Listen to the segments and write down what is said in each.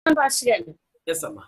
Pastor గారు yes అమ్మా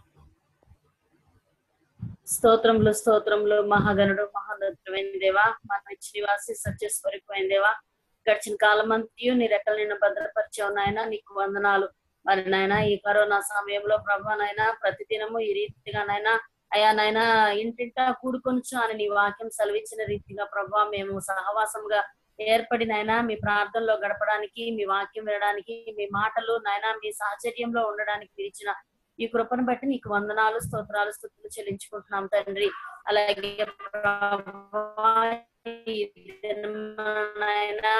స్తోత్రములు స్తోత్రములు మహాగణుడు మహానృత్యమైన దేవా మన నివాసి సత్యస్వరిపోయిన దేవా గడిచిన కాలం అంతయు నీ రెక్కల నిన్ను భద్రపరిచావు నాయన నీకు వందనాలు మరి నాయన ఈ కరోనా సమయంలో ప్రభా నాయన ప్రతిదినము ఈ రీతిగా నాయన అయా నాయన ఇంటింటా కూడుకొనుచు అని నీ వాక్యం సెలవిచ్చిన రీతిగా ప్రభా మేము సహవాసంగా ఏర్పడి నాయన మీ ప్రార్థనలో గడపడానికి మీ వాక్యం వినడానికి మీ మాటలు నాయన మీ సాహచర్యంలో ఉండడానికి మీరు ఇచ్చిన ఈ కృపను బట్టి నీకు వందనాలు స్తోత్రాలు స్థుతులు చెల్లించుకుంటున్నాం తండ్రి అలాగే ప్రభువా, ఈ దినమునైనా,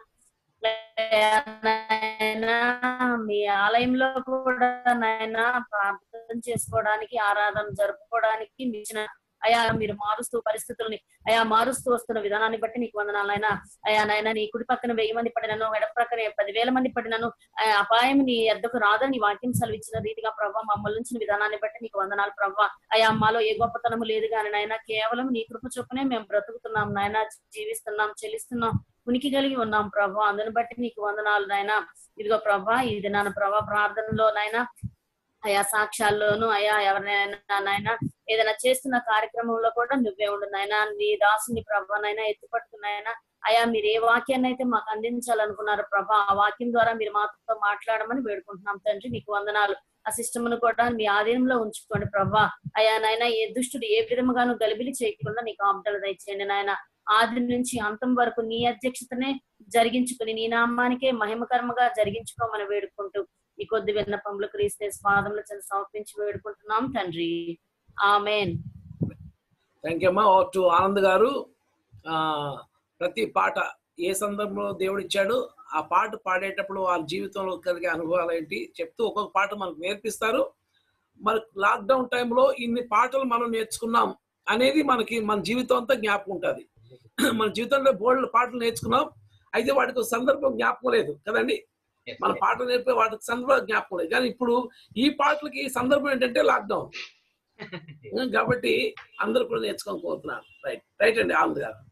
నాయనా, మీ ఆలయంలో కూడా నాయన ప్రార్థన చేసుకోవడానికి ఆరాధన జరుపుకోవడానికి మీ ఇచ్చిన అయా మీరు మారుస్తూ పరిస్థితుల్ని అయా మారుస్తూ వస్తున్న విధానాన్ని బట్టి నీకు వందనాలు ఆయన అయా నాయన నీ కుడి పక్కన వెయ్యి మంది పడినను ఎడ ప్రక్కన పదివేల మంది పడినను ఆ అపాయం నీ ఎద్దకు రాదని నీ వాక్యం సెలవిచ్చిన రీతిగా ప్రభావ మమ్మల్ని ఉంచిన విధానాన్ని బట్టి నీకు వందనాలు ప్రభావ అయా మాలో ఏ గొప్పతనము లేదు కానీ నాయన కేవలం నీ కృప చొప్పునే మేము బ్రతుకుతున్నాం నాయన జీవిస్తున్నాం చెల్లిస్తున్నాం ఉనికి కలిగి ఉన్నాం ప్రభా అందుని బట్టి నీకు వందనాలు నాయన ఇదిగో ప్రభా ఈ దినాన ప్రభా ప్రార్థనలో నాయన అయా సాక్ష్యాల్లోను అయా ఎవరినైనా నాయన ఏదైనా చేస్తున్న కార్యక్రమంలో కూడా నువ్వే ఉండు నాయన నీ దాసుని ప్రభా నాయన ఎత్తుపట్టుకున్నాయన అయా మీరు ఏ వాక్యాన్ని అయితే మాకు అందించాలనుకున్నారు ప్రభా ఆ వాక్యం ద్వారా మీరు మాతో మాట్లాడమని వేడుకుంటున్నాం తండ్రి నీకు వందనాలు ఆ సిస్టమ్ను కూడా మీ ఆధీనంలో ఉంచుకోండి ప్రభా అయా నాయన ఏ దుష్టుడు ఏ విధముగాను గలిబిలి చేయకుండా నీకు ఆపుదల దయచేయండి నాయన ఆది నుంచి అంతం వరకు నీ అధ్యక్షతనే జరిగించుకుని నీ నామానికే మహిమకర్మగా జరిగించుకోమని వేడుకుంటూ ఈ కొద్ది విన్నపములు క్రీస్తే పాదములు చెంది సమర్పించి వేడుకుంటున్నాం తండ్రి ఆమెన్ థ్యాంక్ యూ అమ్మా టు ఆనంద్ గారు ఆ, ప్రతి పాట ఏ సందర్భంలో దేవుడు ఇచ్చాడు ఆ పాట పాడేటప్పుడు వాళ్ళ జీవితంలో కలిగే అనుభవాలు ఏంటి చెప్తూ ఒక్కొక్క పాట మనకు నేర్పిస్తారు మరి లాక్డౌన్ టైంలో ఇన్ని పాటలు మనం నేర్చుకున్నాం అనేది మనకి మన జీవితం అంతా జ్ఞాపకం ఉంటుంది మన జీవితంలో బోల్డ్ పాటలు నేర్చుకున్నాం అయితే వాటికి ఒక సందర్భం జ్ఞాపకం లేదు కదండి మన పాటలు నేర్పే వాటికి సందర్భం జ్ఞాపకం లేదు కానీ ఇప్పుడు ఈ పాటలకి సందర్భం ఏంటంటే లాక్డౌన్ కాబట్టి అందరూ కూడా నేర్చుకొని కోరుతున్నారు రైట్ రైట్ అండి ఆనంద్ గారు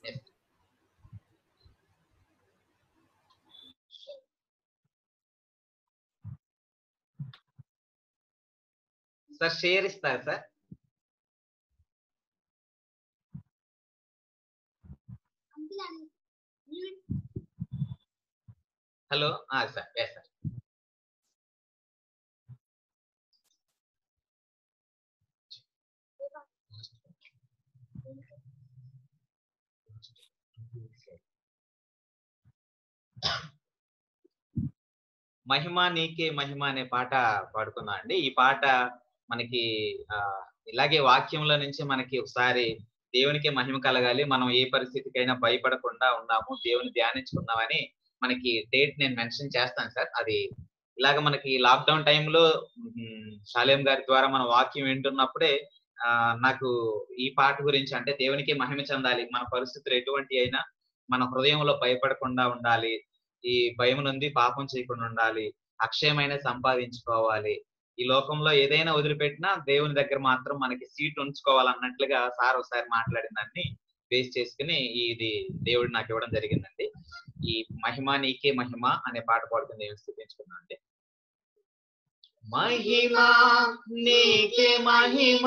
సార్ షేర్ ఇస్తారు sir hello sir yes sir మహిమ నీకే మహిమ అనే పాట పాడుకున్నాం అండి ఈ పాట మనకి ఆ ఇలాగే వాక్యంలో నుంచి మనకి ఒకసారి దేవునికి మహిమ కలగాలి మనం ఏ పరిస్థితికైనా భయపడకుండా ఉన్నాము దేవుని ధ్యానించుకున్నామని మనకి డేట్ నేను మెన్షన్ చేస్తాను సార్ అది ఇలాగ మనకి లాక్డౌన్ టైంలో షాలేం గారి ద్వారా మన వాక్యం వింటున్నప్పుడే ఆ నాకు ఈ పాట గురించి అంటే దేవునికి మహిమ చెందాలి మన పరిస్థితులు ఎటువంటి అయినా మన హృదయంలో భయపడకుండా ఉండాలి ఈ భయం నుండి పాపం చేయకుండా ఉండాలి అక్షయమైన సంపాదించుకోవాలి ఈ లోకంలో ఏదైనా వదిలిపెట్టినా దేవుని దగ్గర మాత్రం మనకి సీట్ ఉంచుకోవాలన్నట్లుగా సార్ ఒకసారి మాట్లాడిందాన్ని బేస్ చేసుకుని ఇది దేవుడు నాకు ఇవ్వడం జరిగిందండి ఈ మహిమ నీకే మహిమ అనే పాట పాడుకుని నేను స్థుతించుకున్నాను అండి మహిమ నీకే మహిమ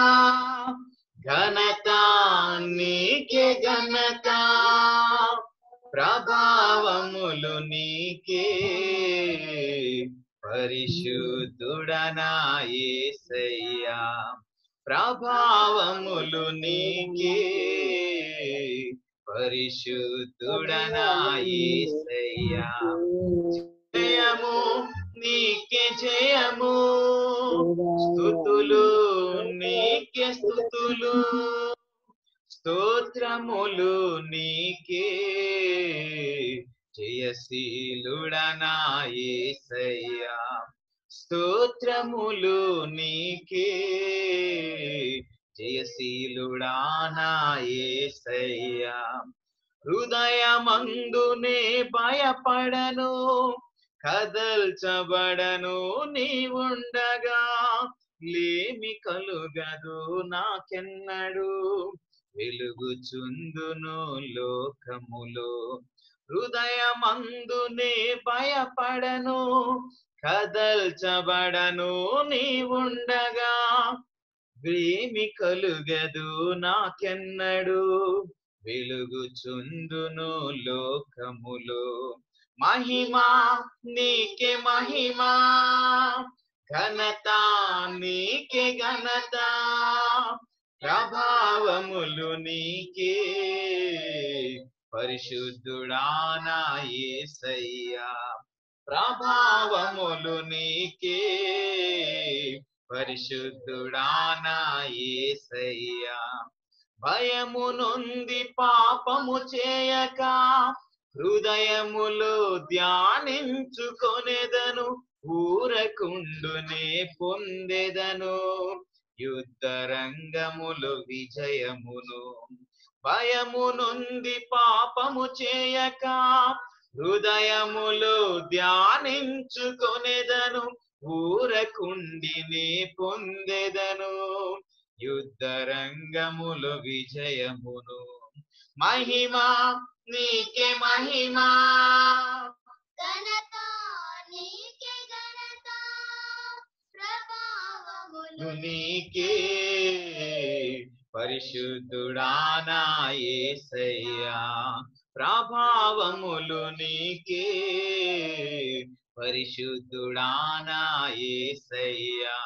ఘనత నీకే ఘనత ప్రభావములు నీకే పరిశుద్ధుడనా యేసయ్యా ప్రభావములు నీకే పరిశుద్ధుడనా యేసయ్యా జయము నీకే జయము స్థుతులు నీకే స్థుతులు స్తోత్రములు నీకే జయశీలుడనా యేసయ్యా స్తోత్రములు నీకే జయశీలుడానా యేసయ్యా హృదయమందునే భయపడను కదల్చబడను నీవుండగా లేమి కలుగదు నాకెన్నడు వెలుగుచుందును లోకములో హృదయమందునే భయపడను కదల్చబడను నీవుండగా వేమి కలుగదు నాకెన్నడు వెలుగుచుందును లోకములో మహిమా నీకే మహిమా ఘనత నీకే ఘనత ప్రభావములు నీకే పరిశుద్ధుడానా యేసయ్యా ప్రభావములు నీకే పరిశుద్ధుడానా యేసయ్యా భయము నొంది పాపము చేయక హృదయములో ధ్యానించుకొనెదను ఊరకుండునే పొందెదను యుద్ధ రంగములు విజయమును భయము నొంది పాపము చేయక హృదయములో ధ్యానించుకొనెదను ఊరకుండిని పొందెదను యుద్ధ రంగములు విజయమును మహిమా నీకే మహిమా ఘనత నీకే ఘనత ప్రభావములు నీకే పరిశుద్ధుడానా యేసయ్యా ప్రభావములు నీకే పరిశుద్ధుడానా యేసయ్యా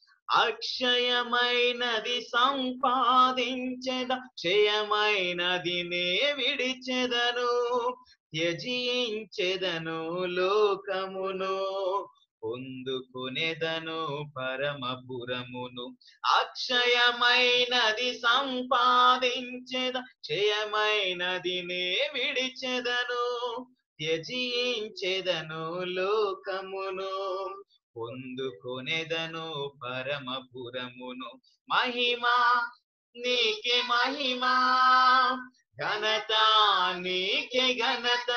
అక్షయమైనది సంపాదించెద క్షయమైనది నే విడిచెదను త్యజించెదను లోకమును పొందుకునేదను పరమపురమును అక్షయమైనది సంపాదించెద క్షయమైనది నే విడిచెదను త్యజించెదను లోకమును పొందుకొనెదను పరమపురమును మహిమా నీకే మహిమా ఘనత నీకే ఘనత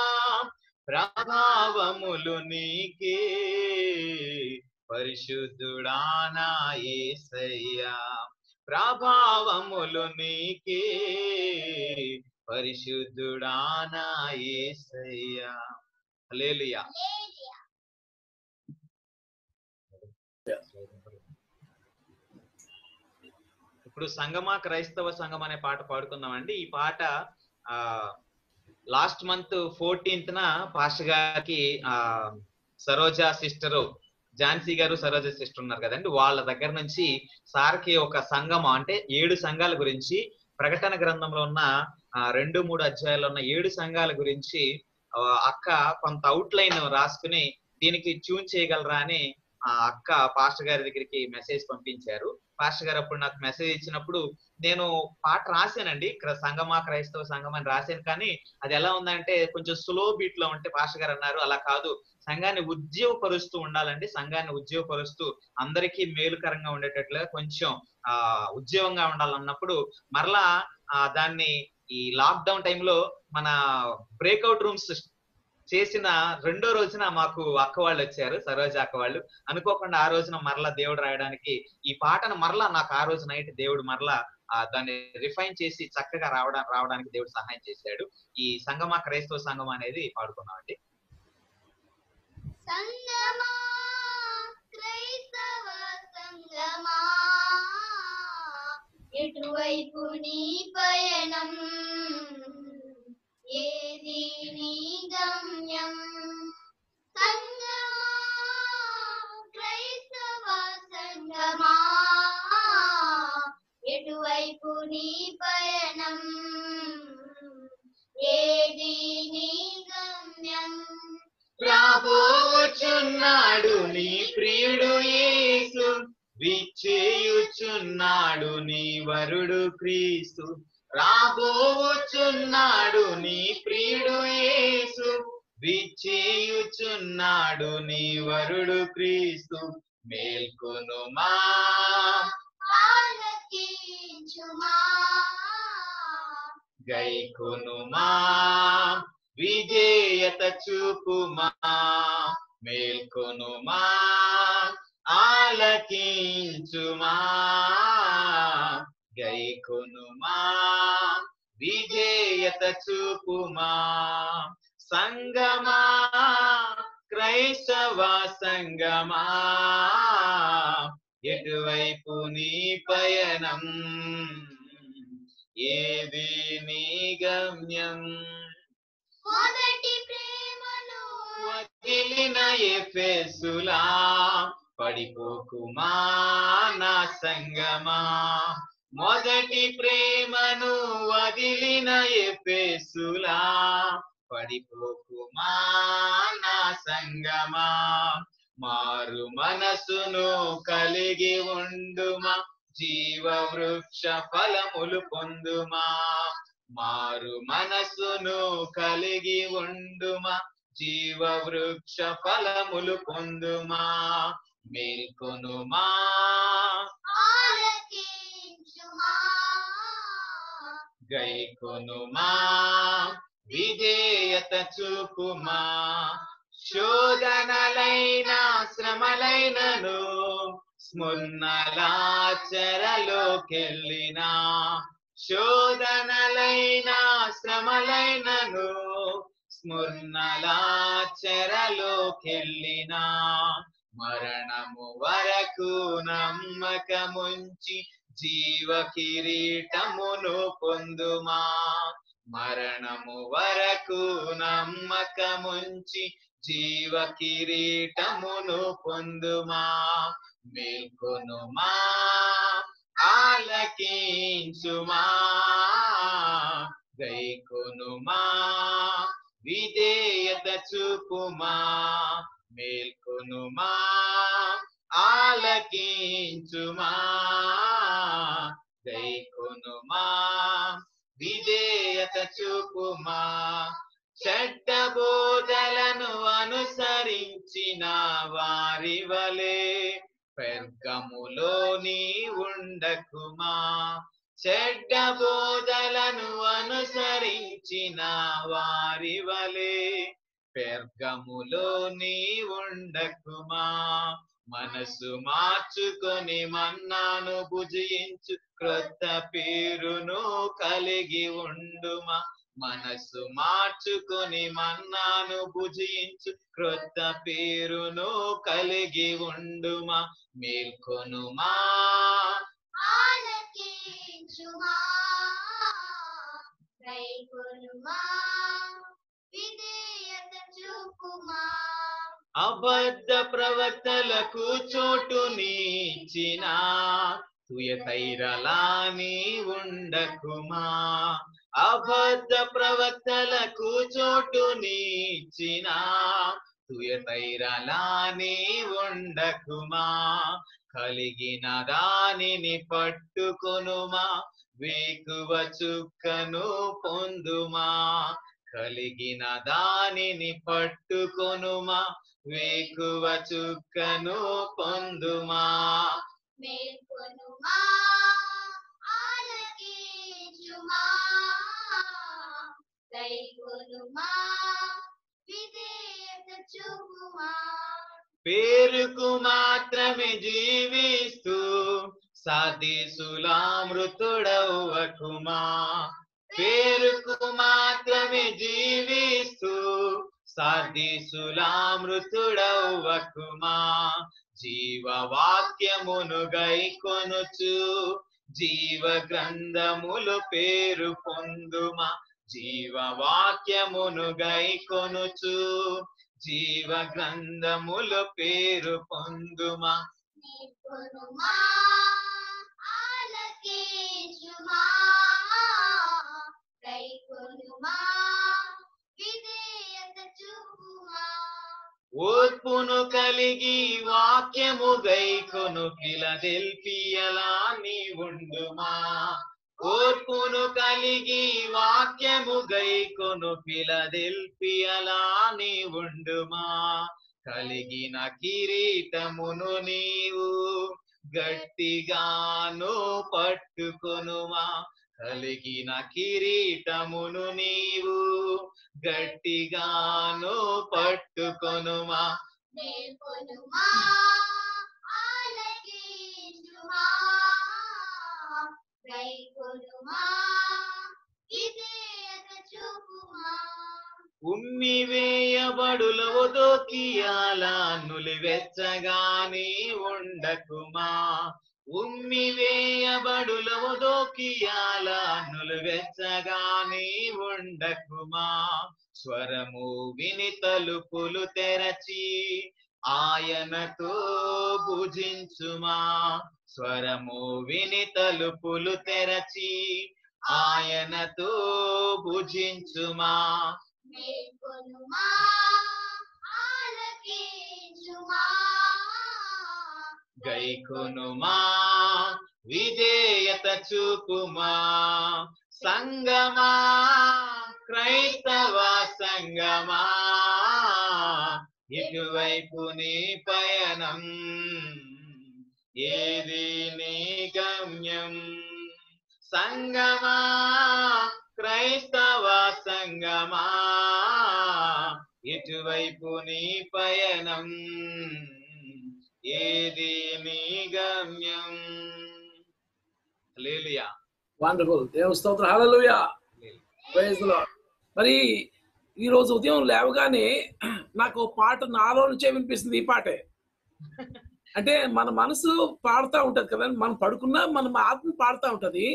ప్రభావములు నీకే పరిశుద్ధుడానా యేసయ్యా ప్రభావములు నీకే పరిశుద్ధుడానా యేసయ్యా హల్లెలూయా హల్లెలూయా. ఇప్పుడు సంగమా క్రైస్తవ సంఘం అనే పాట పాడుకుందామండి ఈ పాట ఆ లాస్ట్ మంత్ ఫోర్టీన్త్ న పాస్టర్ గారికి ఆ సరోజ సిస్టర్ ఝాన్సీ గారు సరోజ సిస్టర్ ఉన్నారు కదండి వాళ్ళ దగ్గర నుంచి సార్కి ఒక సంఘం అంటే ఏడు సంఘాల గురించి ప్రకటన గ్రంథంలో ఉన్న ఆ, రెండు మూడు అధ్యాయాల్లో ఉన్న ఏడు సంఘాల గురించి ఆ, అక్క కొంత అవుట్ లైన్ రాసుకుని దీనికి ట్యూన్ చేయగలరా అని ఆ అక్క పాస్టర్ గారి దగ్గరికి మెసేజ్ పంపించారు పాస్టర్ గారు అప్పుడు నాకు మెసేజ్ ఇచ్చినప్పుడు నేను పాట రాశానండి క్ర- సంగమా క్రైస్తవ సంఘం అని రాశాను కానీ అది ఎలా ఉందంటే కొంచెం స్లో బీట్ లో ఉంటే పాస్టర్ గారు అన్నారు అలా కాదు సంఘాన్ని ఉద్యోగపరుస్తూ ఉండాలండి సంఘాన్ని ఉద్యోగపరుస్తూ అందరికీ మేలుకరంగా ఉండేటట్లుగా కొంచెం ఆ ఉద్యోగంగా ఉండాలన్నప్పుడు మరలా ఆ దాన్ని ఈ లాక్డౌన్ టైంలో మన బ్రేక్అవుట్ రూమ్స్ చేసిన రెండో రోజున మాకు అక్క వాళ్ళు వచ్చారు సరోజ అక్క వాళ్ళు అనుకోకుండా ఆ రోజున మరలా దేవుడు రాయడానికి ఈ పాటను మరలా నాకు ఆ రోజు నైట్ దేవుడు మరలా ఆ దాన్ని రిఫైన్ చేసి చక్కగా రావడా రావడానికి దేవుడు సహాయం చేశాడు ఈ సంగమా క్రైస్తవ సంఘం అనేది పాడుకున్నామండి సంగమా క్రైస్తవ సంగమా ఎటువైపు నీ పయనం ఏది నీ గమ్యం సంగమా క్రైస్తవ సంగమా ఎటువైపు నీ పయనం ఏది నీ గమ్యం రాబోచున్నాడు నీ ప్రియుడు యేసు విచ్చేయుచున్నాడు నీ వరుడు క్రీస్తు రాబోచున్నాడు నీ ప్రియుడు యేసు విచ్చేయుచున్నాడు నీ వరుడు క్రీస్తు మేల్కొనుమా ఆలకించుమా గైకొనుమా విజేయత చూపుమా మేల్కొనుమా ఆలకించుమా గైకొనుమా విజేయత చూపుమా సంగమా క్రైస్తవ సంగమా ఎటువైపు నీ పయనం ఏది నీ గమ్యం మొదటి ప్రేమను వదిలిన ఎఫెసులా పడిపోకుమా నా సంగమా మొదటి ప్రేమను వదిలిన ఎఫెసులా పడిపోకుమా నా సంగమా మారు మనసును కలిగి ఉండుమా జీవ వృక్ష ఫలములు పొందుమా మారు మనసును కలిగి ఉండుమా జీవ వృక్ష ఫలములు పొందుమా మేల్కొనుమా ఆలకించుమా గైకొనుమా విజేయత చూపుమా శోధనలైన శ్రమలైనను స్మున్నలాచరలోకెళ్ళినా శోధనలైన శ్రమలైనను స్మున్నలాచరలోకెళ్ళినా మరణము వరకు నమ్మకముంచి జీవ కిరీటమును పొందుమా మరణము వరకు నమ్మకముంచి జీవ కిరీటమును పొందుమా మేల్కొనుమా ఆలకించుమా గైకొనుమా విధేయత చూపుమా మేల్కొనుమా ఆలకించుమా గైకొనుమా విధేయత చూపుమా చెడ్డ బోధలను అనుసరించిన వారి వలె పెర్గములో నీ ఉండకుమా చెడ్డ బోధలను అనుసరించిన వారి వలె పెర్గములో నీ ఉండకుమా మనసు మార్చుకొని మన్నాను భుజించు క్రొత్త పేరును కలిగి ఉండుమా మనసు మార్చుకొని మన్నాను భుజించు క్రొత్త పేరును కలిగి ఉండుమా మేల్కొనుమా ఆలకించుమా గైకొనుమా విధేయత చూపుమా అబద్ధ ప్రవక్తలకు చోటు నీచిన తుయతైరలాని ఉండకుమా అబద్ధ ప్రవక్తలకు చోటు నీచిన తుయతైరలాని ఉండకుమా కలిగిన దానిని పట్టుకొనుమా వేకువ చుక్కను పొందుమా కలిగిన దానిని పట్టుకొనుమా వేకువ చుక్కను పొందుమా మేల్కొనుమా ఆలకించుమా గైకొనుమా విధేయత చూపుమా పేరుకు మాత్రమే జీవిస్తూ సాధిసులామృతుడవకుమా పేరుకు మాత్రమే జీవిస్తూ సాధిసులామృతుడవకుమా జీవవాక్యమును గైకొనుచు జీవ గ్రంథములు పేరు పొందుమా జీవవాక్యమును గైకొనుచు జీవ గ్రంథములు పేరు పొందుమా మేల్కొనుమా ఆలకించుమా గైకొనుమా విధేయత చూపుమా ఓర్పును కలిగి వాక్యము గైకొను ఫిలదెల్పియలా నీ ఉండుమా ఓర్పును కలిగి వాక్యము గైకొను ఫిలదెల్పియలా నీ ఉండుమా కలిగిన కిరీటమును నీవు గట్టిగాను పట్టుకొనుమా కలిగిన కిరీటమును నీవు గట్టిగాను పట్టుకొనుమా మేల్కొనుమా ఆలకించుమా గైకొనుమా విధేయత చూపుమా ఉమ్మి వేయ వేయబడులవు దోకియాల నులివెచ్చగాని ఉండకుమా ఉమ్మి వేయబడులవు దోకియాల నులివెచ్చగాని ఉండకుమా స్వరము విని తలుపులు తెరచి ఆయనతో భుజించుమా స్వరము విని తలుపులు తెరచి ఆయనతో భుజించుమా మేల్కొనుమా ఆలకించుమా గైకొనుమా విధేయత చూపుమా సంగమా క్రైస్తవ సంగమా ఇటువైపు నీ పయనం ఏది నీ గమ్యం సంగమా క్రైస్తవ సంగమా ఇటువైపు నీ పయనం ఏది నీ గమ్యం హల్లెలూయా వండర్ఫుల్ దేవుని స్తోత్రం హల్లెలూయా ప్రైజ్ లార్డ్ మరి ఈ రోజు ఉదయం లేవగానే నాకు ఓ పాట నాలో నుంచే వినిపిస్తుంది ఈ పాటే అంటే మన మనసు పాడుతూ ఉంటది కదా మనం పడుకున్నా మన ఆత్మ పాడుతూ ఉంటది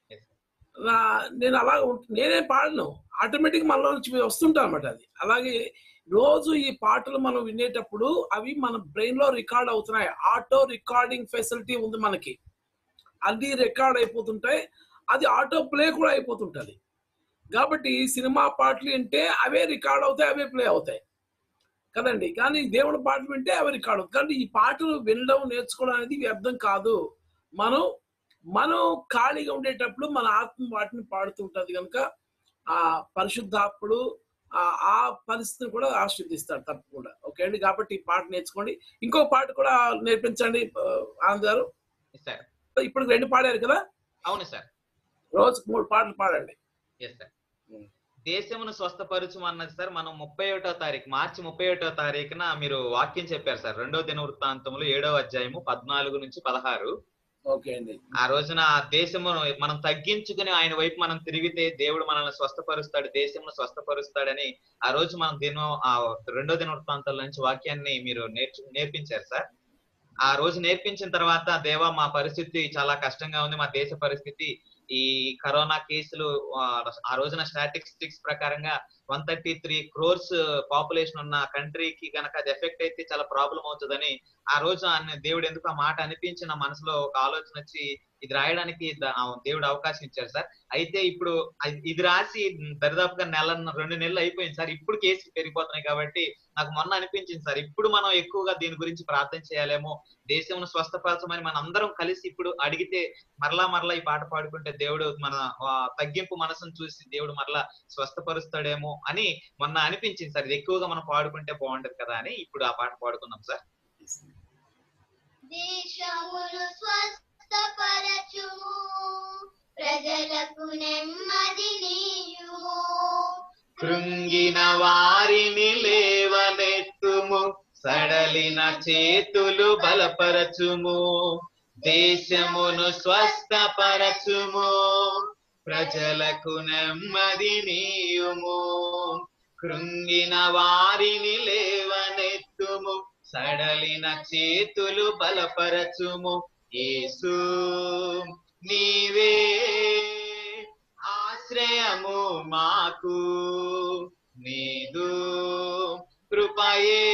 నా- నేను అలా ఉంట- నేనే పాడను ఆటోమేటిక్ మనలో నుంచి వస్తుంటా అనమాట అది అలాగే రోజు ఈ పాటలు మనం వినేటప్పుడు అవి మన బ్రెయిన్ లో రికార్డ్ అవుతున్నాయి ఆటో రికార్డింగ్ ఫెసిలిటీ ఉంది మనకి అది రికార్డ్ అయిపోతుంటాయి అది ఆటో ప్లే కూడా అయిపోతుంటది కాబట్టి సినిమా పాటలు వింటే అవే రికార్డ్ అవుతాయి అవే ప్లే అవుతాయి కదండి కానీ దేవుడి పాటలు వింటే అవి రికార్డ్ అవుతాయి కానీ ఈ పాటలు వినడం నేర్చుకోవడం అనేది వ్యర్థం కాదు మనం మనం ఖాళీగా ఉండేటప్పుడు మన ఆత్మ వాటిని పాడుతూ ఉంటది కనుక ఆ పరిశుద్ధాత్ముడు ఆ ఆ పరిస్థితిని కూడా ఆస్వాదిస్తాడు తప్పకుండా ఓకే అండి కాబట్టి ఈ పాట నేర్చుకోండి ఇంకో పాట కూడా నేర్పించండి ఆ, ఆనంద్ గారు సార్ ఇప్పుడు రెండు పాడారు కదా అవును సార్ రోజుకు మూడు పాటలు పాడండి ఎస్ సార్ Hmm. దేశమును స్వస్థపరచు అన్నది సార్ మనం ముప్పై ఒకటో తారీఖు మార్చి ముప్పై ఒకటో తారీఖున మీరు వాక్యం చెప్పారు సార్ రెండో దిన వృత్తాంతములు ఏడో అధ్యాయము పద్నాలుగు నుంచి పదహారు ఓకే అండి ఆ రోజున ఆ దేశమును మనం తగ్గించుకుని ఆయన వైపు మనం తిరిగితే దేవుడు మనల్ని స్వస్థపరుస్తాడు దేశమును స్వస్థపరుస్తాడని ఆ రోజు మనం దినం ఆ రెండో దిన వృత్తాంతాల నుంచి వాక్యాన్ని మీరు నేర్చు నేర్పించారు సార్ ఆ రోజు నేర్పించిన తర్వాత దేవా మా పరిస్థితి చాలా కష్టంగా ఉంది మా దేశ పరిస్థితి ఈ కరోనా కేసులు ఆ, ఆ రోజున స్టాటిస్టిక్స్ ప్రకారంగా one thirty three crores population ఉన్న కంట్రీకి గనక అది ఎఫెక్ట్ అయితే చాలా ప్రాబ్లం అవుతుందని ఆ రోజు ఆయన దేవుడు ఎందుకు ఆ మాట అనిపించి నా మనసులో ఒక ఆలోచన వచ్చి ఇది రాయడానికి ద- ఆ దేవుడు అవకాశం ఇచ్చారు సార్ అయితే ఇప్పుడు అది- ఇది రాసి దరిదాపుగా నెల రెండు నెలలు అయిపోయింది సార్ ఇప్పుడు కేసులు పెరిగిపోతున్నాయి కాబట్టి నాకు మొన్న అనిపించింది సార్ ఇప్పుడు మనం ఎక్కువగా దీని గురించి ప్రార్థన చేయాలేమో దేశంను స్వస్థపరచమని మన అందరం కలిసి ఇప్పుడు అడిగితే మరలా మరలా ఈ పాట పాడుకుంటే దేవుడు మన ఆ, తగ్గింపు మనసును చూసి దేవుడు మరలా స్వస్థపరుస్తాడేమో అని మొన్న అనిపించింది సార్ ఇది ఎక్కువగా మనం పాడుకుంటే బాగుంటది కదా అని ఇప్పుడు ఆ పాట పాడుకున్నాం సార్ దేశమును స్వస్థపరచుము ప్రజలకు నెమ్మది నీయుము కృంగిన వారిని లేవనెత్తుము సడలిన చేతులు బలపరచుము దేశమును స్వస్థపరచుము ప్రజలకు నెమ్మది నీయుము కృంగిన వారిని లేవనెత్తుము సడలిన చేతులు బలపరచుము యేసు నీవే ఆశ్రయము మాకు నీదు కృపయే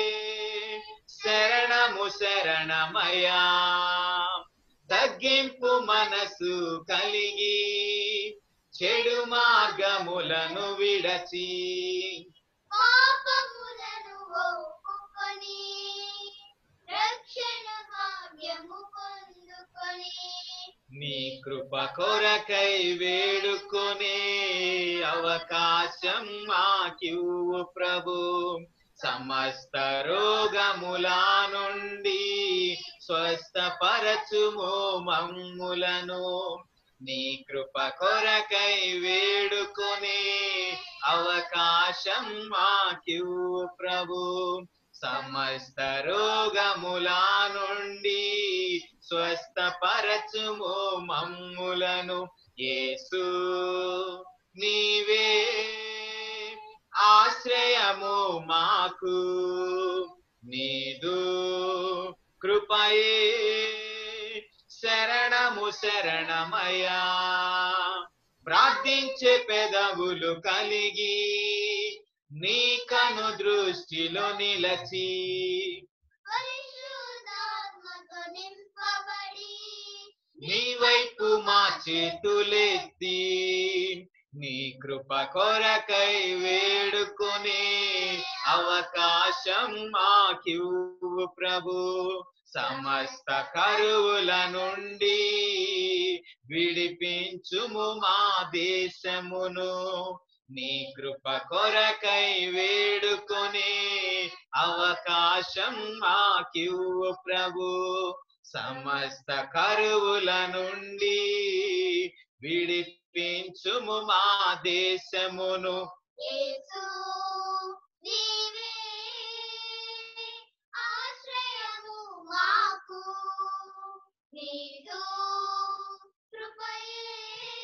శరణము శరణమయా తగ్గింపు మనసు కలిగి చెడు మార్గములను విడచి పాపములను ఒప్పుకొని రక్షణ భాగ్యము పొందుకొని నీ కృప కొరకై వేడుకొనే అవకాశం మాకివ్వు ప్రభు సమస్త రోగముల నుండి స్వస్థపరచుము మమ్ములను నీ కృప కొరకై వేడుకొనే అవకాశం మాకివ్వు ప్రభు సమస్త రోగముల నుండి స్వస్థపరచుము మమ్ములను యేసు నీవే ఆశ ఆశ్రయము మాకు నీదు కృపయే శరణము శరణమయ్యా ప్రార్థించే పెదవులు కలిగి నీ కను దృష్టిలో నిలచి పరిశుద్ధాత్మతో నింపబడి నీ వైపు మా చేతులెత్తి నీ కృప కొరకై వేడుకునే అవకాశం మాకివ్వు ప్రభు సమస్త కరువుల నుండి విడిపించుము మా దేశమును నీ కృప కొరకై వేడుకునే అవకాశం మాకివ్వు ప్రభు సమస్త కరువుల నుండి విడిపించుము మా దేశమును యేసు నీవే ఆశ్రయము మాకు నీదు కృపయే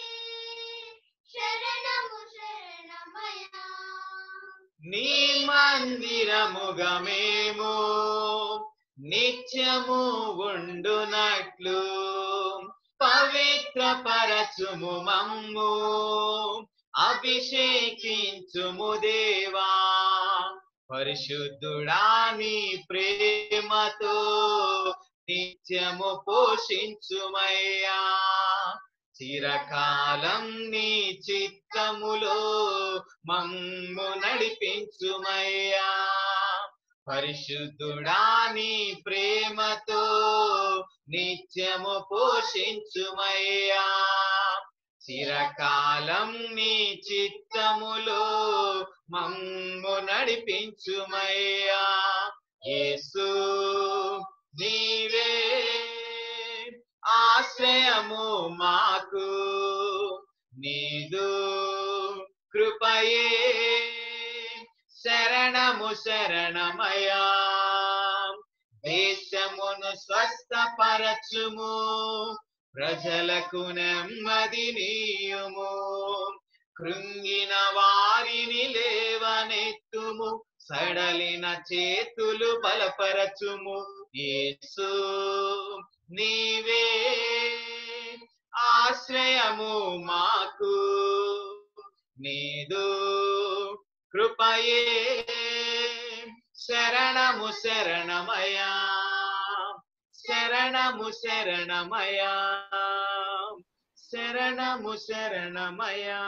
శరణము శరణమయా నీ మందిరముగా మేము నిత్యము ఉండునట్లు పవిత్ర పరచుము మమ్ము అభిషేకించుము దేవా పరిశుద్ధుడా నీ ప్రేమతో నిత్యము పోషించుమయ్యా చిరకాలం నీ చిత్తములో మమ్ము నడిపించుమయ్యా పరిశుద్ధుడా నీ ప్రేమతో నిత్యము పోషించుమయ్యా చిరకాలం నీ చిత్తములో మమ్ము నడిపించుమయ్యా యేసు నీవే ఆశ్రయము మాకు నీదు కృపయే శరణము శరణమయా దేశమును స్వస్థపరచుము ప్రజలకు నెమ్మది నీయుము కృంగిన వారిని లేవనెత్తుము సడలిన చేతులు బలపరచుము యేసు నీవే ఆశ్రయము మాకు నీదు కృపయే శరణము శరణమయా శరణము శరణమయా శరణము శరణమయా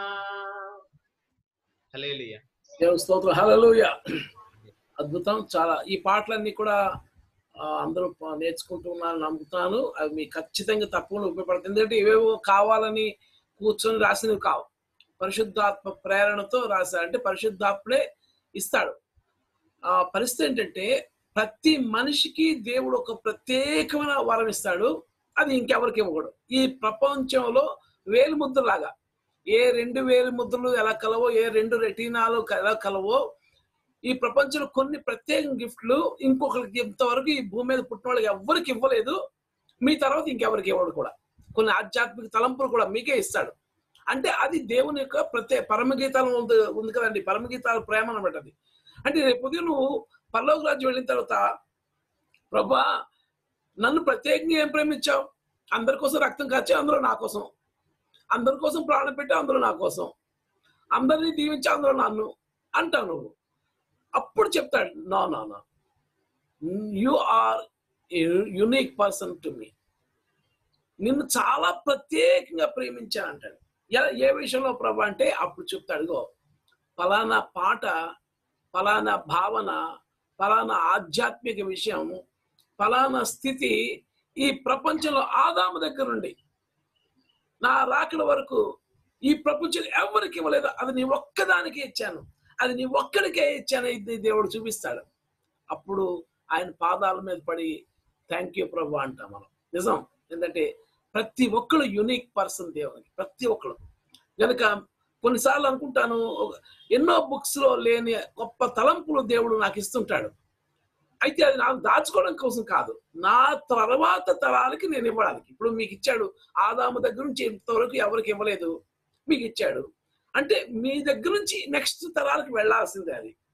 హల్లెలూయా దేవుని స్తోత్రం హల్లెలూయా అద్భుతం చాలా ఈ పాటలన్నీ కూడా ఆ, అందరూ ప- నేర్చుకుంటూ ఉన్నారని నమ్ముతున్నాను అవి మీకు ఖచ్చితంగా తప్పకుండా ఉపయోగపడుతుంది ఎందుకంటే ఇవేవో కావాలని కూర్చొని రాసినవి కావు పరిశుద్ధాత్మ ప్రేరణతో రాశారు అంటే పరిశుద్ధాత్ముడే ఇస్తాడు ఆ పరిస్థితి ఏంటంటే ప్రతి మనిషికి దేవుడు ఒక ప్రత్యేకమైన వరం ఇస్తాడు అది ఇంకెవరికి ఇవ్వకూడదు ఈ ప్రపంచంలో వేలు ముద్రలాగా ఏ రెండు వేలు ముద్రలు ఎలా కలవో ఏ రెండు రెటీనాలు ఎలా కలవో ఈ ప్రపంచంలో కొన్ని ప్రత్యేక గిఫ్ట్లు ఇంకొకరికి ఇంతవరకు ఈ భూమి మీద పుట్టిన వాళ్ళకి ఎవరికి ఇవ్వలేదు మీ తర్వాత ఇంకెవరికి ఇవ్వడు కూడా కొన్ని ఆధ్యాత్మిక తలంపులు కూడా మీకే ఇస్తాడు అంటే అది దేవుని యొక్క ప్రత్యేక పరమగీతాలు ఉంది ఉంది కదండి పరమగీతాల ప్రేమ అనమాట అది అంటే రేపు ఉదయం నువ్వు పల్లవ రాజ్యం వెళ్ళిన తర్వాత ప్రభా నన్ను ప్రత్యేకంగా ఏం ప్రేమించావు అందరి కోసం రక్తం కాచావు అందరూ నా కోసం అందరి కోసం ప్రాణం పెట్టావు అందరూ నా కోసం అందరినీ దీవించావు అందరూ నన్ను అంటావు నువ్వు అప్పుడు చెప్తాడు no no no you are unique person to me నిన్ను చాలా ప్రత్యేకంగా ప్రేమించా అంటాడు ఎ- ఏ విషయంలో ప్రభా అంటే అప్పుడు చెప్తాడు "ఇగో, ఫలానా పాట ఫలానా భావన ఫలానా ఆధ్యాత్మిక విషయం ఫలానా స్థితి ఈ ప్రపంచంలో ఆదాము దగ్గర నుండి నా రాకడ వరకు ఈ ప్రపంచం ఎవరికి ఇవ్వలేదు అది నీ ఒక్కదానికే ఇచ్చాను అది నీ ఒక్కడికే ఇచ్చాను ఇది దేవుడు చూపిస్తాడు అప్పుడు ఆయన పాదాల మీద పడి థ్యాంక్ యూ ప్రభు అంటాం మనం నిజం ఎందుకంటే ప్రతి ఒక్కరు యునిక్ పర్సన్ దేవునికి ప్రతి ఒక్కరు కనుక కొన్నిసార్లు అనుకుంటాను ఒక- ఎన్నో బుక్స్ లో లేని గొప్ప తలంపులు దేవుడు నాకు ఇస్తుంటాడు అయితే అది నాకు దాచుకోవడం కోసం కాదు నా తర్వాత తరాలకి నేను ఇవ్వడానికి ఇప్పుడు మీకు ఇచ్చాడు ఆదాము దగ్గర నుంచి ఇంతవరకు ఎవరికి ఇవ్వలేదు మీకు ఇచ్చాడు అంటే మీ దగ్గర నుంచి నెక్స్ట్ తరాలకు వెళ్ళాల్సిందే అది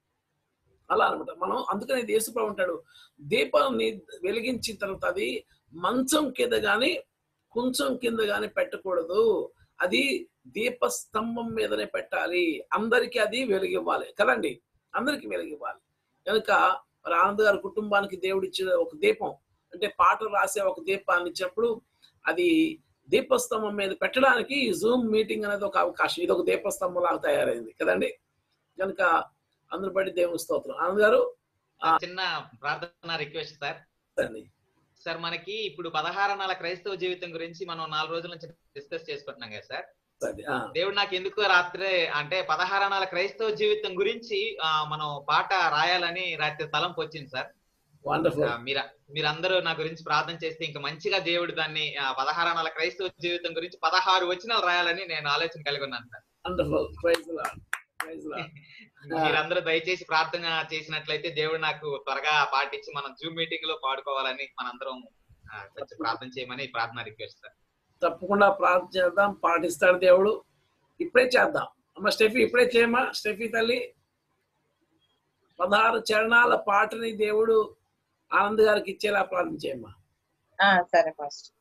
అలా అనమాట మనం అందుకనే యేసుప్రభు ఉంటాడు దీపాన్ని వెలిగించిన తర్వాత అది మంచం కింద గాని కొంచెం కింద గాని పెట్టకూడదు అది దీపస్తంభం మీదనే పెట్టాలి అందరికీ అది వెలిగివ్వాలి కదండి అందరికీ వెలిగివ్వాలి కనుక మరి ఆనంద్ గారి కుటుంబానికి దేవుడు ఇచ్చిన ఒక దీపం అంటే పాటలు రాసే ఒక దీపాన్ని ఇచ్చినప్పుడు అది దీపస్తంభం మీద పెట్టడానికి ఈ జూమ్ మీటింగ్ అనేది ఒక అవకాశం ఇది ఒక దీపస్తంభం లాగా తయారైంది కదండి కనుక అందరు బట్టి దేవుని స్తోత్రం ఆనంద్ గారు ఆ. చిన్న ప్రార్థన రిక్వెస్ట్ సార్ అండి సార్ మనకి ఇప్పుడు పదహారణాల క్రైస్తవ జీవితం గురించి మనం నాలుగు రోజుల నుంచి డిస్కస్ చేసుకుంటున్నాం కదా సార్ సరే, ఆ, దేవుడు నాకు ఎందుకు రాత్రి అంటే పదహారణాల క్రైస్తవ జీవితం గురించి ఆ, మనం పాట రాయాలని రాత్రి తలంపు వచ్చింది సార్ వండర్ఫుల్ ఆ, మీర మీరందరూ నా గురించి ప్రార్థన చేస్తే ఇంకా మంచిగా దేవుడు దాన్ని ఆ, పదహారణాల క్రైస్తవ జీవితం గురించి పదహారు వచనాలు రాయాలని నేను ఆలోచన కలిగి ఉన్నాను sir wonderful praise lord praise lord మీరందరూ దయచేసి ప్రార్థన చేసినట్లయితే దేవుడు నాకు త్వరగా పాటించి మనం జూమ్ మీటింగ్ లో పాడుకోవాలని మనందరం ఆ, కొంచెం ప్రార్థన చేయమని ప్రార్థన రిక్వెస్ట్ సార్ తప్పకుండా ప్రార్థన చేద్దాం పాటిస్తాడు దేవుడు ఇప్పుడే చేద్దాం అమ్మ స్టెఫీ ఇప్పుడే చేయమ్మా స్టెఫీ తల్లి పదహారు చరణాల పాటని దేవుడు ఆనంద్ గారికి ఇచ్చేలా ప్రార్థన చేయమ్మా ఆ, సరే ఫస్ట్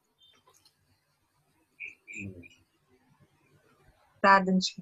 ప్రార్థించుకుందాం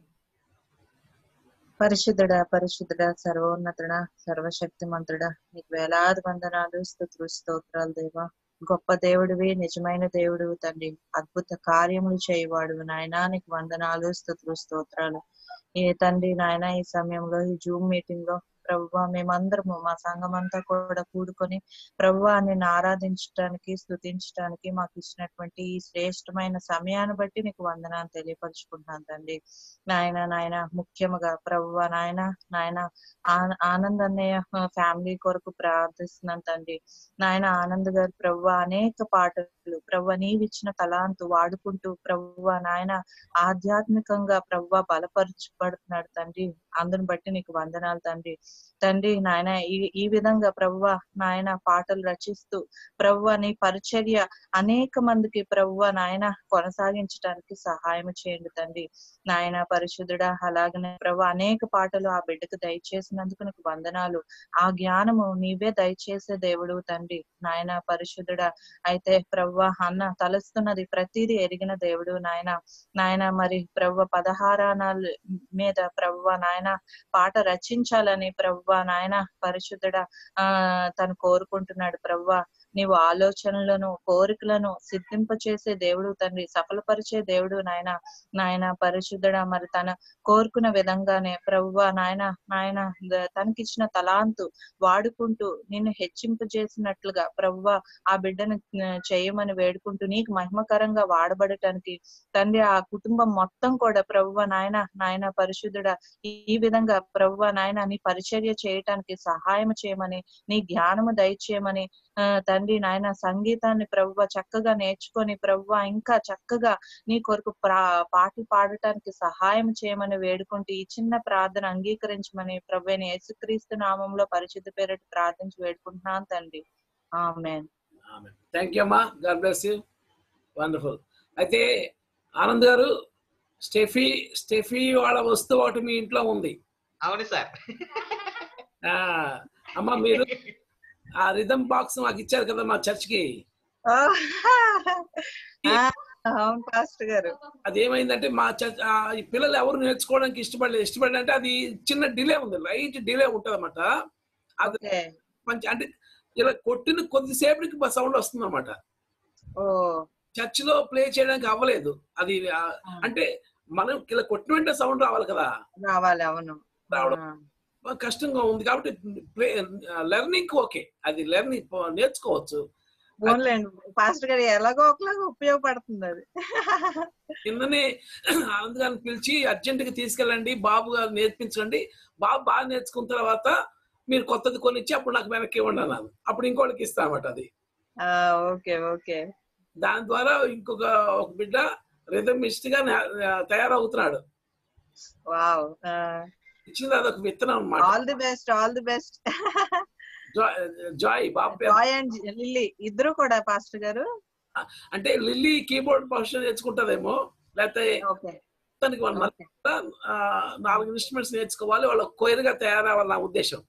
పరిశుద్ధుడా పరిశుద్ధుడా సర్వోన్నతుడా సర్వశక్తిమంతుడా నీకు వేలాది వందనాలు స్తుతులు స్తోత్రాలు దేవా గొప్ప దేవుడివి నిజమైన దేవుడు తండ్రి అద్భుత కార్యములు చేయవాడు నాయనా నీకు వందనాలు స్తుతులు స్తోత్రాలు ఏ తండ్రి నాయన ఈ సమయంలో ఈ జూమ్ మీటింగ్ లో ప్రభువా మేమందరము మా సంఘం అంతా కూడా కూడుకొని ప్రభువా నిన్ను ఆరాధించడానికి స్తుతించడానికి మాకు ఇచ్చినటువంటి ఈ శ్రేష్టమైన సమయాన్ని బట్టి నీకు వందనాలు తెలియపరుచుకుంటున్నాను తండ్రి నాయన నాయన ముఖ్యముగా ప్రభువా నాయన నాయన ఆ- ఆనంద్ అన్నయ్య ఫ్యామిలీ కొరకు ప్రార్థిస్తున్నాను తండ్రి నాయన ఆనంద్ గారు ప్రభువా అనేక పాటలు ప్రభువా నీవిచ్చిన తలాంతు వాడుకుంటూ ప్రభువా నాయన ఆధ్యాత్మికంగా ప్రభువా బలపరచబడుతున్నాడు తండ్రి అందుని బట్టి నీకు వందనాలు తండ్రి తండ్రి నాయన ఈ ఈ విధంగా ప్రభువా నాయన పాటలు రచిస్తూ ప్రభువా నీ పరిచర్య అనేక మందికి ప్రభువా నాయన కొనసాగించడానికి సహాయం చేయండి తండ్రి నాయన పరిశుద్ధుడా అలాగనే ప్రభు అనేక పాటలు ఆ బిడ్డకు దయచేసినందుకు నీకు వందనాలు ఆ జ్ఞానము నీవే దయచేసే దేవుడు తండ్రి నాయన పరిశుద్ధుడా అయితే ప్రవ్వ అన్న తలస్తున్నది ప్రతిదీ ఎరిగిన దేవుడు నాయన నాయన మరి ప్రవ్వ పదహారానాలు మీద ప్రవ్వ నాయన పాట రచించాలని ప్రవ్వ నాయన పరిశుద్ధుడా ఆ తను కోరుకుంటున్నాడు ప్రవ్వ నీవు ఆలోచనలను కోరికలను సిద్ధింప చేసే దేవుడు తండ్రి సఫలపరిచే దేవుడు నాయన నాయన పరిశుద్ధుడా మరి తన కోరుకున్న విధంగానే ప్రవ్వ నాయన నాయన ద- తనకిచ్చిన తలాంతు వాడుకుంటూ నిన్ను హెచ్చింపజేసినట్లుగా ప్రవ్వ ఆ బిడ్డను ఆ, చేయమని వేడుకుంటూ నీకు మహిమకరంగా వాడబడటానికి తండ్రి ఆ కుటుంబం మొత్తం కూడా ప్రవ్వ నాయన నాయన పరిశుద్ధుడా ఈ ఈ విధంగా ప్రవ్వ నాయన నీ పరిచర్య చేయటానికి సహాయం చేయమని నీ జ్ఞానము దయచేయమని ఆ, తండ్రి నాయన సంగీతాన్ని ప్రవ్వ చక్కగా నేర్చుకొని ప్రవ్వ ఇంకా చక్కగా నీ కొరకు ప్రా పాటలు పాడటానికి సహాయం చేయమని వేడుకుంటూ ఈ చిన్న ప్రార్థన అంగీకరించమని ప్రభుని యేసుక్రీస్తు నామంలో పరిశుద్ధ పేరటి ప్రార్థించి వేడుకుంటున్నాను తండ్రి ఆమెన్ థ్యాంక్ యూ అమ్మా గాడ్ బ్లెస్ యూ వండర్ఫుల్ అయితే ఆనంద్ గారు స్టెఫీ స్టెఫీ వాళ్ళ వస్తువు ఒకటి మీ ఇంట్లో ఉంది అవును సార్ ఆ, అమ్మ మీరు ఆ రిథమ్ బాక్స్ మాకు ఇచ్చారు కదా మా చర్చ్ కి ఆ, అవును పాస్టర్ గారు అది ఏమైందంటే మా చర్చ్ ఆ, ఈ పిల్లలు ఎవరు నేర్చుకోవడానికి ఇష్టపడలేదు ఇష్టపడలేదు అంటే అది చిన్న డిలే ఉంది లైట్ డిలే ఉంటది అనమాట అది ఓకే మంచి అంటే ఇలా కొట్టిన కొద్దిసేపటికి సౌండ్ వస్తుంది అనమాట ఓ చర్చ్ లో ప్లే చేయడానికి అవ్వలేదు అది ఆ, అంటే మనం ఇలా కొట్టిన వెంటనే సౌండ్ రావాలి కదా రావాలి అవును రావడం ఆ, బాగా కష్టంగా ఉంది కాబట్టి ప్లే లెర్నింగ్ ఓకే అది లెర్నింగ్ నేర్చుకోవచ్చు పోన్లేండి పాస్టర్ గారు ఎలాగో ఒకలాగా ఉపయోగపడుతుంది అది కిందనే ఆనంద్ గారిని పిలిచి అర్జెంట్ గా తీసుకెళ్ళండి బాబు గారు నేర్పించండి బాబు బాగా నేర్చుకున్న తర్వాత మీరు కొత్తది కొనిచ్చి అప్పుడు నాకు వెనక్కి ఇవ్వండి అన్నాను అప్పుడు ఇంకోటికి ఇస్తామట అది ఆ, ఓకే ఓకే దాని ద్వారా ఇంకొక ఒక బిడ్డ రిథమిస్ట్ గా నా- తయారవుతున్నాడు వావ్ ఇచ్చింది అదొక విత్తనం అన్నమాట all the best all the best Joy- Joy బాబు పేరు జాయ్ అండ్ లిల్లీ ఇద్దరు కూడా పాస్టర్ గారు అంటే లిల్లీ కీబోర్డ్ పొజిషన్ నేర్చుకుంటదేమో లేకపోతే ఓకే తనకి వన్ మంత్ ఓకే నాలుగు ఇన్స్ట్రుమెంట్స్ నేర్చుకోవాలి వాళ్ళ కోయిర్ గా తయారవ్వాలి నా ఉద్దేశం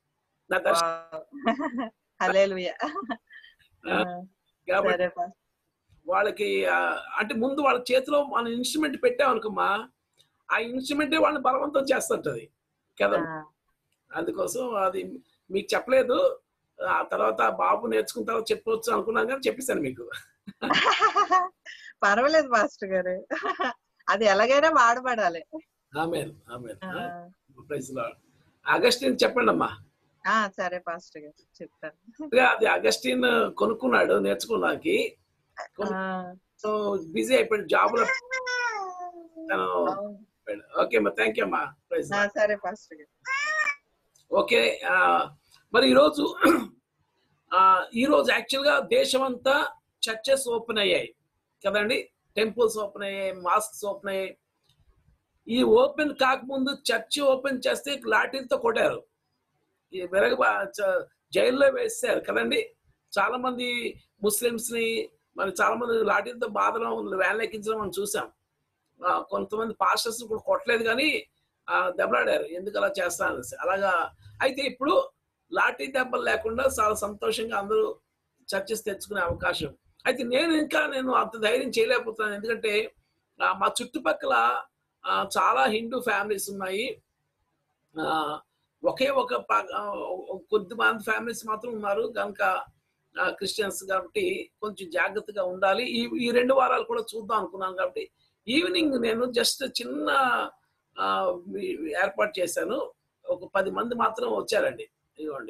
నా దర్శనం హల్లెలూయా ఆ, కాబట్టి సరే పాస్టర్ వాళ్ళకి ఆ, అంటే ముందు వాళ్ళ చేతిలో మన ఇన్స్ట్రుమెంట్ పెట్టామనుకోమా ఆ ఇన్స్ట్రుమెంట్ వాళ్ళని బలవంతం చేస్తుంటది కదా ఆ, అందుకోసం అది మీకు చెప్పలేదు ఆ తర్వాత బాబు నేర్చుకున్న తర్వాత చెప్పవచ్చు అనుకున్నాను కానీ చెప్పేశాను మీకు పర్వాలేదు మాస్టర్ గారు అది ఎలాగైనా వాడబడాలి ఆమె ఆమె ఆ, ప్రైజ్ అగస్టిన్ చెప్పండి అమ్మా ఆ, సరే పాస్టర్ గారు చెప్తాను అది అగస్టిన్ కొనుక్కున్నాడు నేర్చుకున్నాకి ఆ, సో బిజీ అయిపోయాడు జాబ్ లో తను అవును. ఓకే అమ్మా థ్యాంక్ యూ అమ్మా ప్రైజ్ ఆ, సరే పాస్టర్ గారు ఓకే ఆ, మరి ఈరోజు ఆ, ఈరోజు యాక్చువల్గా దేశం అంతా చర్చెస్ ఓపెన్ అయ్యాయి కదండి టెంపుల్స్ ఓపెన్ అయ్యాయి మాస్క్స్ ఓపెన్ అయ్యాయి ఈ ఓపెన్ కాకముందు చర్చి ఓపెన్ చేస్తే లాఠీలతో కొట్టారు ఈ వెరగ చ- జైల్లో వేస్తారు కదండి చాలా మంది ముస్లిమ్స్ ని మరి చాలా మంది లాఠీలతో బాధలో వ్యాన్ ఎక్కించడం మనం చూసాం ఆ, కొంతమంది పాస్టర్స్ కూడా కొట్టలేదు కానీ ఆ, దెబ్బలాడారు ఎందుకు అలా చేస్తాను అలాగా అయితే ఇప్పుడు లాఠీ దెబ్బలు లేకుండా చాలా సంతోషంగా అందరూ చర్చస్ తెచ్చుకునే అవకాశం అయితే నేను ఇంకా నేను అంత ధైర్యం చేయలేకపోతున్నాను ఎందుకంటే ఆ, మా చుట్టుపక్కల ఆ, చాలా హిందూ ఫ్యామిలీస్ ఉన్నాయి ఆ, ఒకే ఒక ప- ఆ, కొద్దిమంది ఫ్యామిలీస్ మాత్రం ఉన్నారు కనుక క్రిస్టియన్స్ కాబట్టి కొంచెం జాగ్రత్తగా ఉండాలి ఈ ఈ రెండు వారాలు కూడా చూద్దాం అనుకున్నాను కాబట్టి ఈవినింగ్ నేను జస్ట్ చిన్న ఆ, మీ- ఏర్పాటు చేశాను ఒక పది మంది మాత్రం వచ్చారండి ఇదిగోండి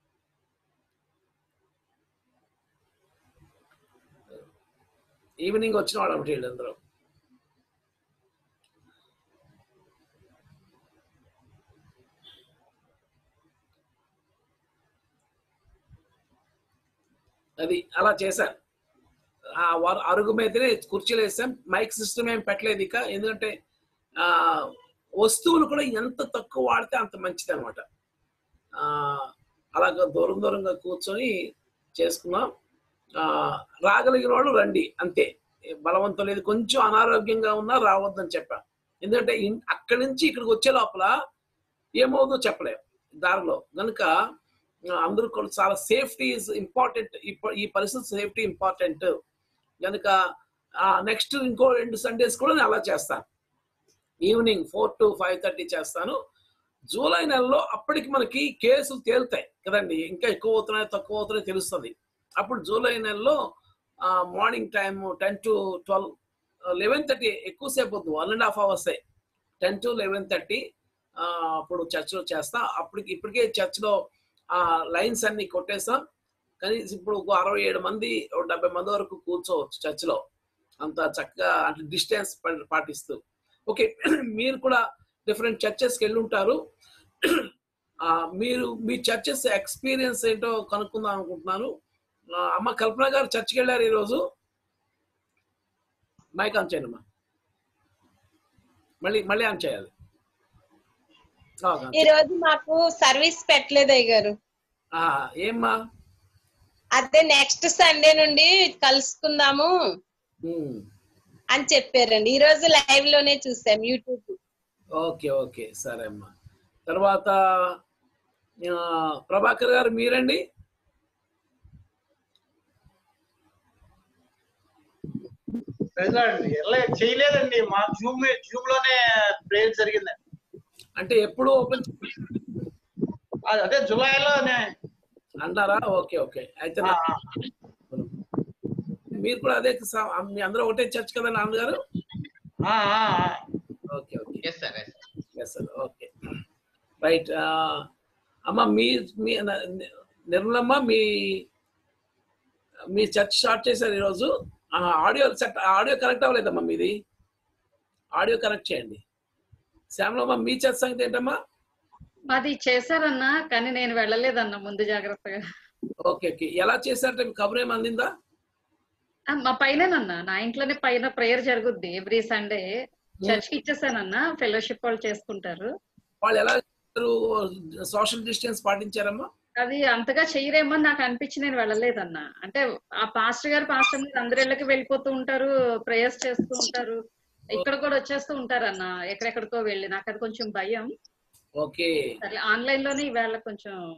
ఈవినింగ్ వచ్చిన వాళ్ళు ఒకటి వీళ్ళందరూ అది అలా చేశాను ఆ వారు అరుగు మీదనే కుర్చీలు వేసాం మైక్ సిస్టమ్ ఏం పెట్టలేదు ఇక ఎందుకంటే ఆ వస్తువులు కూడా ఎంత తక్కువ వాడితే అంత మంచిది అనమాట అలాగ దూరం దూరంగా కూర్చొని చేసుకున్నాం ఆ, రాగలిగిన వాళ్ళు రండి అంతే బలవంతం లేదు కొంచెం అనారోగ్యంగా ఉన్నా రావద్దని చెప్పా ఎందుకంటే ఇన్- అక్కడి నుంచి ఇక్కడికి వచ్చే లోపల ఏమవుతుందో చెప్పలేం దారిలో కనుక ఆ, అందరూ కూడా చాలా సేఫ్టీ ఇస్ ఇంపార్టెంట్ ఈ పరిస్థితి సేఫ్టీ ఇంపార్టెంట్ కనుక నెక్స్ట్ ఇంకో రెండు సండేస్ కూడా నేను అలా చేస్తాను evening four to five thirty చేస్తాను జూలై నెలలో అప్పటికి మనకి కేసులు తేలుతాయి కదండి ఇంకా ఎక్కువ అవుతున్నాయి తక్కువ అవుతున్నాయి తెలుస్తుంది అప్పుడు జూలై నెలలో morning time ten to twelve eleven thirty ఎక్కువసేపు వద్దు one and half hours ten to eleven thirty అప్పుడు చర్చ్లో చేస్తా అప్పటికి ఇప్పటికే చర్చ్లో లైన్స్ అన్ని కొట్టేస్తాం కానీ ఇప్పుడు ఒక అరవై ఏడు మంది ఒక డెబ్బై మంది వరకు కూర్చోవచ్చు చర్చ్లో అంత చక్కగా అంటే డిస్టెన్స్ పాటిస్తూ ఓకే మీరు కూడా డిఫరెంట్ చర్చెస్కి వెళ్ళి ఉంటారు ఆ, మీరు మీ చర్చెస్ ఎక్స్పీరియన్స్ ఏంటో కనుక్కుందాం అనుకుంటున్నాను ఆ, అమ్మ కల్పన గారు చర్చికి వెళ్ళారు ఈరోజు మైక్ ఆన్ చేయండి అమ్మా మళ్ళీ మళ్ళీ ఆన్ చేయాలి ఆ, ఆన్ ఈ రోజు మాకు సర్వీస్ పెట్టలేదు అయ్య గారు ఆ, ఏమ్మా అదే నెక్స్ట్ సండే నుండి కలుసుకుందాము ఉమ్, అని చెప్పారండి ఈ రోజు లైవ్ లోనే చూసాం యూట్యూబ్ ఓకే ఓకే సరే అమ్మా తర్వాత ఆ, ప్రభాకర్ గారు మీరండి ప్రజలండి ఎలా చేయలేదండి మా జూమ్ జూమ్ లోనే ప్రేయర్ జరిగిందండి అంటే ఎప్పుడు ఓపెన్ అ- అదే జులైలోనే అన్నారా ఓకే ఓకే అయితే ఆ, నా- మీరు కూడా అదే స- మీ అందరూ ఒకటే చర్చ్ కదా నాన్నగారు ఆ, ఆ, ఆ. Okay okay yes sir yes yes sir okay right అమ్మ మీ మీ న- నిర్మలమ్మ మీ మీ చర్చ్ స్టార్ట్ చేశారు ఈరోజు ఆడియో సెట్ ఆడియో కనెక్ట్ అవ్వలేదమ్మా మీది ఆడియో కనెక్ట్ చేయండి శ్యామలమ్మ మీ చర్చ్ సంగతి ఏంటమ్మా అది చేశారన్నా కానీ నేను వెళ్ళలేదన్నా ముందు జాగ్రత్తగా ఓకే ఓకే ఎలా చేశారంటే మీకు కబుర్ ఏం అందిందా ఆ, మా పైననన్నా నా ఇంట్లోనే పైన ప్రేయర్ జరుగుద్ది ఎవ్రీ సండే చర్చ్ కి ఇచ్చేసానన్నా ఫెలోషిప్ వాళ్ళు చేసుకుంటారు వాళ్ళు ఎలా సోషల్ డిస్టెన్స్ పాటించారమ్మా అది అంతగా చెయ్యరేమో అని నాకు అనిపించి నేను వెళ్ళలేదన్నా అంటే ఆ పాస్టర్ గారు పాస్టర్ మీద అందరి ఇళ్ళకి వెళ్ళిపోతూ ఉంటారు ప్రేయర్స్ చేస్తూ ఉంటారు ఇక్కడ కూడా వచ్చేస్తూ ఉంటారన్న ఎక్కడెక్కడికో వెళ్ళి నాకు అది కొంచెం భయం ఓకే సరే ఆన్లైన్ లోనే ఈవేళ కొంచెం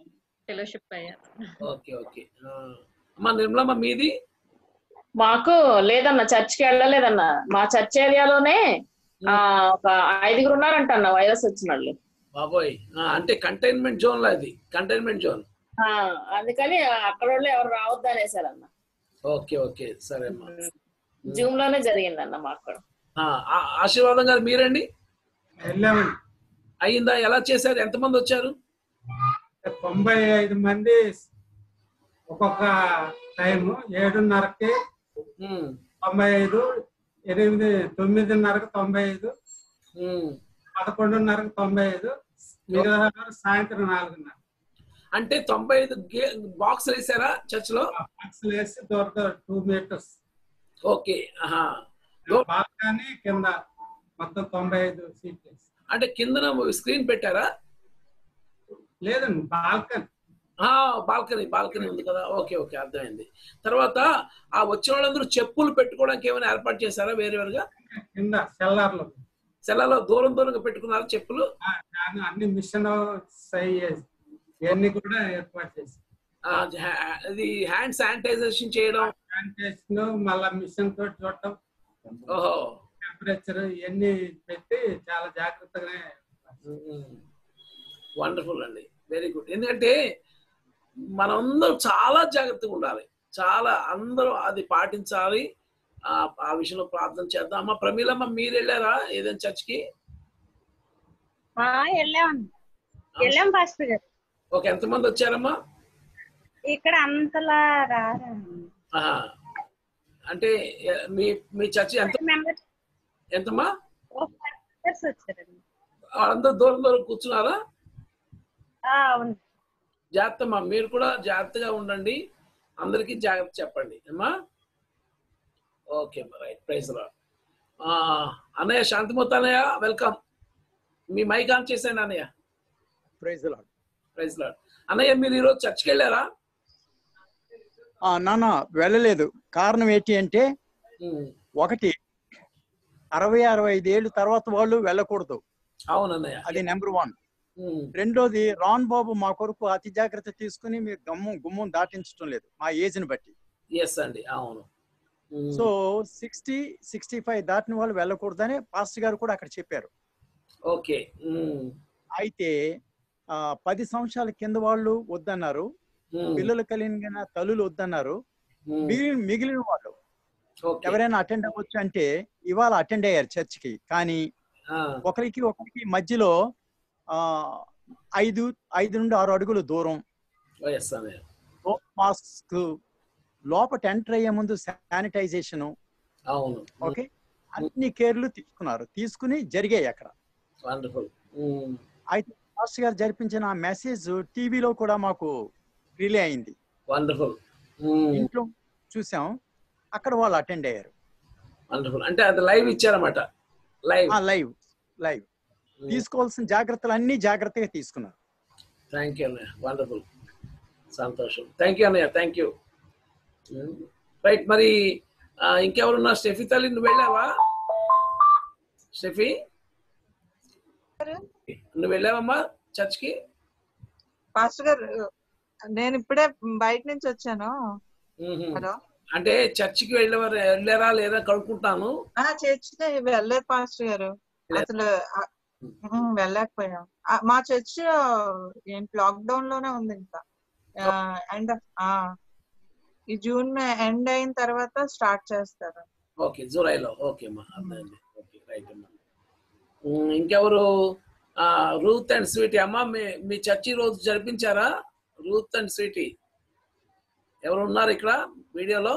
ఫెలోషిప్ అయ్యారు ఓకే ఓకే ఆ, అమ్మా నిర్మలమ్మ మీది మాకు లేదన్న చర్చ్కి వెళ్ళలేదన్న మా చర్చ్ ఏరియాలోనే ఆ ఒక ఐదుగురు ఉన్నారంట అన్న వైరస్ వచ్చిన వాళ్ళు బాబోయ్ ఆ, అంటే కంటైన్మెంట్ జోన్ లో అది కంటైన్మెంట్ జోన్ ఆ, అందుకని అక్కడ వాళ్ళు ఎవరు రావద్దు అనేసారన్న ఓకే ఓకే సరే అమ్మా జూమ్ లోనే జరిగిందన్న మాకు కూడా ఆ, ఆ- ఆశీర్వాదం గారు మీరండి వెళ్ళామండి అయిందా ఎలా చేశారు ఎంతమంది వచ్చారు తొంభై ఐదు మంది ఒక్కొక్క టైము ఏడున్నరకి ఉమ్, తొంభై ఐదు ఎనిమిది తొమ్మిదిన్నరకు తొంభై ఐదు ఉమ్. పదకొండున్నరకు తొంభై ఐదు మిగతా సాయంత్రం నాలుగున్నర అంటే తొంభై ఐదు బాక్స్ వేసారా చర్చ్ లో బాక్సులు వేసి దూర టూ మీటర్స్ ఓకే ఆహా బాల్కనీ కింద మొత్తం తొంభై ఐదు సీట్లు వేసి. అంటే కిందన స్క్రీన్ పెట్టారా లేదండి బాల్కనీ ఆ బాల్కనీ బాల్కనీ ఉంది కదా ఓకే ఓకే అర్థమైంది తర్వాత ఆ వచ్చిన వాళ్ళందరూ చెప్పులు పెట్టుకోవడానికి ఏమైనా ఏర్పాటు చేశారా వేరు వేరుగా కింద సెల్లార్లో సెలలో దూరం దూరంగా పెట్టుకున్నారా చెప్పులు ఆ, దాన్ని అన్ని మిషన్ సై ఇవన్నీ కూడా ఏర్పాటు చేసి ఆ, హ్యా- అది హ్యాండ్ శానిటైజేషన్ చేయడం శానిటేషన్ మళ్ళా మిషన్ తోటి చూడటం ఓహో టెంపరేచర్ ఇవన్నీ పెట్టి చాలా జాగ్రత్తగానే వండర్ఫుల్ అండి వెరీ గుడ్ ఎందుకంటే మనందరం చాలా జాగ్రత్తగా ఉండాలి చాలా అందరూ అది పాటించాలి ఆ ఆ విషయంలో ప్రార్థన చేద్దాం అమ్మ ప్రమీలమ్మ మీరు వెళ్ళారా ఏదైనా చర్చ్కి వెళ్ళాం వెళ్ళాం పాస్టర్ గారు ఓకే ఎంతమంది వచ్చారమ్మా ఇక్కడ అంతలా రారా ఆహా. అంటే ఎ- మీ మీ చర్చ్ ఎంత మెంబర్స్ ఎంతమ్మా మెంబర్స్ వచ్చారండి వాళ్ళందరూ దూరం దూరం కూర్చున్నారా ఆ, అవును జాగ్రత్త అమ్మా మీరు కూడా జాగ్రత్తగా ఉండండి అందరికీ జాగ్రత్త చెప్పండి అమ్మా ఓకే రైట్ ప్రైజ్ రా అన్నయ్య శాంతిమూర్తి అన్నయ్య వెల్కమ్ మీ మైక్ ఆన్ చేశాను అన్నయ్య ప్రైజ్ లాడ్ ప్రైజ్ లాడ్ అన్నయ్య మీరు ఈరోజు చర్చ్కి వెళ్ళారా నాన్న వెళ్ళలేదు కారణం ఏంటి అంటే ఒకటి అరవై అరవై ఐదు ఏళ్ళు తర్వాత వాళ్ళు వెళ్ళకూడదు అవునన్నయ్య అది నెంబర్ వన్ రెండోది రాన్ బాబు మా కొరకు అతి జాగ్రత్త తీసుకుని మీరు గమ్మం గుమ్మం దాటించడం లేదు మా ఏజ్ ని బట్టి ఎస్ అండి అవును సో సిక్స్టీ సిక్స్టీ ఫైవ్ దాటిన వాళ్ళు వెళ్ళకూడదని పాస్టర్ గారు కూడా అక్కడ చెప్పారు ఓకే అయితే ఆ, పది సంవత్సరాల కింద వాళ్ళు వద్దన్నారు పిల్లలు కలిగిన తల్లులు వద్దన్నారు మిగిలిన మిగిలిన వాళ్ళు ఎవరైనా అటెండ్ అవ్వచ్చు అంటే ఇవాళ అటెండ్ అయ్యారు చర్చ్ కి కానీ ఒకరికి ఒకరికి మధ్యలో ఆ ఐదు ఐదు నుండి ఆరు అడుగులు దూరం ఎస్ అన్నయ్య మాస్క్ లోపల ఎంటర్ అయ్యే ముందు శానిటైజేషన్ అవును ఓకే అన్ని కేర్లు తీసుకున్నారు తీసుకుని జరిగాయి అక్కడ వండర్ఫుల్ అయితే పాస్టర్ గారు జరిపించిన ఆ మెసేజ్ టీవీలో కూడా మాకు రిలే అయింది వండర్ఫుల్ ఇంట్లో చూసాం అక్కడ వాళ్ళు అటెండ్ అయ్యారు వండర్ఫుల్ అంటే అది లైవ్ ఇచ్చారన్నమాట లైవ్ లైవ్ లైవ్ తీసుకోవాల్సిన జాగ్రత్తలు అన్ని జాగ్రత్తగా తీసుకున్నారు థ్యాంక్ యూ అన్నయ్య వండర్ఫుల్ సంతోషం థ్యాంక్ యూ అన్నయ్య థ్యాంక్ యూ రైట్ మరి ఆ, ఇంకెవరున్నా స్టెఫీ తల్లి నువ్వు వెళ్ళావా స్టెఫీ నువ్వు వెళ్ళావమ్మా చర్చ్కి పాస్టర్ గారు నేను ఇప్పుడే బయట నుంచి వచ్చాను హలో అంటే చర్చికి వెళ్ళేవారు వెళ్ళారా లేదా కనుక్కుంటాను ఆ చర్చ్ వెళ్ళలేదు పాస్టర్ గారు అసలు ఆ, ఉమ్, వెళ్ళలేకపోయాం ఆ, మా చర్చ్ ఏంటి లాక్డౌన్ లోనే ఉంది ఇంకా అండ్ ఈ జూన్ ఎండ్ అయిన తర్వాత స్టార్ట్ చేస్తారు ఓకే జూలైలో ఓకే అమ్మా అర్థమైంది ఓకే రైట్ అమ్మా ఉమ్, ఇంకెవరు ఆ, రూత్ అండ్ స్వీటీ అమ్మ మీ మీ చర్చి రోజు జరిపించారా రూత్ అండ్ స్వీటీ ఎవరు ఉన్నారు ఇక్కడ వీడియోలో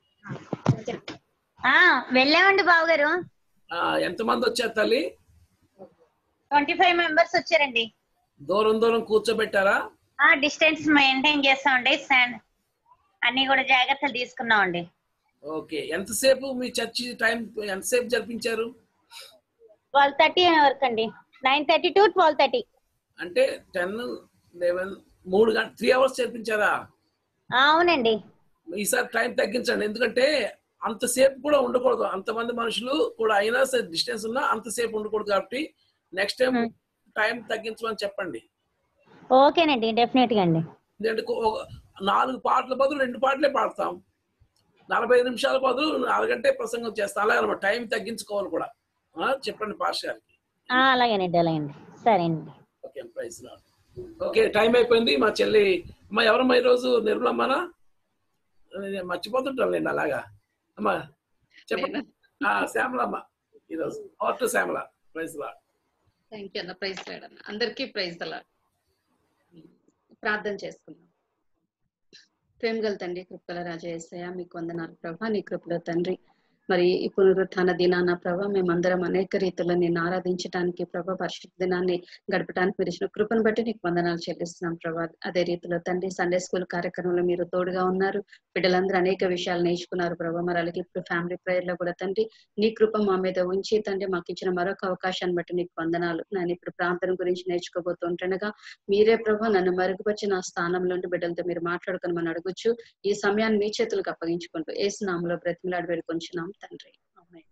ఆ వెళ్ళామండి బాబు గారు ఆ, ఎంతమంది వచ్చారు తల్లి ట్వంటీ ఫైవ్ మెంబర్స్ వచ్చారండి దూరం దూరం కూర్చోబెట్టారా ఆ డిస్టెన్స్ మెయింటైన్ చేస్తామండి శాన్ అన్ని కూడా జాగ్రత్తలు తీసుకున్నామండి ఓకే ఎంతసేపు మీ చర్చి టైం ఎంతసేపు జరిపించారు ట్వెల్వ్ థర్టీ వరకు అండి nine thirty to twelve thirty అంటే టెన్ లెవెన్ మూడు గంట త్రీ అవర్స్ జరిపించారా అవునండి ఈసారి టైం తగ్గించండి ఎందుకంటే అంతసేపు కూడా ఉండకూడదు అంతమంది మనుషులు కూడా అయినా సరే డిస్టెన్స్ ఉన్నా అంతసేపు ఉండకూడదు కాబట్టి నెక్స్ట్ టైం టైం తగ్గించమని చెప్పండి ఓకేనండి డెఫినెట్ గా అండి ఎందుకంటే ఒక నాలుగు పాటల బదులు రెండు పాటలే పాడతాం నలభై ఐదు నిమిషాల బదులు అరగంటే ప్రసంగం చేస్తాం అలాగే అనమాట టైం తగ్గించుకోవాలి కూడా ఆ, చెప్పండి పాస్ గారికి ఆ, అలాగేనండి అలాగేనండి సరే అండి okay praise lord. Okay time అయిపోయింది మా చెల్లి అమ్మ ఎవరమ్మా ఈరోజు నిర్మలమ్మనా నేను మర్చిపోతుంటాను అలాగా అమ్మా చెప్పండి ఆ, శ్యామలమ్మ ఈరోజు over to Shyamala praise Lord. Thank you అన్న ప్రైజ్ అన్న అందరికీ ప్రైజ్ అలా ప్రార్థన చేసుకుందాం ప్రేమ గల తండ్రి కృపల రాజేసయ మీకు వందనాలు ప్రభా నీ కృపలో తండ్రి మరి ఈ పునరుత్థాన దినాన ప్రభా మేమందరం అనేక రీతిలో నేను ఆరాధించడానికి ప్రభా పరిశుద్ధ దినాన్ని గడపడానికి మీరు ఇచ్చిన కృపను బట్టి నీకు వందనాలు చెల్లిస్తున్నాం ప్రభా అదే రీతిలో తండ్రి సండే స్కూల్ కార్యక్రమంలో మీరు తోడుగా ఉన్నారు బిడ్డలందరూ అనేక విషయాలు నేర్చుకున్నారు ప్రభా మరి అలాగే ఇప్పుడు ఫ్యామిలీ ప్రేయర్ లో కూడా తండ్రి నీ కృప మా మీద ఉంచి తండ్రి మాకు ఇచ్చిన మరొక అవకాశాన్ని బట్టి నీకు వందనాలు నేను ఇప్పుడు ప్రాంతం గురించి నేర్చుకోబోతుంటుండగా మీరే ప్రభు నన్ను మరుగుపరిచి నా స్థానంలో ఉండి బిడ్డలతో మీరు మాట్లాడుకొని మనం అడగొచ్చు ఈ సమయాన్ని మీ చేతులకు అప్పగించుకుంటూ ఏసు నామలో బ్రతిమలాడి వేడుకొంచున్నాం తండ్రి ఆమేన్.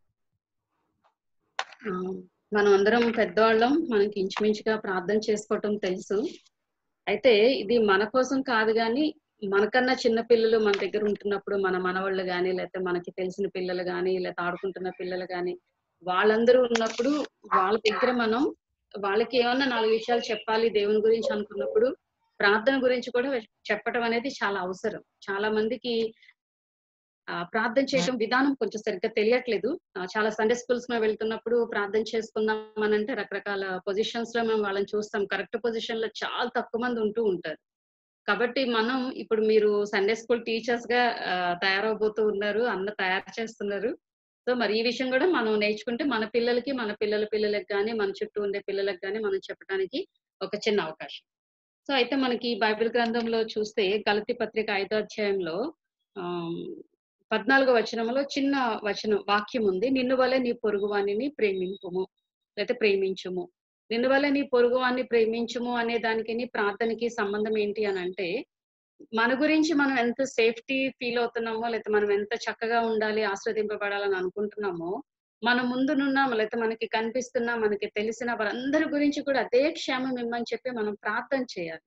ఆ, మనం అందరం పెద్దవాళ్ళం మనకి ఇంచుమించుగా ప్రార్థన చేసుకోవటం తెలుసు అయితే ఇది మన కోసం కాదు కానీ మనకన్నా చిన్న పిల్లలు మన దగ్గర ఉంటున్నప్పుడు మన మనవాళ్ళు కానీ లేకపోతే మనకి తెలిసిన పిల్లలు కానీ లేకపోతే ఆడుకుంటున్న పిల్లలు కానీ వాళ్ళందరూ ఉన్నప్పుడు వాళ్ళ దగ్గర మనం వాళ్ళకి ఏమన్నా నాలుగు విషయాలు చెప్పాలి దేవుని గురించి అనుకున్నప్పుడు ప్రార్థన గురించి కూడా చెప్పటం అనేది చాలా అవసరం చాలా మందికి ఆ, ప్రార్థన చేయడం విధానం కొంచెం సరిగ్గా తెలియట్లేదు ఆ, చాలా సండే స్కూల్స్ మేము వెళ్తున్నప్పుడు ప్రార్థన చేసుకుందాం అని అంటే రకరకాల పొజిషన్స్ లో మేము వాళ్ళని చూస్తాం కరెక్ట్ పొజిషన్ లో చాలా తక్కువ మంది ఉంటూ ఉంటారు కాబట్టి మనం ఇప్పుడు మీరు సండే స్కూల్ టీచర్స్ గా ఆ, తయారవబోతూ ఉన్నారు అన్న తయారు చేస్తున్నారు సో మరి ఈ విషయం కూడా మనం నేర్చుకుంటే మన పిల్లలకి మన పిల్లల పిల్లలకి కానీ మన చుట్టూ ఉండే పిల్లలకు కానీ మనం చెప్పడానికి ఒక చిన్న అవకాశం సో అయితే మనకి బైబిల్ గ్రంథంలో చూస్తే గలతి పత్రిక ఐదో అధ్యాయంలో ఆమ్, పద్నాలుగో వచనంలో చిన్న వచనం వాక్యం ఉంది నిన్ను వలె నీ పొరుగువాణిని ప్రేమింపుము లేకపోతే ప్రేమించుము నిన్ను వలె నీ పొరుగువాన్ని ప్రేమించుము అనే దానికి ప్రార్థనకి సంబంధం ఏంటి అని అంటే మన గురించి మనం ఎంత సేఫ్టీ ఫీల్ అవుతున్నామో లేకపోతే మనం ఎంత చక్కగా ఉండాలి ఆస్వాదింపబడాలని అనుకుంటున్నామో మన ముందునున్న లేకపోతే మనకి కనిపిస్తున్న మనకి తెలిసిన వారందరి గురించి కూడా అదే క్షేమం ఇమ్మని చెప్పి మనం ప్రార్థన చేయాలి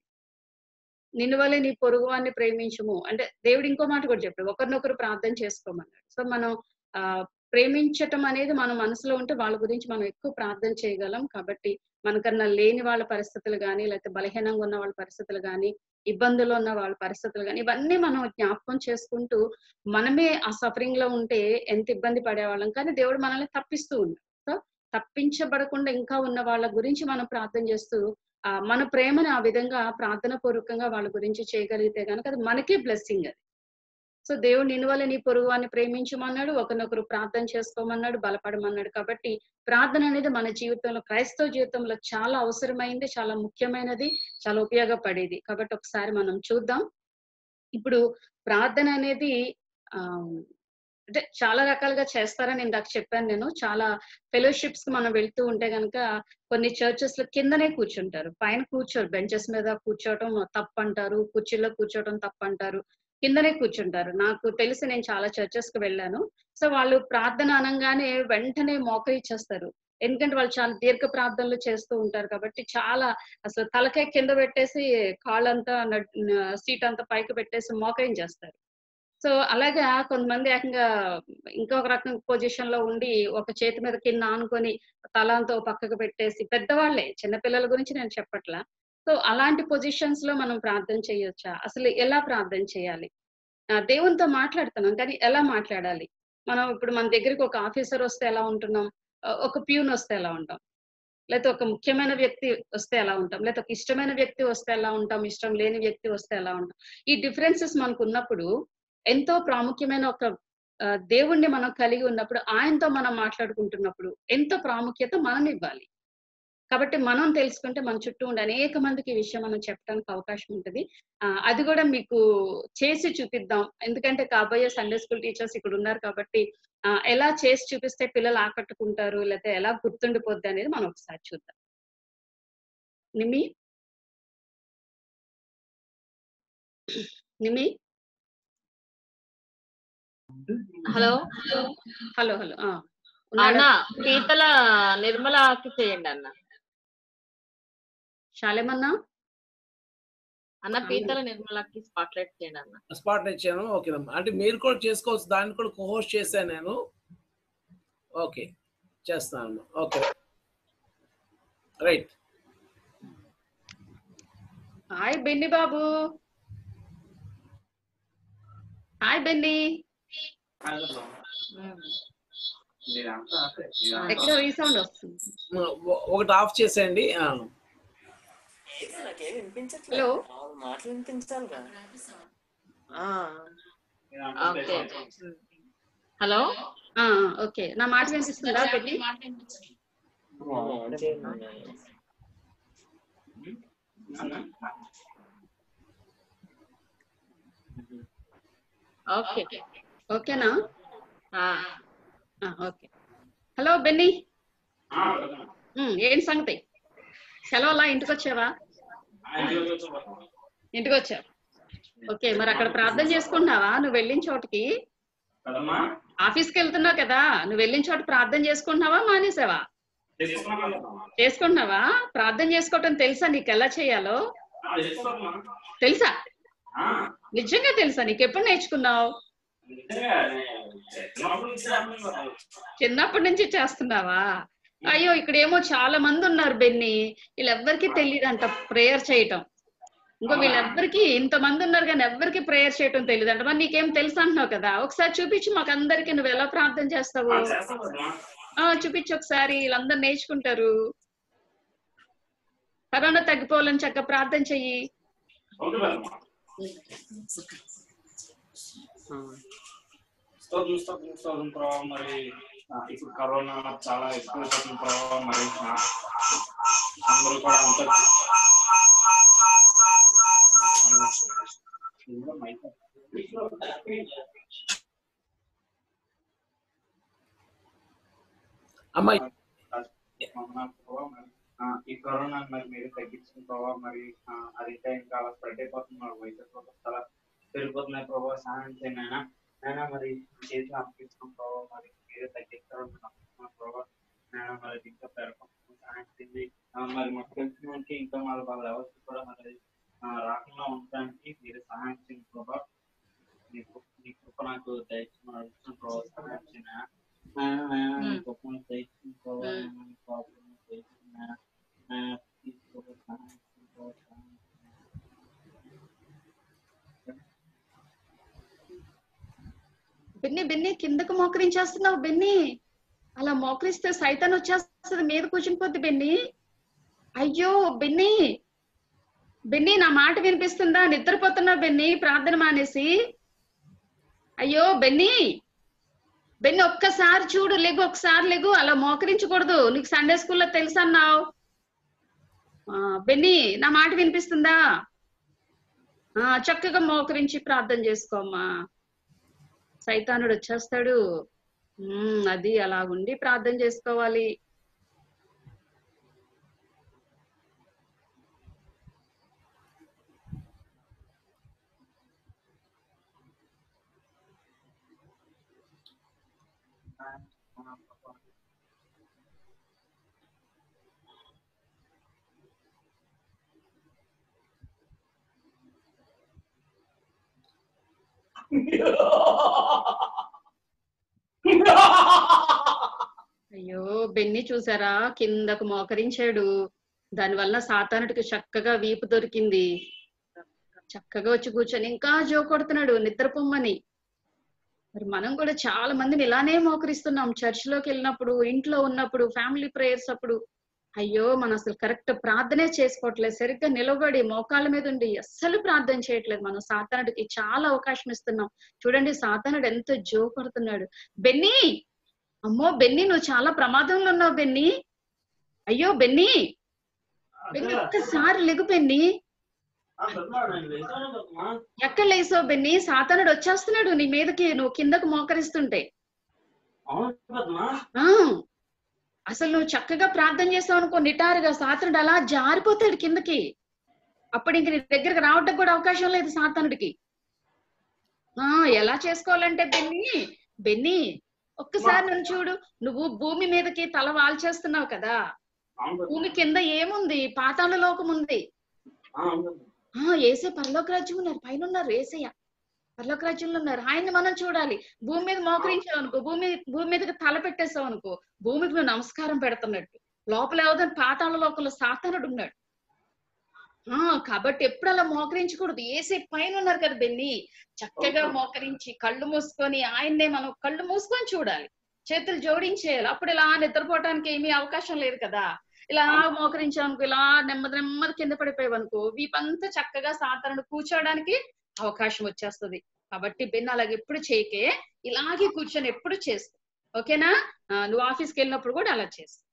నిన్ను వల్లే నీ పొరుగువాన్ని ప్రేమించుము అంటే దేవుడు ఇంకో మాట కూడా చెప్పాడు ఒకరినొకరు ప్రార్థన చేసుకోమన్నాడు సో మనం ఆ ప్రేమించటం అనేది మన మనసులో ఉంటే వాళ్ళ గురించి మనం ఎక్కువ ప్రార్థన చేయగలం కాబట్టి మనకన్నా లేని వాళ్ళ పరిస్థితులు కానీ లేకపోతే బలహీనంగా ఉన్న వాళ్ళ పరిస్థితులు కానీ ఇబ్బందుల్లో ఉన్న వాళ్ళ పరిస్థితులు కానీ ఇవన్నీ మనం జ్ఞాపకం చేసుకుంటూ మనమే ఆ సఫరింగ్ లో ఉంటే ఎంత ఇబ్బంది పడేవాళ్ళం కానీ దేవుడు మనల్ని తప్పిస్తూ ఉన్నాడు సో తప్పించబడకుండా ఇంకా ఉన్న వాళ్ళ గురించి మనం ప్రార్థన చేస్తూ ఆ మన ప్రేమను ఆ విధంగా ప్రార్థన పూర్వకంగా వాళ్ళ గురించి చేయగలిగితే కనుక అది మనకే బ్లెస్సింగ్ అది సో దేవుడు నిన్ను వల్ల నీ పొరుగువాన్ని ప్రేమించమన్నాడు ఒకరినొకరు ప్రార్థన చేసుకోమన్నాడు బలపడమన్నాడు కాబట్టి ప్రార్థన అనేది మన జీవితంలో క్రైస్తవ జీవితంలో చాలా అవసరమైంది చాలా ముఖ్యమైనది చాలా ఉపయోగపడేది కాబట్టి ఒకసారి మనం చూద్దాం ఇప్పుడు ప్రార్థన అనేది ఆ అంటే చాలా రకాలుగా చేస్తారని ఇందాక చెప్పాను నేను చాలా ఫెలోషిప్స్ కి మనం వెళ్తూ ఉంటే గనుక కొన్ని చర్చెస్ లో కిందనే కూర్చుంటారు పైన కూర్చోరు బెంచెస్ మీద కూర్చోవటం తప్పంటారు కుర్చీలో కూర్చోవటం తప్పంటారు కిందనే కూర్చుంటారు నాకు తెలిసి నేను చాలా చర్చెస్ కి వెళ్ళాను సో వాళ్ళు ప్రార్థన అనగానే వెంటనే మోకరిచ్చేస్తారు ఎందుకంటే వాళ్ళు చాలా దీర్ఘ ప్రార్థనలు చేస్తూ ఉంటారు కాబట్టి చాలా అసలు తలకాయ కింద పెట్టేసి కాళ్ళంతా సీట్ అంతా పైకి పెట్టేసి మోకరిం చేస్తారు సో అలాగా కొంతమంది ఏకంగా ఇంకొక రకం పొజిషన్ లో ఉండి ఒక చేతి మీద కింద ఆనుకొని తల అంతా ఓ పక్కకు పెట్టేసి పెద్దవాళ్లే చిన్నపిల్లల గురించి నేను చెప్పట్లా సో అలాంటి పొజిషన్స్ లో మనం ప్రార్థన చేయొచ్చా అసలు ఎలా ప్రార్థన చేయాలి ఆ, దేవునితో మాట్లాడుతున్నాం కానీ ఎలా మాట్లాడాలి మనం ఇప్పుడు మన దగ్గరికి ఒక ఆఫీసర్ వస్తే ఎలా ఉంటున్నాం ఆ, ఒక ప్యూన్ వస్తే ఎలా ఉంటాం లేకపోతే ఒక ముఖ్యమైన వ్యక్తి వస్తే ఎలా ఉంటాం లేకపోతే ఒక ఇష్టమైన వ్యక్తి వస్తే ఎలా ఉంటాం ఇష్టం లేని వ్యక్తి వస్తే ఎలా ఉంటాం ఈ డిఫరెన్సెస్ మనకు ఉన్నప్పుడు ఎంతో ప్రాముఖ్యమైన ఒక ఆ, దేవుణ్ణి మనం కలిగి ఉన్నప్పుడు ఆయనతో మనం మాట్లాడుకుంటున్నప్పుడు ఎంతో ప్రాముఖ్యత మనం ఇవ్వాలి కాబట్టి మనం తెలుసుకుంటే మన చుట్టూ ఉండే అనేక మందికి ఈ విషయం మనం చెప్పడానికి అవకాశం ఉంటుంది ఆ, అది కూడా మీకు చేసి చూపిద్దాం ఎందుకంటే కాబోయే సండే స్కూల్ టీచర్స్ ఇక్కడ ఉన్నారు కాబట్టి ఆ, ఎలా చేసి చూపిస్తే పిల్లలు ఆకట్టుకుంటారు లేకపోతే ఎలా గుర్తుండిపోద్ది అనేది మనం ఒకసారి చూద్దాం నిమి నిమి హలో హలో హలో ఆ, అన్న ఉన్నారా పీతల నిర్మలకి చేయండి అన్న శాలేమన్నా అన్న పీతల నిర్మలకి స్పాట్లైట్ చేయండి అన్న స్పాట్ ఇచ్చాను ఓకేనమ్మా అంటే మీరు కూడా చేసుకోవచ్చు దాన్ని కూడా కోహోస్ట్ చేశాను నేను ఓకే చేస్తాను okay right hi Benny Babu hi Benny ఎక్కడో రీసౌండ్ వస్తుంది ఒకటి ఆఫ్ చేసేయండి ఆ. నాకేం వినిపించట్లేదు హలో నాలుగు మాటలు వినిపించాలిగా ఓకే హలో ఆ, ఓకే నా మాట వినిపిస్తుందా బెన్ని ఓకే ఓకేనా ఆ, ఆ, ఓకే హలో బెన్ని ఉమ్, ఏంటి సంగతి సెలవులా ఇంటికి వచ్చావా ఇంటికి వచ్చావు ఓకే మరి అక్కడ ప్రార్థన చేసుకుంటున్నావా నువ్వు వెళ్ళిన చోటకి ఆఫీస్కి వెళ్తున్నావు కదా నువ్వు వెళ్ళిన చోట ప్రార్థన చేసుకుంటున్నావా మానేసావా చేసుకుంటున్నావా ప్రార్థన చేసుకోవటం తెలుసా నీకు ఎలా చేయాలో తెలుసా నిజంగా తెలుసా నీకు ఎప్పుడు నేర్చుకున్నావు చిన్నప్పటి నుంచి చేస్తున్నావా అయ్యో ఇక్కడ ఏమో చాలా మంది ఉన్నారు బెన్ని వీళ్ళెవ్వరికి తెలియదంట ప్రేయర్ చేయటం ఇంకో వీళ్ళెవ్వరికి ఇంత మంది ఉన్నారు కానీ ఎవ్వరికి ప్రేయర్ చేయటం తెలియదంట మరి నీకేం తెలుసు అంటున్నావు కదా ఒకసారి చూపించు మాకు అందరికి నువ్వు ఎలా ప్రార్థన చేస్తావు ఆ చూపించు ఒకసారి వీళ్ళందరూ నేర్చుకుంటారు కరోనా తగ్గిపోవాలని చక్క ప్రార్థన చెయ్యి స్తోత్రం స్తోత్రం స్తోత్రం ప్రభావ మరి ఆ, ఇప్పుడు కరోనా చాలా ఎక్కువ అయిపోతుంది ప్రభావ మరి ఆ, అందరూ కూడా అంత అమ్మాయి ప్రభావ మరి ఆ, ఈ కరోనా మరి మీరు తగ్గించిన ప్రభావ మరి ఆ, అది ఇంకా ఇంకా అలా స్ప్రెడ్ అయిపోతుంది మరి వైద్య ప్రభావ చాలా పెరిగిపోతున్నాయి ప్రభావ సహాయం చేయండి నాయన నాయన మరి చేసిన అప్పించిన ప్రభావ మరి మీరే తగ్గిస్తారని నమ్ముతున్నాను ప్రభావ నాయన మరి ఇది ఇంకా పెరగకుండా సహాయం చేయండి ఆ, మరి మాకు తెలిసిన వాళ్ళకి ఇంకా మరి వాళ్ళ వ్యవస్థ కూడా మరి ఆ, రాకుండా ఉండడానికి మీరే సహాయం చేయండి ప్రభావ మీ కృప మీ కృప నాకు దయచిన అడుగుతున్న ప్రభావ సహాయం చేయండి నాయన నాయన నీ కృప నాకు దయచిన ప్రభావ నాయన, నీ కృప నాకు దయచిన నాయన. నాయన, ప్లీజ్ ప్రభావ సహాయం చేయండి ప్రభావ సహాయం బెన్ని బెన్ని కిందకు మోకరించేస్తున్నావు బెన్ని అలా మోకరిస్తే సైతాన్ వచ్చేస్తుంది మీద కూర్చుని బెన్ని అయ్యో బెన్ని బెన్ని నా మాట వినిపిస్తుందా నిద్రపోతున్నావు బెన్ని ప్రార్థన మానేసి అయ్యో బెన్ని బెన్ని ఒక్కసారి చూడు లెగు ఒకసారి లెగు అలా మోకరించకూడదు నీకు సండే స్కూల్లో తెలుసు అన్నావు ఆ, బెన్ని నా మాట వినిపిస్తుందా ఆ చక్కగా మోకరించి ప్రార్థన చేసుకోమ్మా సైతానుడు వచ్చేస్తాడు ఉమ్, అది అలా ఉండి ప్రార్థన చేసుకోవాలి అయ్యో బెన్ని చూసారా కిందకు మోకరించాడు దానివల్ల సాతానుడికి చక్కగా వీపు దొరికింది చక్కగా వచ్చి కూర్చొని ఇంకా జో కొడుతున్నాడు నిద్రపోమ్మని మరి మనం కూడా చాలా మందిని ఇలానే మోకరిస్తున్నాం చర్చ్ లోకి వెళ్ళినప్పుడు ఇంట్లో ఉన్నప్పుడు ఫ్యామిలీ ప్రేయర్స్ అప్పుడు అయ్యో మనం అసలు కరెక్ట్ ప్రార్థనే చేసుకోవట్లేదు సరిగ్గా నిలబడి మోకాళ్ళ మీద ఉండి అస్సలు ప్రార్థన చేయట్లేదు మనం సాతానుడికి చాలా అవకాశం ఇస్తున్నాం చూడండి సాతానుడు ఎంత జో కొడుతున్నాడు బెన్నీ అమ్మో బెన్నీ నువ్వు చాలా ప్రమాదంలో ఉన్నావు బెన్నీ అయ్యో బెన్నీ బెన్నీ ఒక్కసారి లెగు బెన్నీ ఎక్కడ లేసావు బెన్నీ సాతానుడు వచ్చేస్తున్నాడు నీ మీదకి నువ్వు కిందకు మోకరిస్తుంటే ఆ అసలు నువ్వు చక్కగా ప్రార్థన చేసావు అనుకో నిటారుగా సాతానుడు అలా జారిపోతాడు కిందకి అప్పుడు ఇంక నీ దగ్గరకు రావడానికి కూడా అవకాశం లేదు సాతానుడికి ఆ ఎలా చేసుకోవాలంటే బెన్నీ బెన్నీ ఒక్కసారి నన్ను చూడు నువ్వు భూమి మీదకి తల వాల్చేస్తున్నావు కదా భూమి కింద ఏముంది పాతాళ లోకం ఉంది ఆ ఏసే పరలోక రాజ్యం ఉన్నారు పైన ఉన్నారు ఏసయ్య పరలోక రాజ్యంలో ఉన్నారు ఆయన్ని మనం చూడాలి భూమి మీద మోకరించాం అనుకో భూమి భూమి మీదకి తల పెట్టేసాం అనుకో భూమికి నువ్వు నమస్కారం పెడుతున్నట్టు లోపల ఏదో పాతాళ లోకంలో సాతానుడు ఉన్నాడు ఆ కాబట్టి ఎప్పుడు అలా మోకరించకూడదు ఏసే పైన ఉన్నారు కదా బెన్ని చక్కగా మోకరించి కళ్ళు మూసుకొని ఆయన్నే మనం కళ్ళు మూసుకొని చూడాలి చేతులు జోడించేయాలి అప్పుడు ఇలా నిద్రపోవటానికి ఏమీ అవకాశం లేదు కదా ఇలా మోకరించామనుకో ఇలా నెమ్మది నెమ్మది కింద పడిపోయావనుకో వీపంతా చక్కగా సాధారణ కూర్చోవడానికి అవకాశం వచ్చేస్తుంది కాబట్టి బెన్ అలాగే ఎప్పుడు చేయకే ఇలాగే కూర్చొని ఎప్పుడు చేస్తూ ఓకేనా ఆ, నువ్వు ఆఫీస్కి వెళ్ళినప్పుడు కూడా అలా చేస్తూ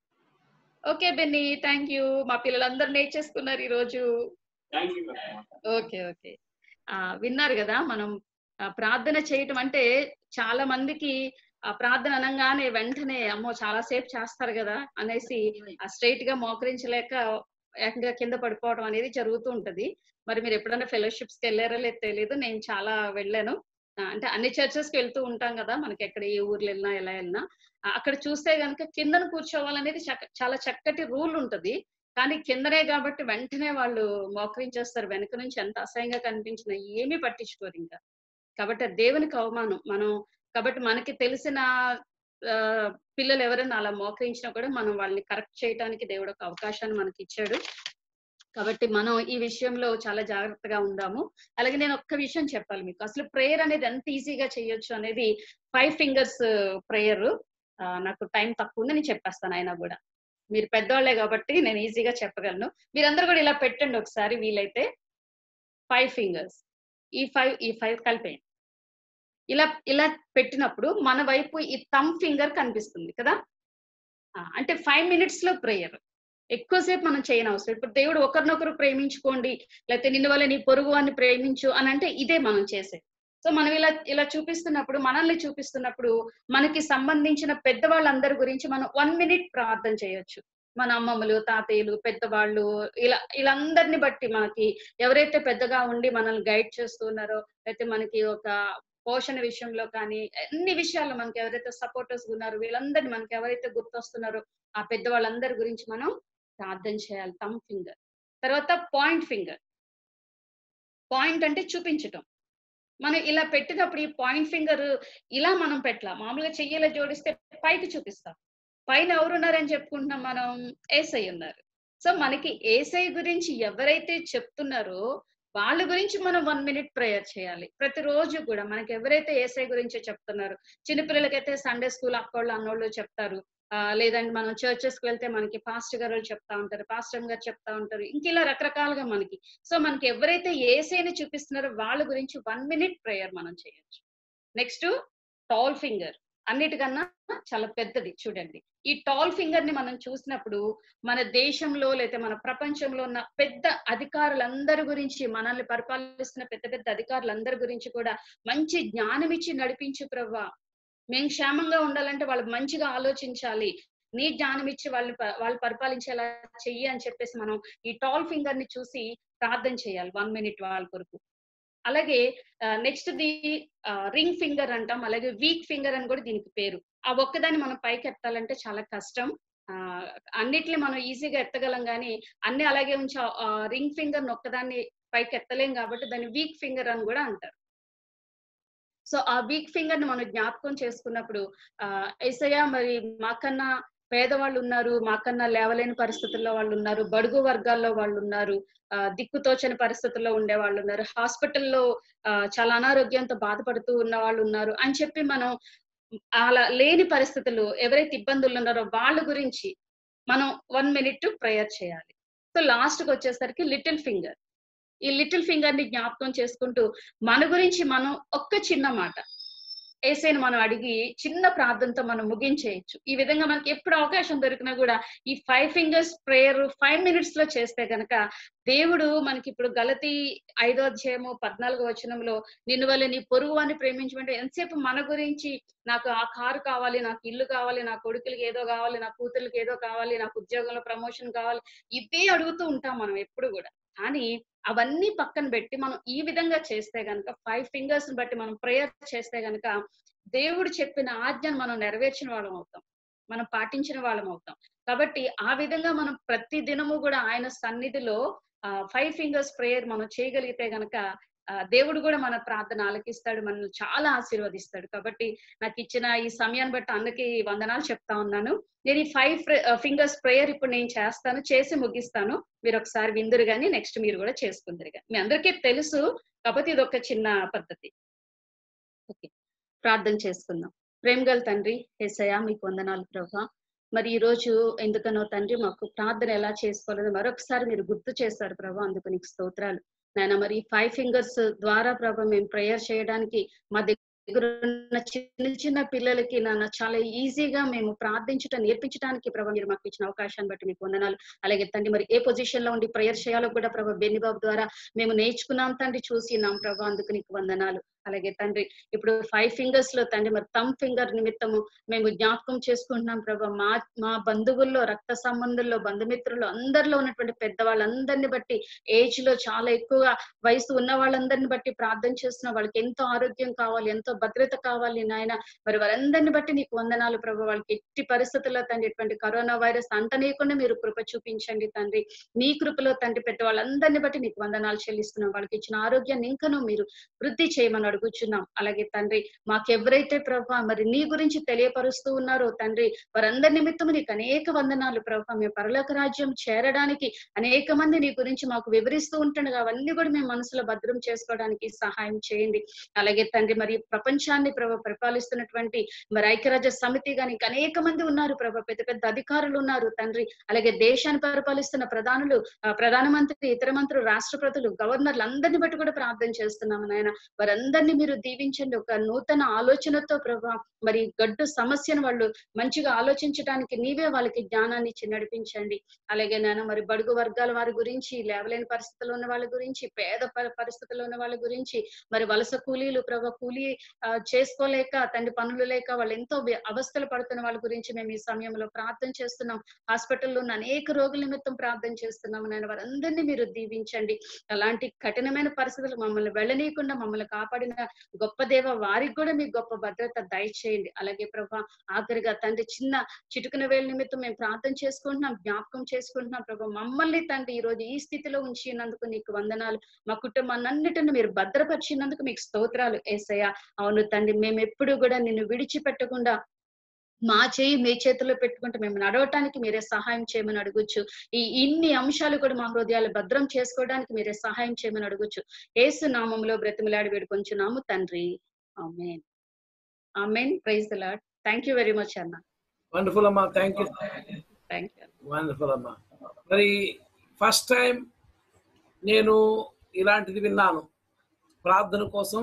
ఓకే బెన్ని థ్యాంక్ యూ మా పిల్లలందరూ నేర్చేసుకున్నారు ఈ రోజు థ్యాంక్ యూ ఓకే ఓకే ఆ విన్నారు కదా మనం ఆ, ప్రార్థన చేయటం అంటే చాలా మందికి ఆ ప్రార్థన అనగానే వెంటనే అమ్మో చాలా సేపు చేస్తారు కదా అనేసి ఆ స్ట్రైట్ గా మోకరించలేక ఏకంగా కింద పడిపోవడం అనేది జరుగుతూ ఉంటది మరి మీరు ఎప్పుడైనా ఫెలోషిప్స్ కి వెళ్ళారో లేదు తెలియదు నేను చాలా వెళ్ళాను ఆ, అంటే అన్ని చర్చెస్ కి వెళ్తూ ఉంటాం కదా మనకి ఎక్కడ ఏ ఊర్లో వెళ్ళినా ఎలా వెళ్ళినా ఆ, అక్కడ చూస్తే గనుక కిందన కూర్చోవాలనేది చక్క- చాలా చక్కటి రూల్ ఉంటది కానీ కిందనే కాబట్టి వెంటనే వాళ్ళు మోకరించేస్తారు వెనక నుంచి ఎంత అసహ్యంగా కనిపించినా ఏమీ పట్టించుకోరు ఇంకా కాబట్టి అది దేవునికి అవమానం మనం కాబట్టి మనకి తెలిసిన ఆ, పిల్లలు ఎవరైనా అలా మోకరించినా కూడా మనం వాళ్ళని కరెక్ట్ చేయడానికి దేవుడు ఒక అవకాశాన్ని మనకి ఇచ్చాడు కాబట్టి మనం ఈ విషయంలో చాలా జాగ్రత్తగా ఉందాము అలాగే నేను ఒక్క విషయం చెప్పాలి మీకు అసలు ప్రేయర్ అనేది ఎంత ఈజీగా చేయొచ్చు అనేది ఫైవ్ ఫింగర్స్ ప్రేయర్ నాకు టైం తక్కువ ఉంది నేను చెప్పేస్తాను అయినా కూడా మీరు పెద్దవాళ్లే కాబట్టి నేను ఈజీగా చెప్పగలను మీరందరూ కూడా ఇలా పెట్టండి ఒకసారి వీలైతే ఫైవ్ ఫింగర్స్ ఈ ఫైవ్ ఈ ఫైవ్ కలిపేయండి ఇలా ఇలా పెట్టినప్పుడు మన వైపు ఈ థమ్ ఫింగర్ కనిపిస్తుంది కదా ఆ, అంటే ఫైవ్ మినిట్స్ లో ప్రేయర్ ఎక్కువసేపు మనం చేయని అవసరం ఇప్పుడు దేవుడు ఒకరినొకరు ప్రేమించుకోండి లేకపోతే నిన్ను వల్ల నీ పొరుగు అని ప్రేమించు అని అంటే ఇదే మనం చేసేది సో మనం ఇలా ఇలా చూపిస్తున్నప్పుడు మనల్ని చూపిస్తున్నప్పుడు మనకి సంబంధించిన పెద్దవాళ్ళందరి గురించి మనం వన్ మినిట్ ప్రార్థన చేయొచ్చు మన అమ్మమ్మలు తాతయ్యలు పెద్దవాళ్ళు ఇలా వీళ్ళందరిని బట్టి మనకి ఎవరైతే పెద్దగా ఉండి మనల్ని గైడ్ చేస్తున్నారో లేకపోతే మనకి ఒక పోషణ విషయంలో కానీ అన్ని విషయాల్లో మనకి ఎవరైతే సపోర్టర్స్ ఉన్నారో వీళ్ళందరినీ మనకి ఎవరైతే గుర్తొస్తున్నారో ఆ పెద్దవాళ్ళందరి గురించి మనం ప్రార్థన చేయాలి థమ్ ఫింగర్ తర్వాత పాయింట్ ఫింగర్ పాయింట్ అంటే చూపించటం మనం ఇలా పెట్టినప్పుడు ఈ పాయింట్ ఫింగర్ ఇలా మనం పెట్టాల మామూలుగా చెయ్యిలా జోడిస్తే పైకి చూపిస్తాం పైన ఎవరున్నారని చెప్పుకుంటున్నాం మనం ఏసై ఉన్నారు సో మనకి ఏసై గురించి ఎవరైతే చెప్తున్నారో వాళ్ళ గురించి మనం వన్ మినిట్ ప్రేయర్ చేయాలి ప్రతిరోజు కూడా మనకి ఎవరైతే ఏసై గురించి చెప్తున్నారు చిన్నపిల్లలకైతే సండే స్కూల్ అక్కోళ్ళు అన్నోళ్ళు చెప్తారు ఆ, లేదంటే మనం చర్చెస్ కి వెళ్తే మనకి పాస్టర్ గారు చెప్తా ఉంటారు పాస్టర్ గారు చెప్తా ఉంటారు ఇంక ఇలా రకరకాలుగా మనకి సో మనకి ఎవరైతే ఏసైని చూపిస్తున్నారో వాళ్ళ గురించి వన్ మినిట్ ప్రేయర్ మనం చేయొచ్చు నెక్స్ట్ టాల్ ఫింగర్ అన్నిటికన్నా చాలా పెద్దది చూడండి ఈ టాల్ ఫింగర్ ని మనం చూసినప్పుడు మన దేశంలో లేదా మన ప్రపంచంలో ఉన్న పెద్ద అధికారులందరి గురించి మనల్ని పరిపాలిస్తున్న పెద్ద పెద్ద అధికారులందరి గురించి కూడా మంచి జ్ఞానం ఇచ్చి నడిపించు ప్రవ్వా మేము క్షేమంగా ఉండాలంటే వాళ్ళు మంచిగా ఆలోచించాలి నీ జ్ఞానం ఇచ్చి వాళ్ళని ప- వాళ్ళు పరిపాలించేలా చెయ్యి అని చెప్పేసి మనం ఈ టాల్ ఫింగర్ ని చూసి ప్రార్థన చేయాలి వన్ మినిట్ వాళ్ళ కొరకు అలాగే నెక్స్ట్ ది రింగ్ ఫింగర్ అంటాం అలాగే వీక్ ఫింగర్ అని కూడా దీనికి పేరు ఆ ఒక్కదాన్ని మనం పైకి ఎత్తాలంటే చాలా కష్టం ఆ అన్నిటిని మనం ఈజీగా ఎత్తగలం కానీ అన్ని అలాగే ఉంచి రింగ్ ఫింగర్ ఒక్కదాన్ని పైకి ఎత్తలేం కాబట్టి దాన్ని వీక్ ఫింగర్ అని కూడా అంటారు సో ఆ వీక్ ఫింగర్ ని మనం జ్ఞాపకం చేసుకున్నప్పుడు ఆ ఏసయ్య మరి మాకన్నా పేదవాళ్ళు ఉన్నారు మాకన్నా లేవలేని పరిస్థితుల్లో వాళ్ళు ఉన్నారు బడుగు వర్గాల్లో వాళ్ళు ఉన్నారు ఆ దిక్కుతోచని పరిస్థితుల్లో ఉండే వాళ్ళు ఉన్నారు హాస్పిటల్లో ఆ, చాలా అనారోగ్యంతో బాధపడుతూ ఉన్న వాళ్ళు ఉన్నారు అని చెప్పి మనం అలా లేని పరిస్థితులు ఎవరైతే ఇబ్బందులు ఉన్నారో వాళ్ళ గురించి మనం వన్ మినిట్ ప్రేయర్ చేయాలి సో లాస్ట్ కి వచ్చేసరికి లిటిల్ ఫింగర్ ఈ లిటిల్ ఫింగర్ ని జ్ఞాపకం చేసుకుంటూ మన గురించి మనం ఒక్క చిన్న మాట ఏసైని మనం అడిగి చిన్న ప్రార్థనతో మనం ముగించేయచ్చు ఈ విధంగా మనకి ఎప్పుడు అవకాశం దొరికినా కూడా ఈ five fingers prayer five minutes లో చేస్తే గనక దేవుడు మనకి ఇప్పుడు గలతి ఐదో అధ్యాయము పద్నాలుగో వచనంలో నిన్ను వల్ల నీ పొరుగు అని ప్రేమించమంటే ఎంతసేపు మన గురించి నాకు ఆ కారు కావాలి నాకు ఇల్లు కావాలి నా కొడుకులకి ఏదో కావాలి నా కూతుర్లకి ఏదో కావాలి నాకు ఉద్యోగంలో ప్రమోషన్ కావాలి ఇవే అడుగుతూ ఉంటాం మనం ఎప్పుడు కూడా కానీ అవన్నీ పక్కన పెట్టి మనం ఈ విధంగా చేస్తే గనక ఫైవ్ ఫింగర్స్ బట్టి మనం ప్రేయర్ చేస్తే గనక దేవుడు చెప్పిన ఆజ్ఞను మనం నెరవేర్చిన వాళ్ళం అవుతాం మనం పాటించిన వాళ్ళం అవుతాం కాబట్టి ఆ విధంగా మనం ప్రతి దినము కూడా ఆయన సన్నిధిలో ఫైవ్ ఫింగర్స్ ప్రేయర్ మనం చేయగలిగితే గనక ఆ, దేవుడు కూడా మన ప్రార్థన ఆలకిస్తాడు మనల్ని చాలా ఆశీర్వదిస్తాడు కాబట్టి నాకు ఇచ్చిన ఈ సమయాన్ని బట్టి అందరికి వందనాలు చెప్తా ఉన్నాను నేను ఈ ఫైవ్ ఫింగర్స్ ప్రేయర్ ఇప్పుడు నేను చేస్తాను చేసి ముగిస్తాను మీరు ఒకసారి విందురు కానీ నెక్స్ట్ మీరు కూడా చేసుకుందరు కానీ మీ అందరికీ తెలుసు కాకపోతే ఇది ఒక చిన్న పద్ధతి ఓకే ప్రార్థన చేసుకుందాం ప్రేమ గల తండ్రి ఏసయ్య మీకు వందనాలు ప్రభా మరి ఈ రోజు ఎందుకనో తండ్రి మాకు ప్రార్థన ఎలా చేసుకోవాలని మరొకసారి మీరు గుర్తు చేశారు ప్రభా అందుకు నీకు స్తోత్రాలు నాయన మరి ఫైవ్ ఫింగర్స్ ద్వారా ప్రభా మేము ప్రేయర్ చేయడానికి మా దగ్గర ఉన్న చిన్న చిన్న పిల్లలకి నాన్న చాలా ఈజీగా మేము ప్రార్థించటం నేర్పించడానికి ప్రభా మీరు మాకు ఇచ్చిన అవకాశాన్ని బట్టి మీకు వందనాలు అలాగే తండ్రి మరి ఏ పొజిషన్ లో ఉండి ప్రేయర్ చేయాలో కూడా ప్రభా బెన్నిబాబు ద్వారా మేము నేర్చుకున్నాం తండ్రి చూసినాం ప్రభా అందుకు నీకు వందనాలు అలాగే తండ్రి ఇప్పుడు ఫైవ్ ఫింగర్స్ లో తండ్రి మరి థమ్ ఫింగర్ నిమిత్తము మేము జ్ఞాపకం చేసుకుంటున్నాం ప్రభా మా మా బంధువుల్లో రక్త సంబంధుల్లో బంధుమిత్రులు అందరిలో ఉన్నటువంటి పెద్దవాళ్ళందరిని బట్టి ఏజ్ లో చాలా ఎక్కువగా వయసు ఉన్న వాళ్ళందరిని బట్టి ప్రార్థన చేస్తున్న వాళ్ళకి ఎంతో ఆరోగ్యం కావాలి ఎంతో భద్రత కావాలి నాయన మరి వారందరిని బట్టి నీకు వందనాలు ప్రభు వాళ్ళకి ఎట్టి పరిస్థితుల్లో తండ్రి ఇటువంటి కరోనా వైరస్ అంటనీయకుండా మీరు కృప చూపించండి తండ్రి నీ కృపలో తండ్రి పెద్ద వాళ్ళందరిని బట్టి నీకు వందనాలు చెల్లిస్తున్నాం వాళ్ళకి ఇచ్చిన ఆరోగ్యాన్ని ఇంకనూ మీరు వృద్ధి చేయమని అడుగుచున్నాం అలాగే తండ్రి మాకెవరైతే ప్రభా మరి నీ గురించి తెలియపరుస్తూ ఉన్నారో తండ్రి వారందరి నిమిత్తం నీకు అనేక వందనాలు ప్రభా మేము పరలోక రాజ్యం చేరడానికి అనేక మంది నీ గురించి మాకు వివరిస్తూ ఉంటుండగా అవన్నీ కూడా మేము మనసులో భద్రం చేసుకోవడానికి సహాయం చేయండి అలాగే తండ్రి మరి ప్రపంచాన్ని ప్రభ పరిపాలిస్తున్నటువంటి మరి ఐక్యరాజ్య సమితి గాని ఇంకా అనేక మంది ఉన్నారు ప్రభ పెద్ద పెద్ద అధికారులు ఉన్నారు తండ్రి అలాగే దేశాన్ని పరిపాలిస్తున్న ప్రధానులు ఆ, ప్రధానమంత్రి ఇతర మంత్రులు రాష్ట్రపతులు గవర్నర్లు అందరిని బట్టి కూడా ప్రార్థన చేస్తున్నాము నాయన వారందరినీ మీరు దీవించండి ఒక నూతన ఆలోచనతో ప్రభా మరి గడ్డు సమస్యను వాళ్ళు మంచిగా ఆలోచించడానికి నీవే వాళ్ళకి జ్ఞానాన్ని ఇచ్చి నడిపించండి అలాగే నాన్న మరి బడుగు వర్గాల వారి గురించి లేవలేని పరిస్థితుల్లో ఉన్న వాళ్ళ గురించి పేద ప- పరిస్థితుల్లో ఉన్న వాళ్ళ గురించి మరి వలస కూలీలు ప్రభా కూలీ ఆ, చేసుకోలేక తండ్రి పనులు లేక వాళ్ళు ఎంతో వ్య- అవస్థలు పడుతున్న వాళ్ళ గురించి మేము ఈ సమయంలో ప్రార్థన చేస్తున్నాం హాస్పిటల్లో ఉన్న అనేక రోగుల నిమిత్తం ప్రార్థన చేస్తున్నాం నాయన వారందరినీ మీరు దీవించండి అలాంటి కఠినమైన పరిస్థితులు మమ్మల్ని వెళ్ళనీయకుండా మమ్మల్ని కాపాడిన గొప్ప దేవ వారికి కూడా మీ గొప్ప భద్రత దయచేయండి అలాగే ప్రభా ఆఖరిగా తండ్రి చిన్న చిటుకున వేల నిమిత్తం మేము ప్రార్థన చేసుకుంటున్నాం జ్ఞాపకం చేసుకుంటున్నాం ప్రభా మమ్మల్ని తండ్రి ఈ రోజు ఈ స్థితిలో ఉంచినందుకు నీకు వందనాలు మా కుటుంబాన్నిటిని మీరు భద్రపరిచినందుకు మీకు స్తోత్రాలు ఏసయ్య అవును తండ్రి మేము ఎప్పుడు కూడా నిన్ను విడిచిపెట్టకుండా మా చేయి మీ చేతిలో పెట్టుకుంటే మేము నడవటానికి మీరే సహాయం చేయమని అడగొచ్చు ఈ ఇన్ని అంశాలు కూడా మా హృదయాలు భద్రం చేసుకోవడానికి మీరే సహాయం చేయమని అడగొచ్చు ఏసు నామంలో బ్రతిమలాడి వేడుకొంచున్నాము తండ్రి amen amen praise the Lord thank you very much అన్న వండర్ఫుల్ అమ్మా thank you thank you wonderful అమ్మా మరి ఫస్ట్ టైం నేను ఇలాంటిది విన్నాను ప్రార్థన కోసం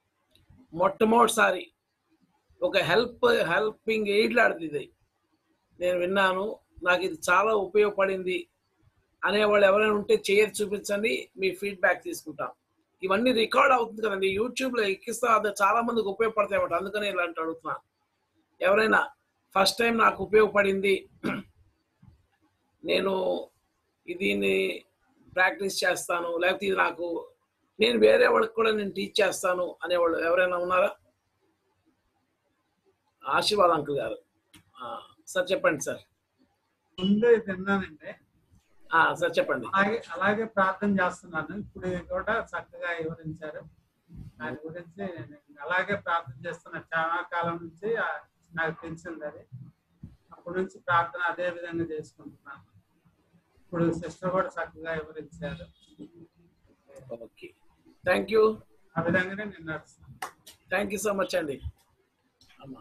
మొట్టమొదటిసారి ఒక హెల్ప్ హెల్పింగ్ ఎయిడ్ లాంటిది ఇది నేను విన్నాను నాకు ఇది చాలా ఉపయోగపడింది అనేవాళ్ళు ఎవరైనా ఉంటే చేయరు చూపించండి మీ ఫీడ్బ్యాక్ తీసుకుంటాం ఇవన్నీ రికార్డ్ అవుతుంది కదండి యూట్యూబ్లో ఎక్కిస్తే అది చాలా మందికి ఉపయోగపడతాయి అన్నమాట అందుకని ఇలాంటి అడుగుతున్నాను ఎవరైనా ఫస్ట్ టైం నాకు ఉపయోగపడింది నేను దీన్ని ప్రాక్టీస్ చేస్తాను లేకపోతే ఇది నాకు నేను వేరే వాళ్ళకి కూడా నేను టీచ్ చేస్తాను అనేవాళ్ళు ఎవరైనా ఉన్నారా ఆశీర్వాద్ అంకుల్ గారు ఆ, సార్ చెప్పండి సార్ ముందు ఇది విన్నానండి ఆ, సార్ చెప్పండి అలాగే అలాగే ప్రార్థన చేస్తున్నాను ఇప్పుడు కూడా చక్కగా వివరించారు దాని గురించి నేను అలాగే ప్రార్థన చేస్తున్నా చాలా కాలం నుంచి ఆ, నాకు తెలిసింది అది అప్పటి నుంచి ప్రార్థన అదే విధంగా చేసుకుంటున్నాను ఇప్పుడు సిస్టర్ కూడా చక్కగా వివరించారు ఓకే థ్యాంక్ యూ ఆ విధంగానే నేను నడుస్తాను థ్యాంక్ యూ సో మచ్ అండి అమ్మా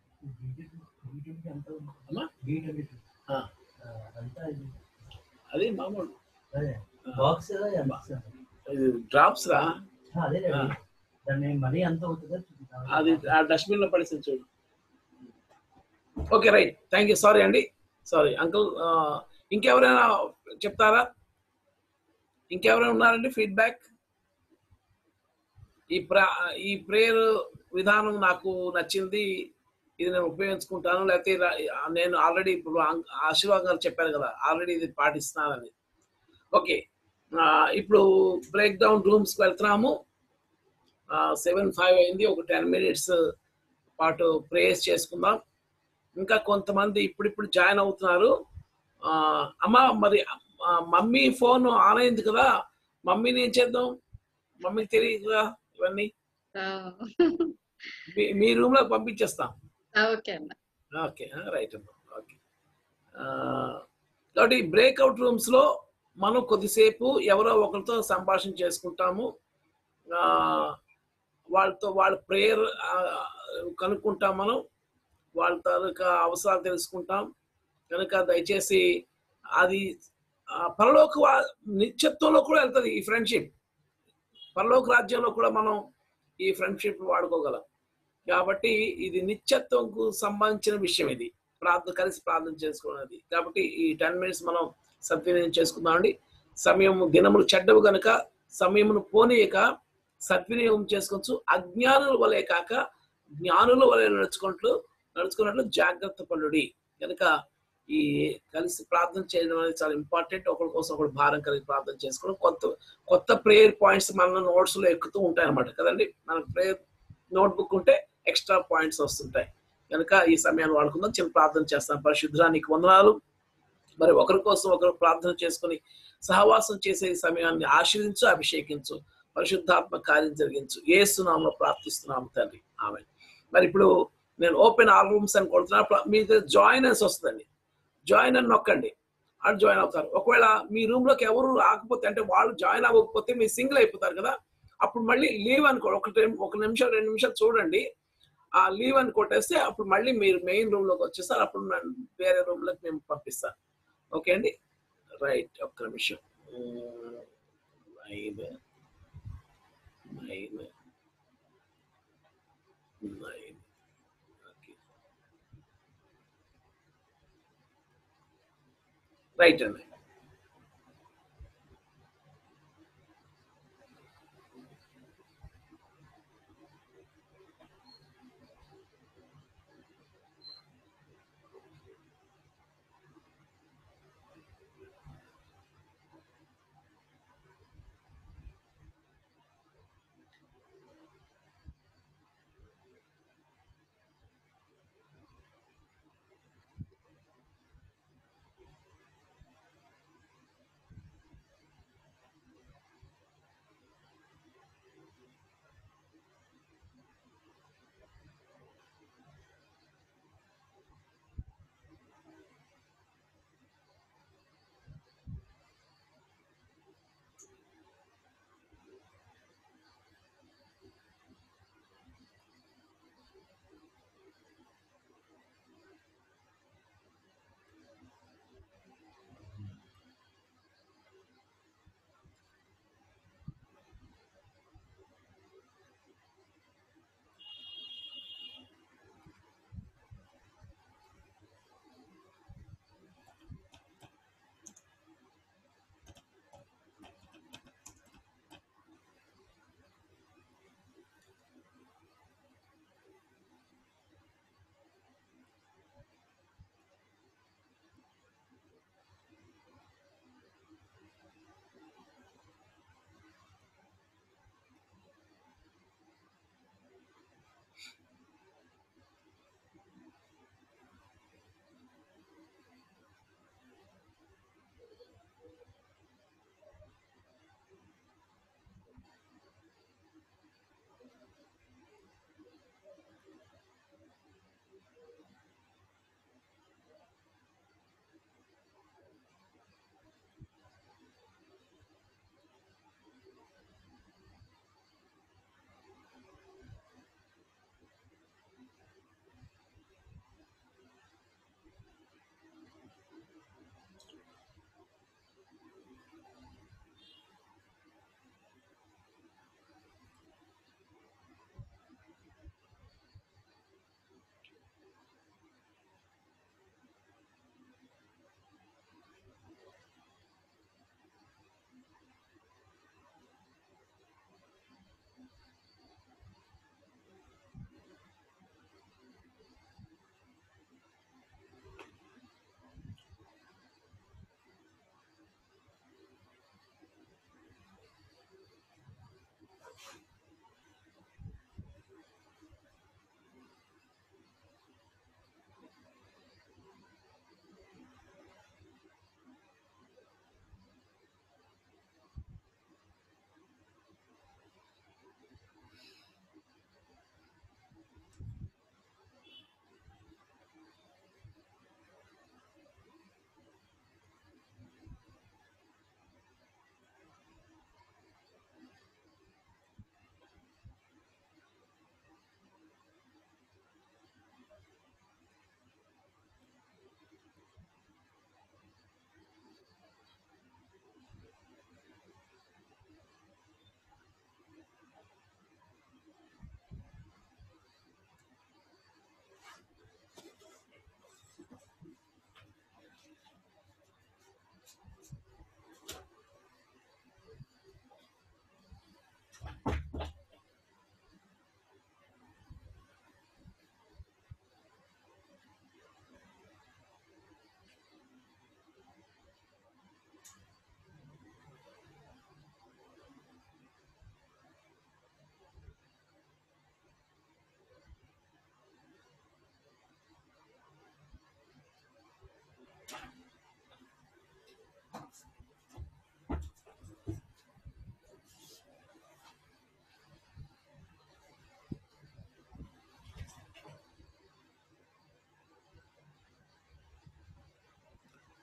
అమ్మా ఆ. అది మామూలు బాక్స్ డ్రాప్స్ రా అదే ఆ. దాన్ని మరీ అంత అవుతుందో అది ఆ డస్ట్బిన్ లో పడేసింది చూడు okay right thank you sorry అండి సారీ అంకుల్ ఇంకెవరైనా చెప్తారా ఇంకెవరైనా ఉన్నారండి ఫీడ్బ్యాక్ ఈ ప్రా ఈ ప్రేయర్ విధానం నాకు నచ్చింది ఇది నేను ఉపయోగించుకుంటాను లేకపోతే ఇలా- నేను ఆల్రెడీ ఇప్పుడు అం- ఆశీర్వాద్ గారు చెప్పారు కదా ఆల్రెడీ ఇది పాటిస్తున్నానని ఓకే ఆ, ఇప్పుడు బ్రేక్ డౌన్ రూమ్స్కి వెళ్తున్నాము సెవెన్ ఫైవ్ అయింది ఒక టెన్ మినిట్స్ పాటు ప్రేయర్స్ చేసుకుందాం ఇంకా కొంతమంది ఇప్పుడిప్పుడు జాయిన్ అవుతున్నారు ఆ, అమ్మ మరి ఆ, మమ్మీ ఫోన్ ఆన్ అయింది కదా మమ్మీని ఏం చేద్దాం మమ్మీకి తెలియదు కదా ఇవన్నీ మీ- మీ రూమ్ లో పంపించేస్తాం ఓకే అన్న ఓకే రైట్ అమ్మా ఓకే ఆ, కాబట్టి బ్రేక్అవుట్ రూమ్స్ లో మనం కొద్దిసేపు ఎవరో ఒకరితో సంభాషణ చేసుకుంటాము ఆ, వాళ్ళతో వాళ్ళ ప్రేయర్ కనుక్కుంటాం మనం వాళ్ళ తాలూకా అవసరాలు తెలుసుకుంటాం కనుక దయచేసి అది ఆ, పరలోక వా- నిత్యత్వంలో కూడా వెళ్తుంది ఈ ఫ్రెండ్షిప్ పరలోక రాజ్యంలో కూడా మనం ఈ ఫ్రెండ్షిప్ వాడుకోగలం కాబట్టి ఇది నిత్యత్వంకు సంబంధించిన విషయం ఇది ప్రార్థన కలిసి ప్రార్థన చేసుకోవడం కాబట్టి ఈ టెన్ మినిట్స్ మనం సద్వినియోగం చేసుకుందామండి సమయం దినములు చెడ్డవు గనుక సమయమును పోనీయక సద్వినియోగం చేసుకోవచ్చు అజ్ఞానుల వలె కాక జ్ఞానుల వలె నడుచుకుంటూ నడుచుకున్నట్లు జాగ్రత్త పడుడి కనుక ఈ కలిసి ప్రార్థన చేయడం అనేది చాలా ఇంపార్టెంట్ ఒకరి కోసం ఒకరు భారం కలిగి ప్రార్థన చేసుకోవడం కొత్త కొత్త ప్రేయర్ పాయింట్స్ మన నోట్స్ లో ఎక్కుతూ ఉంటాయి అన్నమాట కదండి మన ప్రేయర్ నోట్బుక్ ఉంటే ఎక్స్ట్రా పాయింట్స్ వస్తుంటాయి కనుక ఈ సమయాన్ని వాడుకుందాం చిన్న ప్రార్థన చేస్తాం పరిశుద్ధానికి వందనాలు మరి ఒకరి కోసం ఒకరు ప్రార్థన చేసుకుని సహవాసం చేసే ఈ సమయాన్ని ఆశీర్వించు అభిషేకించు పరిశుద్ధాత్మ కార్యం జరిగించు ఏసునామలో ప్రార్థిస్తున్నాము తండ్రి ఆమె మరి ఇప్పుడు నేను ఓపెన్ ఆల్ రూమ్స్ అని కొడుతున్నా అప్పుడు మీ జాయిన్ అనేసి వస్తుందండి జాయిన్ అని నొక్కండి అటు జాయిన్ అవుతారు ఒకవేళ మీ రూమ్ లోకి ఎవరు రాకపోతే అంటే వాళ్ళు జాయిన్ అవ్వకపోతే మీరు సింగిల్ అయిపోతారు కదా అప్పుడు మళ్ళీ లీవ్ అనుకో ఒక టైం- ఒక నిమిషం రెండు నిమిషాలు చూడండి ఆ లీవ్ అని కొట్టేస్తే అప్పుడు మళ్ళీ మీరు మెయిన్ రూమ్ లోకి వచ్చేస్తారు అప్పుడు నేను వేరే రూమ్ లోకి మేము పంపిస్తాను ఓకే అండి రైట్ ఒక్క నిమిషం నైన్ నైన్ నైన్ రైట్ అండి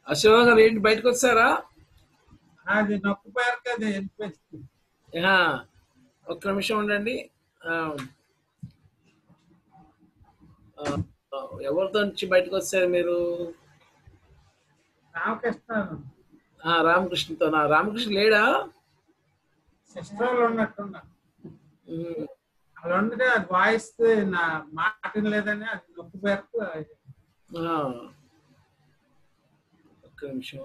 అశోక్ గారు ఏంటి బయటకు వచ్చారా అది నొక్కిపోయారు కదా వెళ్ళిపోయింది యా, ఒక్క నిమిషం ఉండండి ఆ, ఆ, ఎవరితో నుంచి బయటకు వచ్చారు మీరు రామకృష్ణ ఆ, రామకృష్ణతో రామకృష్ణ లేడా సిస్టర్ వాళ్ళు ఉన్నట్టున్నారు ఉమ్, అలా ఉంటే అది వాయిస్ నా మాట లేదని అది నొక్కిపోయారు ఆ. ఒక్క నిమిషం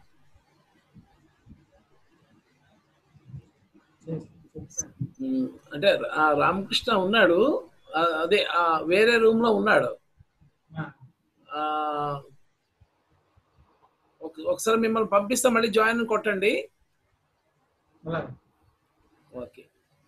ఉమ్, అంటే ఆ రామకృష్ణ ఉన్నాడు ఆ, అదే ఆ వేరే రూమ్ లో ఉన్నాడు ఆ, ఒక- ఒకసారి మిమ్మల్ని పంపిస్తా మళ్ళీ జాయిన్ కొట్టండి ఓకే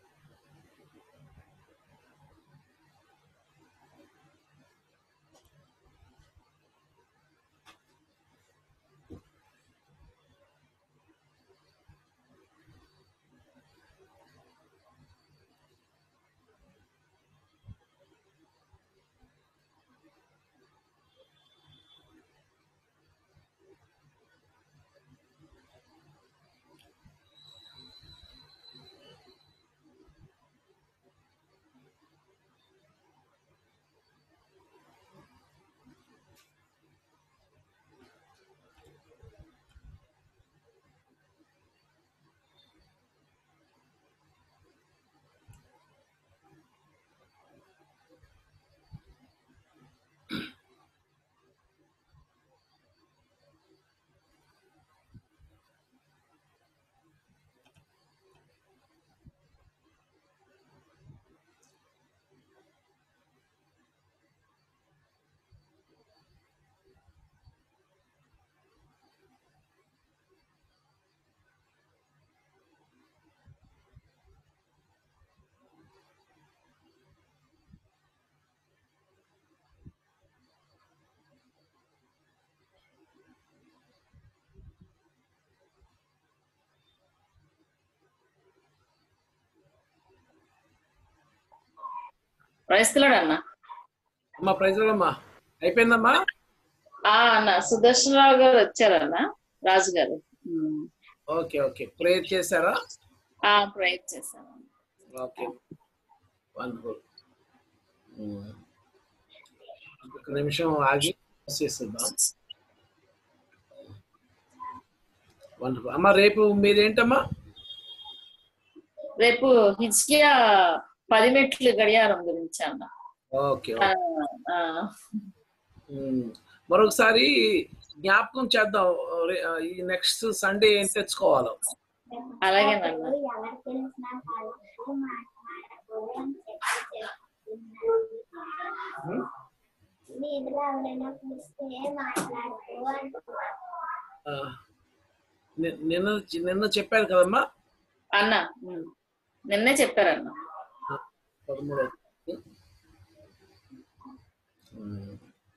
ప్రయస్కులాడు అన్న అమ్మా ప్రైజ్లమ్మా అయిపోయిందమ్మా ఆ అన్న సుదర్శనరావు గారు వచ్చారన్న రాజు గారు ఉమ్. ఓకే ఓకే ప్రేయర్ చేశారా ఆ ప్రేయర్ చేశాను ఓకే వండర్ఫుల్ ఒక నిమిషం ఆగి చేస్తుందాం వండర్ఫుల్ అమ్మా రేపు మీరేంటమ్మా రేపు హిజ్కియా పది మెట్లు గడియారం గురించి అన్న ఓకే ఆ, ఆ, ఉమ్. మరొకసారి జ్ఞాపకం చేద్దాం రే- ఈ నెక్స్ట్ సండే ఏం తెచ్చుకోవాలో అలాగేనన్న ఎవరు తెలిసిన వాళ్ళతో మాట్లాడకూడదు అని చెప్పి చెప్తున్నారు. వీధిలో ఎవరైనా పిలిస్తే మాట్లాడుకో అంటున్నారు. ఆ, ని- నిన్న నిన్న చెప్పారు కదమ్మా అన్న ఉమ్. నిన్నే చెప్పారన్న పదమూడవ తారీఖు. ఉమ్.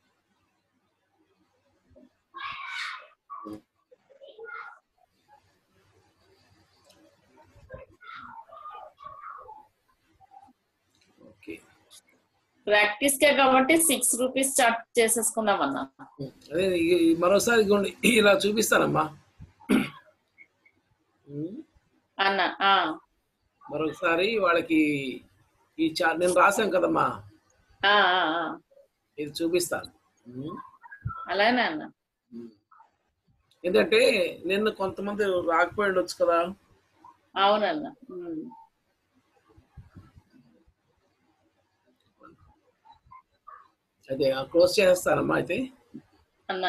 ఓకే ప్రాక్టీస్ కే కాబట్టి సిక్స్ రూపీస్ చార్ట్ చేసేసుకుందాం అన్న అదే ఈ- ఈ మరోసారి ఇదిగోండి ఇలా చూపిస్తానమ్మా ఉమ్. అన్న ఆ మరొకసారి వాళ్ళకి ఈ చా నేను రాశాను కదమ్మా ఆ, ఆ, ఆ. ఇది చూపిస్తాను ఉమ్. అలానే అన్న ఎందుకంటే నిన్న కొంతమంది రాకపోయి ఉండొచ్చు కదా అవునన్న ఉమ్. అదే క్లోజ్ చేస్తానమ్మా అయితే అన్న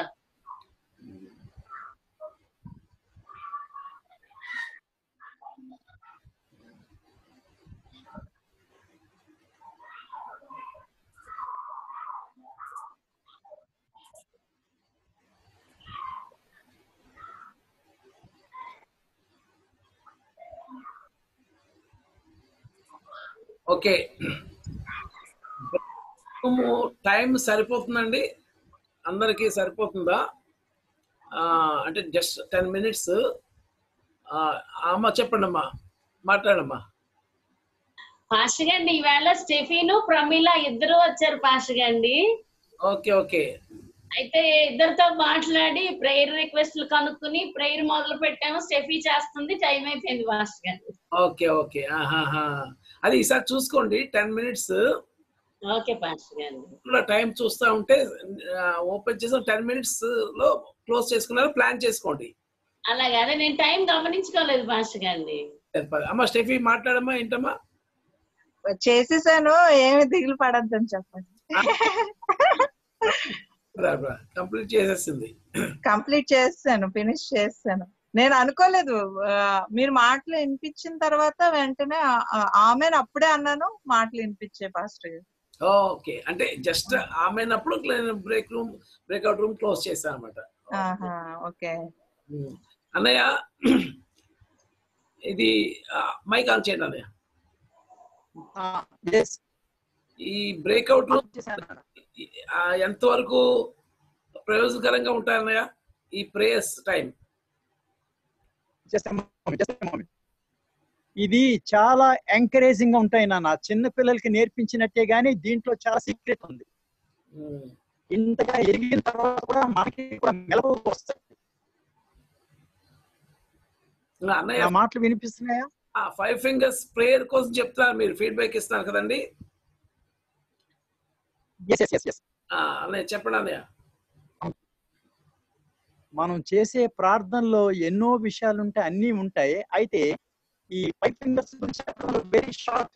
ఓకే టైం సరిపోతుందండి అందరికీ సరిపోతుందా ఆ, అంటే జస్ట్ టెన్ మినిట్స్ అమ్మ చెప్పండి అమ్మా మాట్లాడమ్మా పాస్టర్ గాండి ఈవేళ స్టెఫీను ప్రమీల ఇద్దరు వచ్చారు పాస్టర్ గాండి ఓకే ఓకే అయితే ఇద్దరితో మాట్లాడి ప్రేయర్ రిక్వెస్ట్లు కనుక్కుని ప్రేయర్ మొదలు పెట్టాము స్టెఫీ చేస్తుంది టైం అయిపోయింది మాస్టర్ గారు ఓకే ఓకే ఆహాహా. అది ఈసారి చూసుకోండి టెన్ మినిట్స్ ఓకే పాస్టర్ గారు కూడా టైం చూస్తా ఉంటే ఓపెన్ చేసిన టెన్ మినిట్స్ లో క్లోజ్ చేసుకున్నారు ప్లాన్ చేసుకోండి అలాగే అదే నేను టైం గమనించుకోలేదు పాస్టర్ గారిని అమ్మ స్టెఫీ మాట్లాడమ్మా ఏంటమ్మా చేసేసాను ఏమి దిగులు పడద్దని చెప్పండి కంప్లీట్ చేసేసింది కంప్లీట్ చేస్తాను ఫినిష్ చేస్తాను నేను అనుకోలేదు ఆ, మీరు మాటలు వినిపించిన తర్వాత వెంటనే ఆమె అప్పుడే అన్నాను మాటలు వినిపించే పాస్టర్ గారు ఓకే అంటే జస్ట్ ఆమెనప్పుడు break room breakout room close చేశాను అనమాట ఆహా ఓకే అన్నయ్య ఇది మైక్ ఆన్ చేయండి అన్నయ్య ఈ బ్రేక్అవుట్ ఎంతవరకు ప్రయోజనకరంగా ఉంటాయి అన్నయ్య ఈ prayers time Just a moment, just a moment. ఇది చాలా ఎంకరేజింగ్ గా ఉంటాయి నాన్న చిన్న పిల్లలకి నేర్పించినట్టే గానీ దీంట్లో చాలా సీక్రెట్ ఉంది ఇంతగా ఎదిగిన తర్వాత కూడా మనకి కూడా మెలకువ వస్తాయి అన్నయ్య నా మాటలు వినిపిస్తున్నాయా ఫైవ్ ఫింగర్స్ ప్రేయర్ కోసం చెప్తున్నారు మీరు ఫీడ్బ్యాక్ ఇస్తున్నారు కదండి ఎస్ ఎస్ ఎస్ ఎస్ ఆ, అన్నయ్య చెప్పండి అన్నయ్య మనం చేసే ప్రార్థనలో ఎన్నో విషయాలు ఉంటాయి అన్నీ ఉంటాయి అయితే ఈ five fingers very short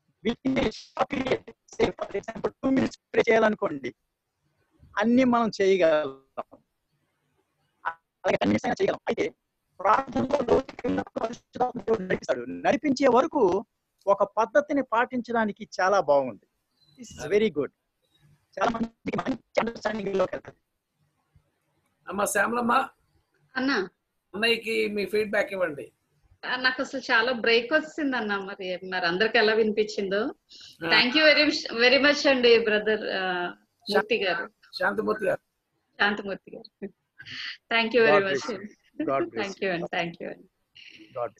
for example two minutes pray చేయాలనుకోండి అన్ని మనం చేయగలం అలాగే టెన్ మినిట్స్ అయినా చేయగలం అయితే ప్రార్థనలో లోతుకి వెళ్ళినప్పుడు పరిశుద్ధాత్మ దేవుడు నడిపిస్తాడు నడిపించే వరకు ఒక పద్ధతిని పాటించడానికి చాలా బాగుంది ఇట్స్ వెరీ గుడ్ చాలా మందికి మంచి అండర్స్టాండింగ్ లోకి వెళ్తారు అమ్మ శ్యామలమ్మ అన్నా అన్నయ్యకి మీ ఫీడ్బ్యాక్ ఇవ్వండి ఆ, నాకు అసలు చాలా బ్రేక్ వచ్చింది అన్న మరి మరి అందరికి ఎలా వినిపించిందో thank you very very much అండి బ్రదర్ మూర్తి గారు శాంతమూర్తి గారు శాంతమూర్తి గారు thank you very God much bless you. God bless thank you అండి థ్యాంక్ యూ అండి God.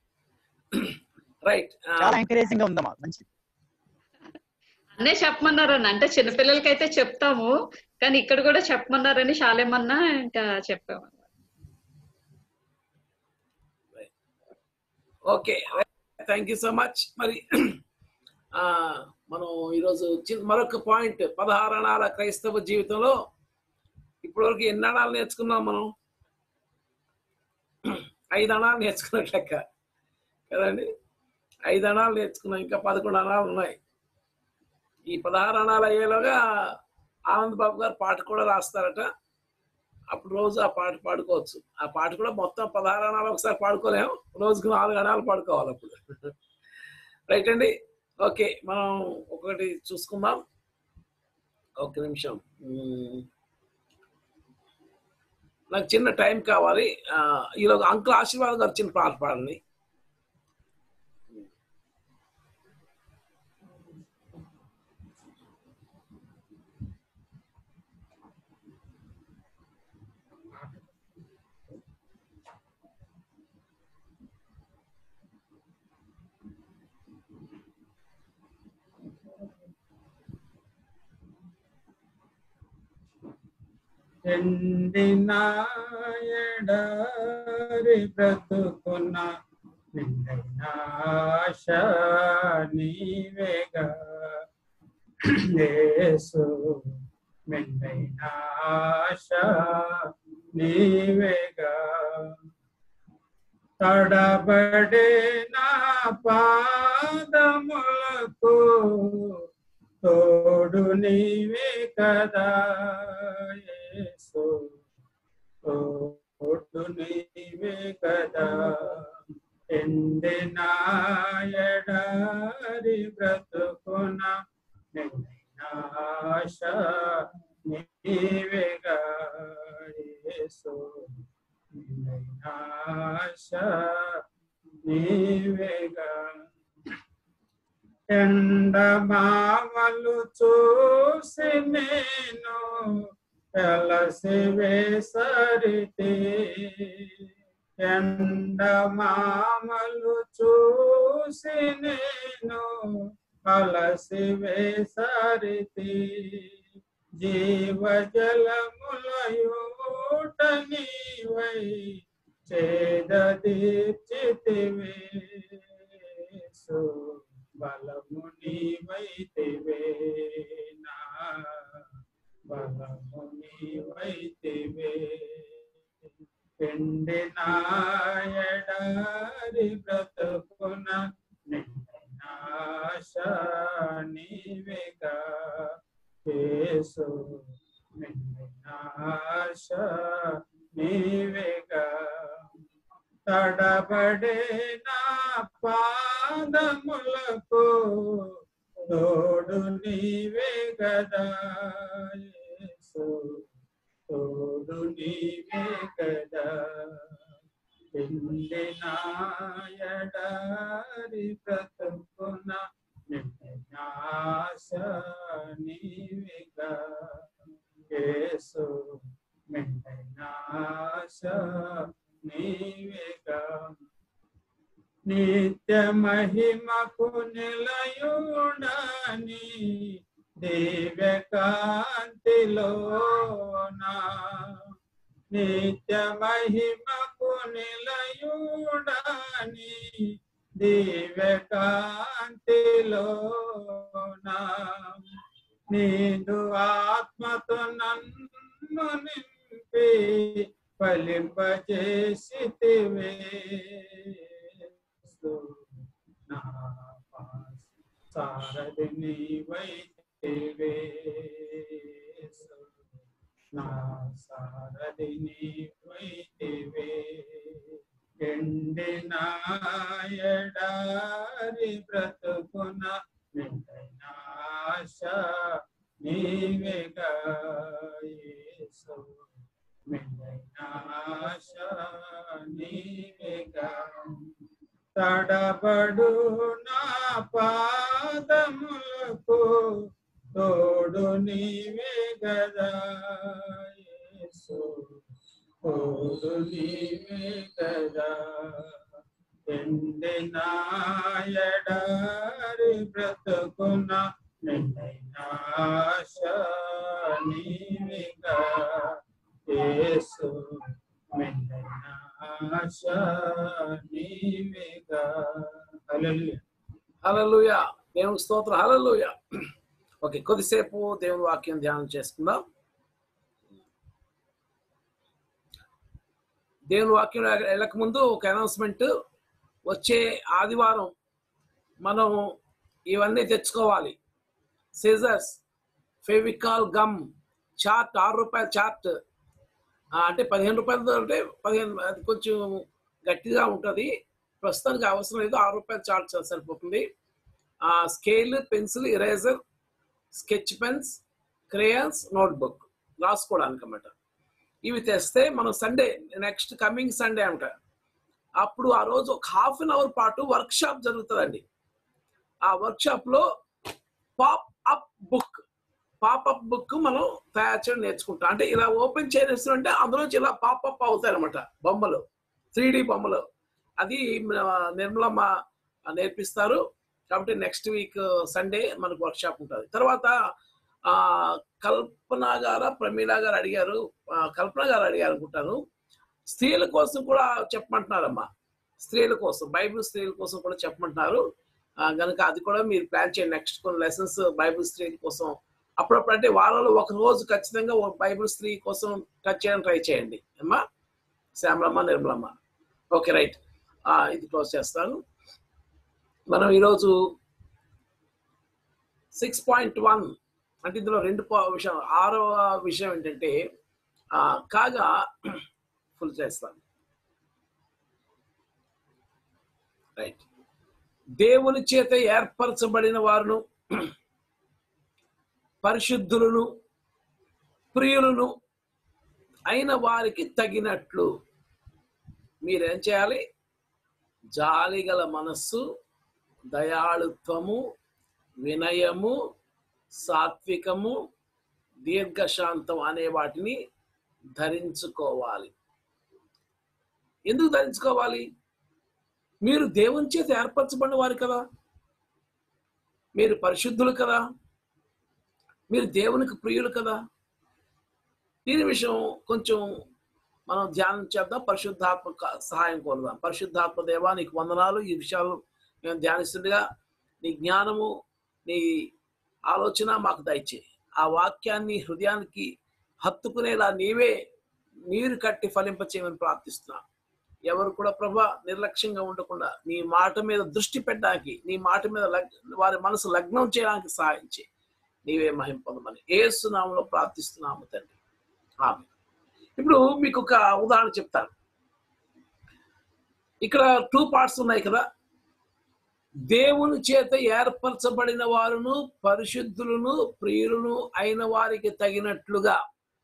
రైట్ చాలా ఎంకరేజింగ్ గా ఉందమ్మా మంచి అన్నే చెప్పమన్నారు అన్న అంటే చిన్నపిల్లలకైతే చెప్తాము కానీ ఇక్కడ కూడా చెప్పమన్నారని శాలేమన్నా ఇంకా చెప్పాము okay thank you so much మరి ఆ, మనం ఈరోజు చిన్న మరొక పాయింట్ పదహారణాల క్రైస్తవ జీవితంలో ఇప్పటివరకు ఎన్ని అణాలు నేర్చుకున్నాం మనం ఐదు అణాలు నేర్చుకున్నట్టు లెక్క కదండి ఐదు అణాలు నేర్చుకున్నాం ఇంకా పదకొండు అణాలు ఉన్నాయి ఈ పదహారు అణాలు అయ్యేలోగా ఆనంద్ బాబు గారు పాట కూడా రాస్తారట అప్పుడు రోజు ఆ పాట పాడుకోవచ్చు ఆ పాట కూడా మొత్తం పదహారు అణాలు ఒకసారి పాడుకోలేము రోజుకు నాలుగు అణాలు పాడుకోవాలి అప్పుడు రైట్ అండి ఓకే మనం ఒకటి చూసుకుందాం ఒక నిమిషం మ్మ్. నాకు చిన్న టైం కావాలి ఆ, ఈరోజు అంకుల్ ఆశీర్వాదం గారు చిన్న పాట పాడండి ఎండిన ఎడారి బ్రతుకున్న నిండైన ఆశ నీవేగా యేసు మెండైన ఆశ నీవేగా తడబడే నా పాదములకు తోడు నీవే కదా యేసు తోడు నీవే కదా ఎండిన ఎడారి బ్రతుకున ఆశ నీవేగా యేసు ఆశ నీవేగా ఎండమామలు చూసి నేను కలసి వేసరితే ఎండమామలు చూసి నేను కలసి వేసరితి జీవ జలము నీవై చేద తీర్చితివే యేసు బలము నీవైతివే నా బలము నీవైతివే ఎండి నాయడారి బ్రతుకున నిన్నాశ నీవేగా యేసు నిన్నాశ నీవేగా తడబడే నా పాదములకు తోడు నీవే గదా యేసు తోడు నీవే గదా ఎండి నాయడారి బ్రతుకున నిన్నాశ నీవేగా యేసు నిన్నాశ నీవేగా నిత్య మహిమకు నిలయుడని దివ్య కాంతిలోనా నిత్య మహిమకు నిలయుడని దివ్య కాంతిలోనా నీదు ఆత్మతో నన్ను నింపి ఫలింపజేసితివే నా సారథి నీవైతివే నా సారథి నీవైతివే ఎండిన ఎడారి బ్రతుకున నిండైనాశ నీవేగా యేసు నిండైనాశ నీవేగా తడబడు నా పాదములకు తోడు నీవే గదా యేసు తోడు నీవే గదా ఎండిన ఎడారి బ్రతుకున నిండైనాశ నీవేగా యేసు నిండైనాశ నీవేగా హల్లెలూయా హలలుయ దేవునికి స్తోత్రం హలలుయ ఓకే కొద్దిసేపు దేవుని వాక్యం ధ్యానం చేసుకుందాం దేవుని వాక్యం వెళ్ళక ముందు ఒక అనౌన్స్మెంట్ వచ్చే ఆదివారం మనం ఇవన్నీ తెచ్చుకోవాలి సీజర్స్ ఫెవికాల్ గమ్ చార్ట్ ఆరు రూపాయల చార్ట్ అంటే పదిహేను రూపాయలతో అంటే పదిహేను అది కొంచెం గట్టిగా ఉంటుంది ప్రస్తుతానికి అవసరం లేదు ఆరు రూపాయల చార్ట్ సరిపోతుంది scale pencil eraser sketch pens crayons notebook రాసుకోవడానికి అన్నమాట ఇవి తెస్తే మనం సండే నెక్స్ట్ కమింగ్ సండే అంట అప్పుడు ఆ రోజు ఒక హాఫ్ అన్ అవర్ పాటు వర్క్ షాప్ జరుగుతుందండి ఆ వర్క్ షాప్ లో pop up book pop up book మనం తయారు చేయడం నేర్చుకుంటాం అంటే ఇలా ఓపెన్ చేస్తుంటే అందులోంచి ఇలా పాప్ అప్ అవుతాయి అనమాట బొమ్మలు త్రీ బొమ్మలు అది నిర్మలమ్మ నేర్పిస్తారు కాబట్టి నెక్స్ట్ వీక్ సండే మనకు వర్క్ షాప్ ఉంటుంది తర్వాత ఆ కల్పన గారు ప్రమీల గారు అడిగారు కల్పన గారు అడిగారు అనుకుంటాను స్త్రీల కోసం కూడా చెప్పమంటున్నారమ్మా స్త్రీల కోసం బైబిల్ స్త్రీల కోసం కూడా చెప్పమంటున్నారు కనుక అది కూడా మీరు ప్లాన్ చేయండి నెక్స్ట్ కొన్ని లెసన్స్ బైబిల్ స్త్రీల కోసం అప్పుడప్పుడు అంటే వారంలో ఒక రోజు ఖచ్చితంగా బైబిల్ స్త్రీ కోసం టచ్ చేయడానికి ట్రై చేయండి అమ్మా శ్యామలమ్మ నిర్మలమ్మ ఓకే రైట్ ఇది క్లోజ్ చేస్తాను మనం ఈరోజు సిక్స్ పాయింట్ వన్ అంటే ఇందులో రెండు విషయం ఆరవ విషయం ఏంటంటే కాగా ఫుల్ చేస్తాను రైట్ దేవుని చేత ఏర్పరచబడిన వారును పరిశుద్ధులను ప్రియులను అయిన వారికి తగినట్లు మీరేం చేయాలి జాలిగల మనస్సు దయాళుత్వము వినయము సాత్వికము దీర్ఘశాంతం అనే వాటిని ధరించుకోవాలి ఎందుకు ధరించుకోవాలి మీరు దేవుని చేత ఏర్పరచబడిన వారు కదా మీరు పరిశుద్ధులు కదా మీరు దేవునికి ప్రియులు కదా దీని విషయం కొంచెం మనం ధ్యానం చేద్దాం పరిశుద్ధాత్మ క- సహాయం కోరుదాం పరిశుద్ధాత్మ దేవా నీకు వందనాలు ఈ విషయాలు మేము ధ్యానిస్తుండగా నీ జ్ఞానము నీ ఆలోచన మాకు దయచేయి ఆ వాక్యాన్ని హృదయానికి హత్తుకునేలా నీవే నీరు కట్టి ఫలింపచేయమని ప్రార్థిస్తున్నాం ఎవరు కూడా ప్రభా నిర్లక్ష్యంగా ఉండకుండా నీ మాట మీద దృష్టి పెట్టడానికి నీ మాట మీద లగ్ వారి మనసు లగ్నం చేయడానికి సహాయం చేయి నీవే మహిం పొందమని ఏసునామంలో ప్రార్థిస్తున్నాము తండ్రి ఆమె ఇప్పుడు మీకు ఒక ఉదాహరణ చెప్తాను ఇక్కడ టూ పార్ట్స్ ఉన్నాయి కదా దేవుని చేత ఏర్పరచబడిన వారును పరిశుద్ధులను ప్రియులను అయిన వారికి తగినట్లుగా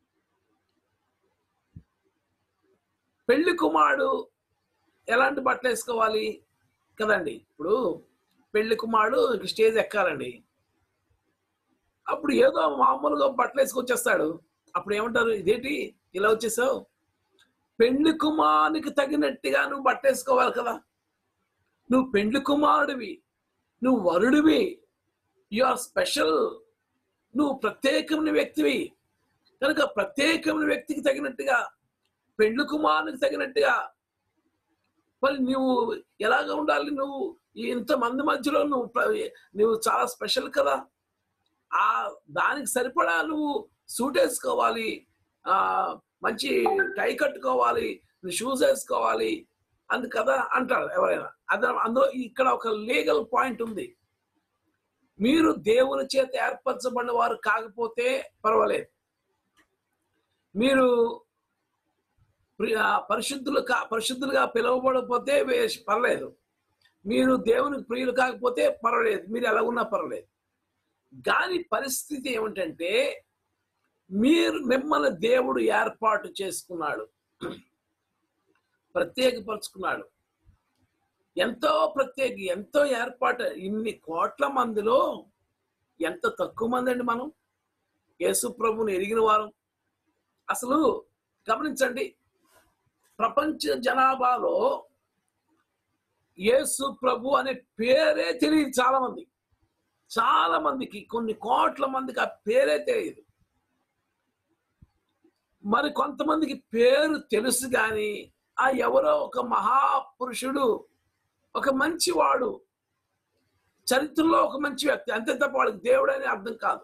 పెళ్లి కుమారుడు ఎలాంటి బట్టలు వేసుకోవాలి కదండి ఇప్పుడు పెళ్లి కుమారుడు స్టేజ్ ఎక్కాలండి అప్పుడు ఏదో మామూలుగా బట్టలు వేసుకొచ్చేస్తాడు అప్పుడు ఏమంటారు ఇదేంటి ఇలా వచ్చేసావు పెళ్లి కుమారునికి తగినట్టుగా నువ్వు బట్ట వేసుకోవాలి కదా నువ్వు పెండ్లి కుమారుడివి నువ్వు వరుడివి యు ఆర్ స్పెషల్ నువ్వు ప్రత్యేకమైన వ్యక్తివి కనుక ప్రత్యేకమైన వ్యక్తికి తగినట్టుగా పెండ్లి కుమారునికి తగినట్టుగా మరి నువ్వు ఎలాగ ఉండాలి నువ్వు ఇంతమంది మధ్యలో నువ్వు ప్ర- నువ్వు చాలా స్పెషల్ కదా ఆ దానికి సరిపడా నువ్వు సూట్ వేసుకోవాలి ఆ మంచి టై కట్టుకోవాలి నువ్వు షూస్ వేసుకోవాలి అందు కదా అంటారు ఎవరైనా అదే అందులో ఇక్కడ ఒక లీగల్ పాయింట్ ఉంది మీరు దేవుని చేత ఏర్పరచబడిన వారు కాకపోతే పర్వాలేదు మీరు ప్రి- ఆ, పరిశుద్ధులు కా పరిశుద్ధులుగా పిలువబడకపోతే వే- పర్లేదు మీరు దేవునికి ప్రియులు కాకపోతే పర్వాలేదు మీరు ఎలా ఉన్నా పర్వాలేదు కానీ పరిస్థితి ఏమిటంటే మీరు మిమ్మల్ని దేవుడు ఏర్పాటు చేసుకున్నాడు ప్రత్యేకపరుచుకున్నాడు ఎంతో ప్రత్యేక ఎంతో ఏర్పాటు ఇన్ని కోట్ల మందిలో ఎంత తక్కువ మంది అండి మనం యేసు ప్రభుని ఎరిగిన వారు అసలు గమనించండి ప్రపంచ జనాభాలో యేసు ప్రభు అనే పేరే తెలియదు చాలా మంది చాలా మందికి కొన్ని కోట్ల మందికి ఆ పేరే తెలియదు మరి కొంతమందికి పేరు తెలుసు కానీ ఆ ఎవరో ఒక మహాపురుషుడు ఒక మంచివాడు చరిత్రలో ఒక మంచి వ్యక్తి అంతే తప్ప వాళ్ళకి దేవుడు అని అర్థం కాదు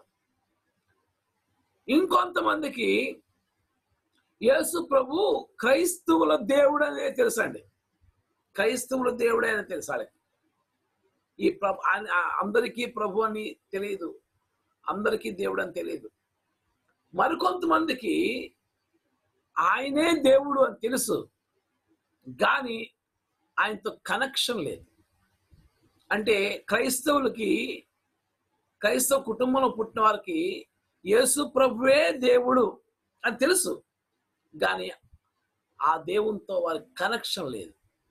ఇంకొంతమందికి యేసు ప్రభు క్రైస్తవుల దేవుడు అనే తెలుసండి క్రైస్తవుల దేవుడే అని తెలుసు వాళ్ళకి ఈ ప్రభు ఆయన- ఆ అందరికీ ప్రభు అని తెలియదు అందరికీ దేవుడు అని తెలియదు మరికొంతమందికి ఆయనే దేవుడు అని తెలుసు కానీ ఆయనతో కనెక్షన్ లేదు అంటే క్రైస్తవులకి క్రైస్తవ కుటుంబంలో పుట్టిన వారికి యేసు ప్రభువే దేవుడు అని తెలుసు కానీ ఆ దేవునితో వారికి కనెక్షన్ లేదు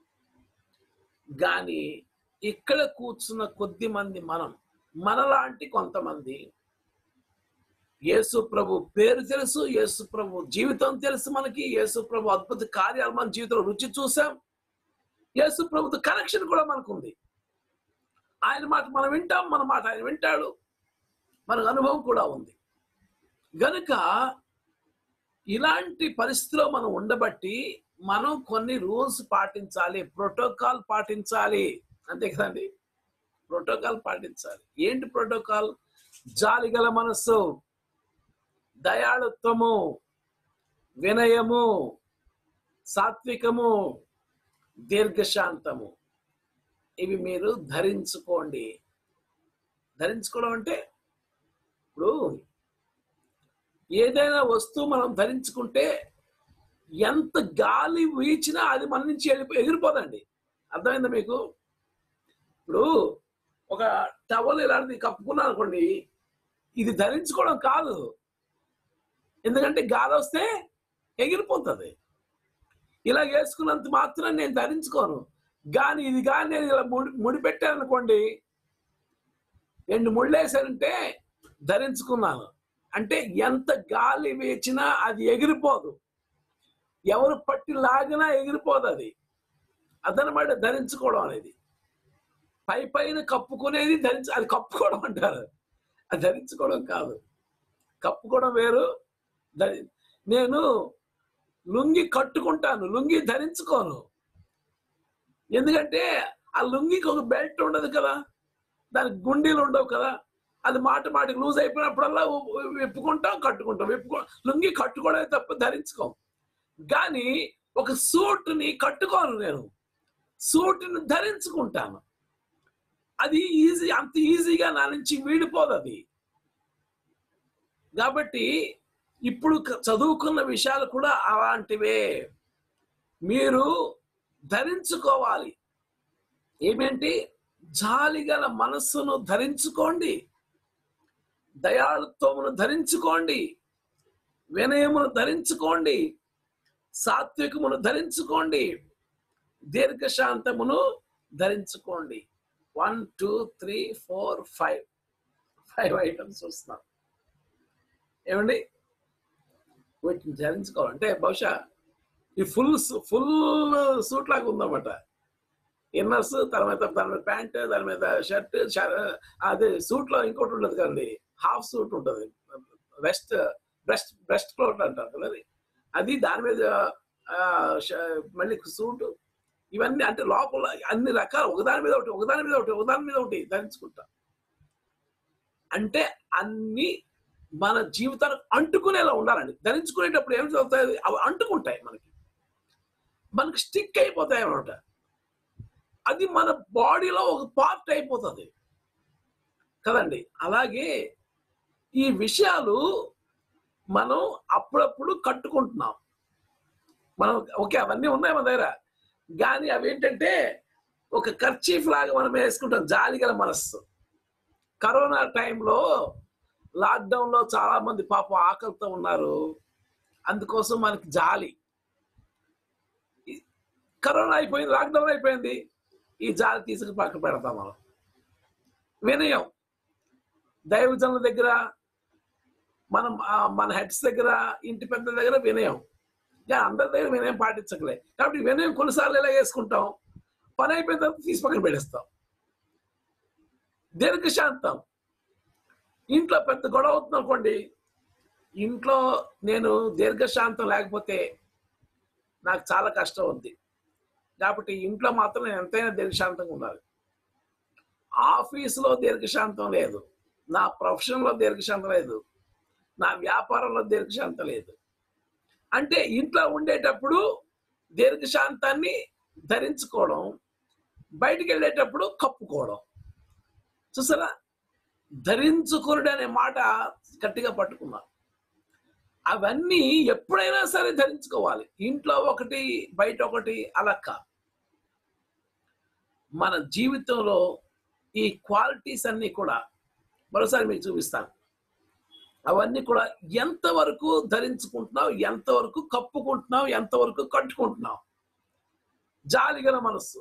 కానీ ఇక్కడ కూర్చున్న కొద్ది మంది మనం మనలాంటి కొంతమంది యేసు ప్రభు పేరు తెలుసు యేసు ప్రభు జీవితం తెలుసు మనకి యేసు ప్రభు అద్భుత కార్యాలు మన జీవితంలో రుచి చూసాం యేసు ప్రభుతో కనెక్షన్ కూడా మనకు ఉంది ఆయన మాట మనం వింటాం మన మాట ఆయన వింటాడు మనకు అనుభవం కూడా ఉంది గనుక ఇలాంటి పరిస్థితిలో మనం ఉండబట్టి మనం కొన్ని రూల్స్ పాటించాలి ప్రోటోకాల్ పాటించాలి అంతే కదండి ప్రోటోకాల్ పాటించాలి ఏంటి ప్రోటోకాల్ జాలిగల మనస్సు దయాళుత్వము వినయము సాత్వికము దీర్ఘశాంతము ఇవి మీరు ధరించుకోండి ధరించుకోవడం అంటే ఇప్పుడు ఏదైనా వస్తువు మనం ధరించుకుంటే ఎంత గాలి వీచినా అది మన నుంచి వెళ్ళిపో ఎగిరిపోదండి అర్థమైందా మీకు ఇప్పుడు ఒక టవల్ ఇలాంటిది కప్పుకున్నాను అనుకోండి ఇది ధరించుకోవడం కాదు ఎందుకంటే గాలి వస్తే ఎగిరిపోతుంది ఇలా వేసుకున్నంత మాత్రం నేను ధరించుకోను కానీ ఇది కానీ నేను ఇలా ముడి ముడిపెట్టాను అనుకోండి రెండు ముళ్ళు వేసానంటే ధరించుకున్నాను అంటే ఎంత గాలి వేచినా అది ఎగిరిపోదు ఎవరు పట్టి లాగినా ఎగిరిపోదు అది అదనమాట ధరించుకోవడం అనేది పై పైన కప్పుకునేది ధరించ అది కప్పుకోవడం అంటారు అది ధరించుకోవడం కాదు కప్పుకోవడం వేరు ధరి నేను లుంగి కట్టుకుంటాను లుంగి ధరించుకోను ఎందుకంటే ఆ లుంగికి ఒక బెల్ట్ ఉండదు కదా దానికి గుండీలు ఉండవు కదా అది మాట మాటికి లూజ్ అయిపోయినప్పుడల్లా ఉ- ఉ- విప్పుకుంటాం కట్టుకుంటాం విప్పుకో లుంగి కట్టుకోవడమే తప్ప ధరించుకోం కానీ ఒక సూట్ని కట్టుకోను నేను సూట్ని ధరించుకుంటాను అది ఈజీ అంత ఈజీగా నా నుంచి వీడిపోదు అది కాబట్టి ఇప్పుడు క- చదువుకున్న విషయాలు కూడా అలాంటివే మీరు ధరించుకోవాలి ఏమేంటి జాలిగల మనస్సును ధరించుకోండి దయాళుత్వమును ధరించుకోండి వినయమును ధరించుకోండి సాత్వికమును ధరించుకోండి దీర్ఘశాంతమును ధరించుకోండి one two three four five five items వస్తున్నాం ఏమండి వీటిని ధరించుకోవాలంటే బహుశా ఈ ఫుల్ ఫుల్ సూట్ లాగా ఉందన్నమాట ఇన్నర్స్ తర్వాత దాని మీద ప్యాంట్ దాని మీద షర్ట్ అదే సూట్ లో ఇంకోటి ఉండదు కదండి హాఫ్ సూట్ ఉంటుంది వెస్ట్ బ్రెస్ట్ బ్రెస్ట్ క్లోత్ అంటారు కదా అది అది దాని మీద ఆ, ష- మళ్ళీ సూట్ ఇవన్నీ అంటే లోపల అన్ని రకాలు ఒకదాని మీద ఒకటి ఒకదాని మీద ఒకటి ఒకదాని మీద ఒకటి ధరించుకుంటా అంటే అన్ని మన జీవితానికి అంటుకునేలా ఉండాలండి ధరించుకునేటప్పుడు ఏం చదువుతాయి అవి అంటుకుంటాయి మనకి మనకి స్టిక్ అయిపోతాయి అన్నమాట అది మన బాడీలో ఒక పార్ట్ అయిపోతుంది కదండి అలాగే ఈ విషయాలు మనం అప్పుడప్పుడు కట్టుకుంటున్నాం మనం ఓకే అవన్నీ ఉన్నాయి మన దగ్గర కానీ అవి ఏంటంటే ఒక ఖర్చీఫ్ లాగా మనం వేసుకుంటాం జాలి గల మనస్సు కరోనా టైంలో లాక్డౌన్ లో చాలా మంది పాపం ఆకలితో ఉన్నారు అందుకోసం మనకి జాలి ఈ కరోనా అయిపోయింది లాక్డౌన్ అయిపోయింది ఈ జాలి తీసుకుని పక్కన పెడతాం మనం వినయం దైవజనుల దగ్గర మనం ఆ, మన హెడ్స్ దగ్గర ఇంటి పెద్ద దగ్గర వినయం ఇంకా అందరి దగ్గర వినయం పాటించకలే కాబట్టి ఈ వినయం కొన్నిసార్లు ఇలా వేసుకుంటాం పని అయిపోయిన తర్వాత తీసి పక్కన పెట్టేస్తాం దీర్ఘశాంతం ఇంట్లో పెద్ద గొడవ అవుతుంది అనుకోండి ఇంట్లో నేను దీర్ఘశాంతం లేకపోతే నాకు చాలా కష్టం ఉంది కాబట్టి ఇంట్లో మాత్రం నేను ఎంతైనా దీర్ఘశాంతంగా ఉండాలి ఆఫీసులో దీర్ఘశాంతం లేదు నా ప్రొఫెషన్లో దీర్ఘశాంతం లేదు నా వ్యాపారంలో దీర్ఘశాంతం లేదు అంటే ఇంట్లో ఉండేటప్పుడు దీర్ఘశాంతాన్ని ధరించుకోవడం బయటికి వెళ్ళేటప్పుడు కప్పుకోవడం చూసారా ధరించుకునుడు అనే మాట గట్టిగా పట్టుకున్నా అవన్నీ ఎప్పుడైనా సరే ధరించుకోవాలి ఇంట్లో ఒకటి బయట ఒకటి అలా కాదు మన జీవితంలో ఈ క్వాలిటీస్ అన్ని కూడా మరోసారి మీకు చూపిస్తాను అవన్నీ కూడా ఎంతవరకు ధరించుకుంటున్నావు ఎంతవరకు కప్పుకుంటున్నావు ఎంతవరకు కట్టుకుంటున్నావు జాలిగల మనస్సు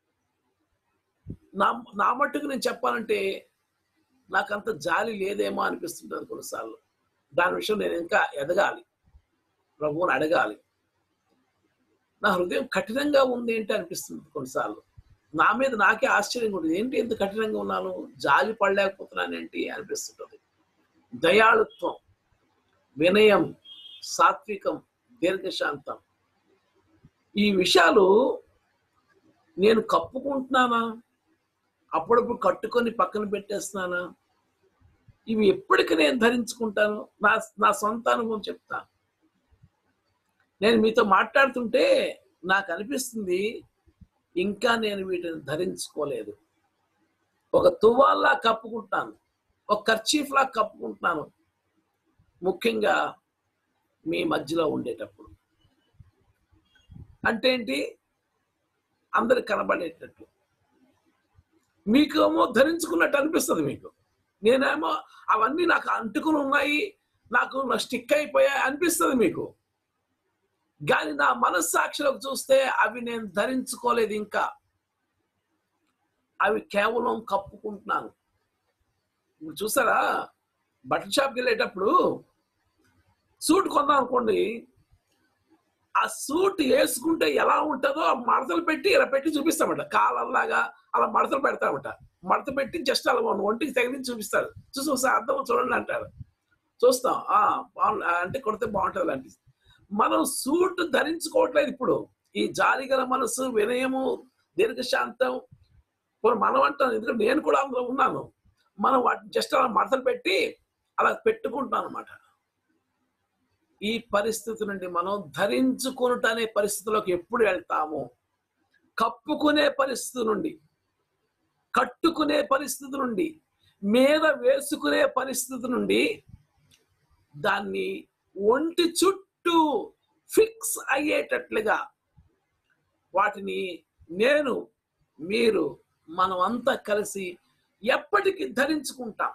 నా నా మట్టుకు నేను చెప్పాలంటే నాకంత జాలి లేదేమో అనిపిస్తుంటుంది కొన్నిసార్లు దాని విషయం నేను ఇంకా ఎదగాలి ప్రభువుని అడగాలి నా హృదయం కఠినంగా ఉంది ఏంటి అనిపిస్తుంది కొన్నిసార్లు నా మీద నాకే ఆశ్చర్యంగా ఉంటుంది ఏంటి ఎంత కఠినంగా ఉన్నాను జాలి పడలేకపోతున్నాను ఏంటి అనిపిస్తుంటుంది దయాళుత్వం వినయం సాత్వికం దీర్ఘశాంతం ఈ విషయాలు నేను కప్పుకుంటున్నానా అప్పుడప్పుడు కట్టుకొని పక్కన పెట్టేస్తున్నానా ఇవి ఎప్పటికి నేను ధరించుకుంటాను నా నా సొంత అనుభవం చెప్తాను నేను మీతో మాట్లాడుతుంటే నాకు అనిపిస్తుంది ఇంకా నేను వీటిని ధరించుకోలేదు ఒక తువ్వాల్లా కప్పుకుంటున్నాను ఒక కర్చీఫ్ లా కప్పుకుంటున్నాను ముఖ్యంగా మీ మధ్యలో ఉండేటప్పుడు అంటే ఏంటి అందరికి కనబడేటట్టు మీకేమో ధరించుకున్నట్టు అనిపిస్తుంది మీకు నేనేమో అవన్నీ నాకు అంటుకుని ఉన్నాయి నాకు నా స్టిక్ అయిపోయాయి అనిపిస్తుంది మీకు కానీ నా మనస్సాక్షిలోకి చూస్తే అవి నేను ధరించుకోలేదు ఇంకా అవి కేవలం కప్పుకుంటున్నాను ఇప్పుడు చూసారా బట్టల షాప్కి వెళ్ళేటప్పుడు సూట్ కొందాం అనుకోండి ఆ సూట్ వేసుకుంటే ఎలా ఉంటుందో ఆ మడతలు పెట్టి ఇలా పెట్టి చూపిస్తామట కాలల్లాగా అలా మడతలు పెడతామట మడత పెట్టి జస్ట్ అలా మన ఒంటికి తగిలించి చూపిస్తారు చూసి ఒకసారి అర్థం చూడండి అంటారు చూస్తాం ఆ బాగుంది అంటే కొడితే బాగుంటుంది అనిపిస్తుంది మనం సూట్ ధరించుకోవట్లేదు ఇప్పుడు ఈ జాలిగల మనసు వినయము దీర్ఘశాంతం ఇప్పుడు మనం అంటాం ఎందుకంటే నేను కూడా అందులో ఉన్నాను మనం వాటిని జస్ట్ అలా మడతలు పెట్టి అలా పెట్టుకుంటాం అనమాట ఈ పరిస్థితి నుండి మనం ధరించుకునుట అనే పరిస్థితిలోకి ఎప్పుడు వెళ్తాము కప్పుకునే పరిస్థితి నుండి కట్టుకునే పరిస్థితి నుండి మీద వేసుకునే పరిస్థితి నుండి దాన్ని ఒంటి చుట్టూ ఫిక్స్ అయ్యేటట్లుగా వాటిని నేను మీరు మనం అంతా కలిసి ఎప్పటికీ ధరించుకుంటాం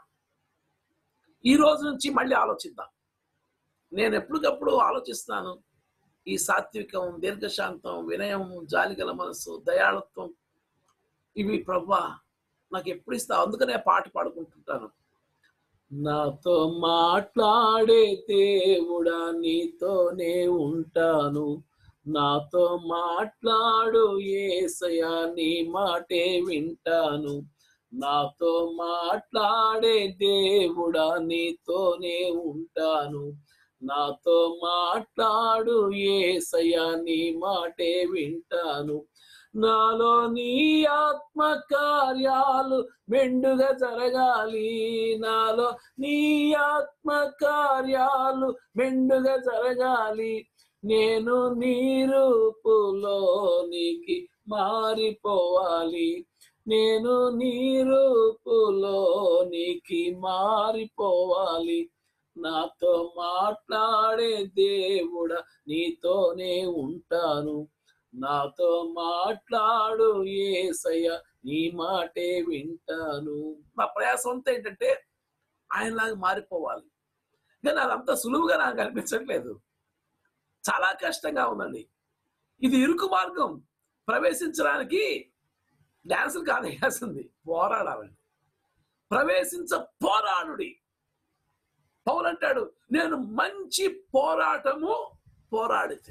ఈ రోజు నుంచి మళ్ళీ ఆలోచిద్దాం నేను ఎప్పటికప్పుడు ఆలోచిస్తాను ఈ సాత్వికం దీర్ఘశాంతం వినయం జాలిగల మనసు దయాళత్వం ఇవి ప్రభా నాకు ఎప్పుడు ఇస్తావు అందుకనే ఆ పాట పాడుకుంటుంటాను నాతో మాట్లాడే దేవుడా నీతోనే ఉంటాను నాతో మాట్లాడు ఏసయా నీ మాటే వింటాను నాతో మాట్లాడే దేవుడా నీతోనే ఉంటాను నాతో మాట్లాడు ఏసయా నీ మాటే వింటాను నాలో నీ ఆత్మ కార్యాలు మెండుగా జరగాలి నాలో నీ ఆత్మ కార్యాలు మెండుగా జరగాలి నేను నీ రూపులోనికి మారిపోవాలి నేను నీ రూపులోనికి మారిపోవాలి నాతో మాట్లాడే దేవుడా నీతోనే ఉంటాను నాతో మాట్లాడు ఏసయ్య నీ మాటే వింటాను నా ప్రయాసం అంతా ఏంటంటే ఆయనలాగా మారిపోవాలి కానీ అదంతా సులువుగా నాకు అనిపించట్లేదు చాలా కష్టంగా ఉందండి ఇది ఇరుకు మార్గం ప్రవేశించడానికి డాన్సులు కాదు వేయాల్సింది పోరాడాలండి ప్రవేశించ పోరాడుడి పౌలు అంటాడు నేను మంచి పోరాటము పోరాడితే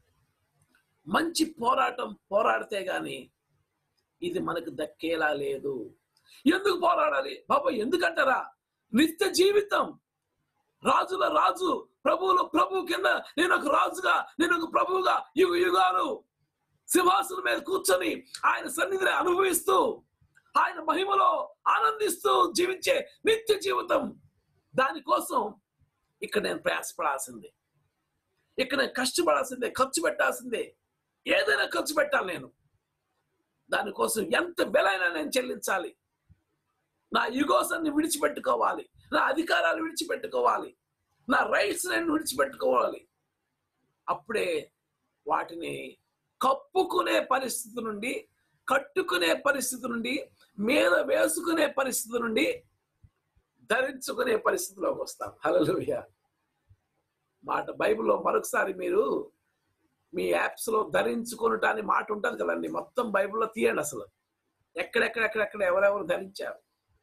మంచి పోరాటం పోరాడితే గాని ఇది మనకు దక్కేలా లేదు ఎందుకు పోరాడాలి బాబా ఎందుకంటారా నిత్య జీవితం రాజుల రాజు ప్రభువుల ప్రభు కింద నేను ఒక రాజుగా నేను ఒక ప్రభువుగా యుగ యుగాలు సింహాసనం మీద కూర్చొని ఆయన సన్నిధిని అనుభవిస్తూ ఆయన మహిమలో ఆనందిస్తూ జీవించే నిత్య జీవితం దానికోసం ఇక్కడ నేను ప్రయాసపడాల్సిందే ఇక్కడ నేను కష్టపడాల్సిందే ఖర్చు పెట్టాల్సిందే ఏదైనా ఖర్చు పెట్టాలి నేను దానికోసం ఎంత బెలైనా నేను చెల్లించాలి నా యుగోసాన్ని విడిచిపెట్టుకోవాలి నా అధికారాలు విడిచిపెట్టుకోవాలి నా రైట్స్ నేను విడిచిపెట్టుకోవాలి అప్పుడే వాటిని కప్పుకునే పరిస్థితి నుండి కట్టుకునే పరిస్థితి నుండి మీద వేసుకునే పరిస్థితి నుండి ధరించుకునే పరిస్థితిలోకి వస్తాం హలోయ మాట బైబిల్లో మరొకసారి మీరు మీ యాప్స్ లో ధరించుకునుట అని మాట ఉంటుంది కదండి మొత్తం బైబిల్లో తీయండి అసలు ఎక్కడెక్కడెక్కడెక్కడ ఎవరెవరు ధరించారు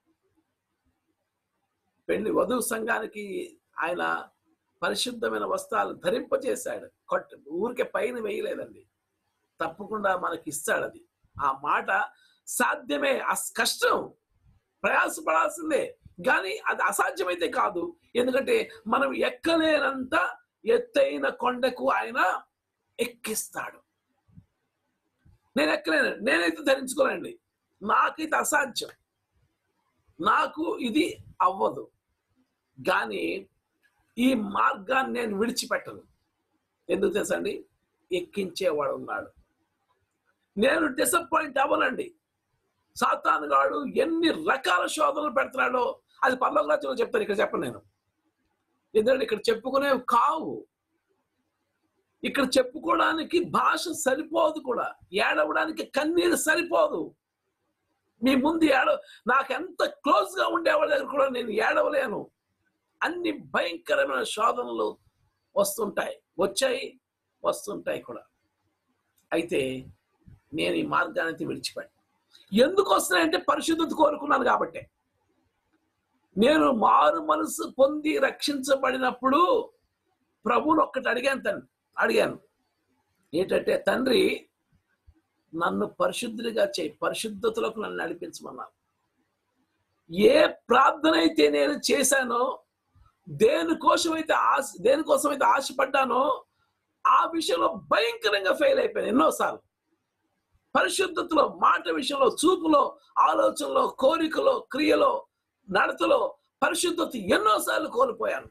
పెళ్లి వధువు సంఘానికి ఆయన పరిశుద్ధమైన వస్త్రాలు ధరింపజేశాడు కొట్ట ఊరికే పైన వేయలేదండి తప్పకుండా మనకి ఇస్తాడు అది ఆ మాట సాధ్యమే అస్ కష్టం ప్రయాసపడాల్సిందే కానీ అది అసాధ్యమైతే కాదు ఎందుకంటే మనం ఎక్కలేనంత ఎత్తైన కొండకు ఆయన ఎక్కిస్తాడు నేను ఎక్కలేను నేనైతే ధరించుకోలేండి నాకైతే అసాధ్యం నాకు ఇది అవ్వదు కానీ ఈ మార్గాన్ని నేను విడిచిపెట్టను ఎందుకు తెలుసండి ఎక్కించేవాడు ఉన్నాడు నేను డిసప్పాయింట్ అవ్వనండి సాతానుగాడు ఎన్ని రకాల శోధనలు పెడుతున్నాడో అది పర్లోక రాజ్యంలో చెప్తాను ఇక్కడ చెప్పను నేను ఎందుకంటే ఇక్కడ చెప్పుకునేవి కావు ఇక్కడ చెప్పుకోవడానికి భాష సరిపోదు కూడా ఏడవడానికి కన్నీరు సరిపోదు మీ ముందు ఏడ నాకు ఎంత క్లోజ్ గా ఉండేవాళ్ళ దగ్గర కూడా నేను ఏడవలేను అన్ని భయంకరమైన శోధనలు వస్తుంటాయి వచ్చాయి వస్తుంటాయి కూడా అయితే నేను ఈ మార్గాన్ని విడిచిపెట్టాను ఎందుకు వస్తున్నాయంటే పరిశుద్ధత కోరుకున్నాను కాబట్టి నేను మారు మనసు పొంది రక్షించబడినప్పుడు ప్రభువుని ఒక్కటి అడిగాను తండ్రి అడిగాను ఏంటంటే తండ్రి నన్ను పరిశుద్ధుడిగా చేయి పరిశుద్ధతలకు నన్ను నడిపించమన్నాను ఏ ప్రార్థన అయితే నేను చేశానో దేనికోసం అయితే ఆశ దేనికోసం అయితే ఆశపడ్డానో విషయంలో భయంకరంగా ఫెయిల్ అయిపోయాను ఎన్నోసార్లు పరిశుద్ధతలో మాట విషయంలో చూపులో ఆలోచనలో కోరికలో క్రియలో నడతలో పరిశుద్ధత ఎన్నోసార్లు కోల్పోయాను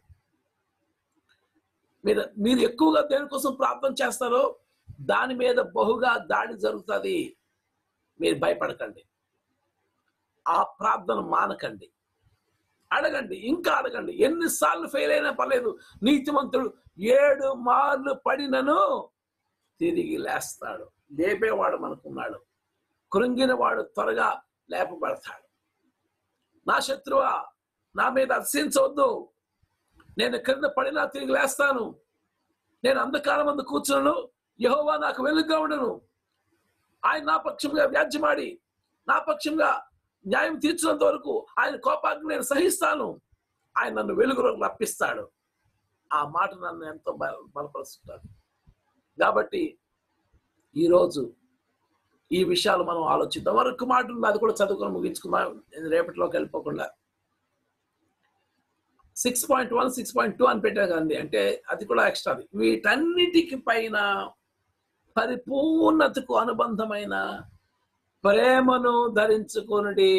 మీరు మీరు ఎక్కువగా దేనికోసం ప్రార్థన చేస్తారో దాని మీద బహుగా దాడి జరుగుతుంది మీరు భయపడకండి ఆ ప్రార్థన మానకండి అడగండి ఇంకా అడగండి ఎన్నిసార్లు ఫెయిల్ అయినా పర్లేదు నీతిమంతుడు ఏడు మార్లు పడినను తిరిగి లేస్తాడు లేపేవాడు మనకున్నాడు కృంగిన వాడు త్వరగా లేపబడతాడు నా శత్రువా నా మీద అర్శించవద్దు నేను క్రింద పడినా తిరిగి లేస్తాను నేను అంధకారం మందు కూర్చున్నాను యహోవా నాకు వెలుగుగా ఉండను ఆయన నా పక్షంగా వ్యాజ్యమాడి నా పక్షంగా న్యాయం తీర్చినంత వరకు ఆయన కోపాగ్ని నేను సహిస్తాను ఆయన నన్ను వెలుగులోకి రప్పిస్తాడు ఆ మాట నన్ను ఎంతో బల బలపరుస్తుంటాడు కాబట్టి ఈరోజు ఈ విషయాలు మనం ఆలోచిద్దాం వరకు మాట ఉంది అది కూడా చదువుకొని ముగించుకుందాం నేను రేపటిలోకి వెళ్ళిపోకుండా six point one six point two అని పెట్టారు కదండి అంటే అది కూడా ఎక్స్ట్రా వీటన్నిటికి పైన పరిపూర్ణతకు అనుబంధమైన ప్రేమను ధరించుకునుడి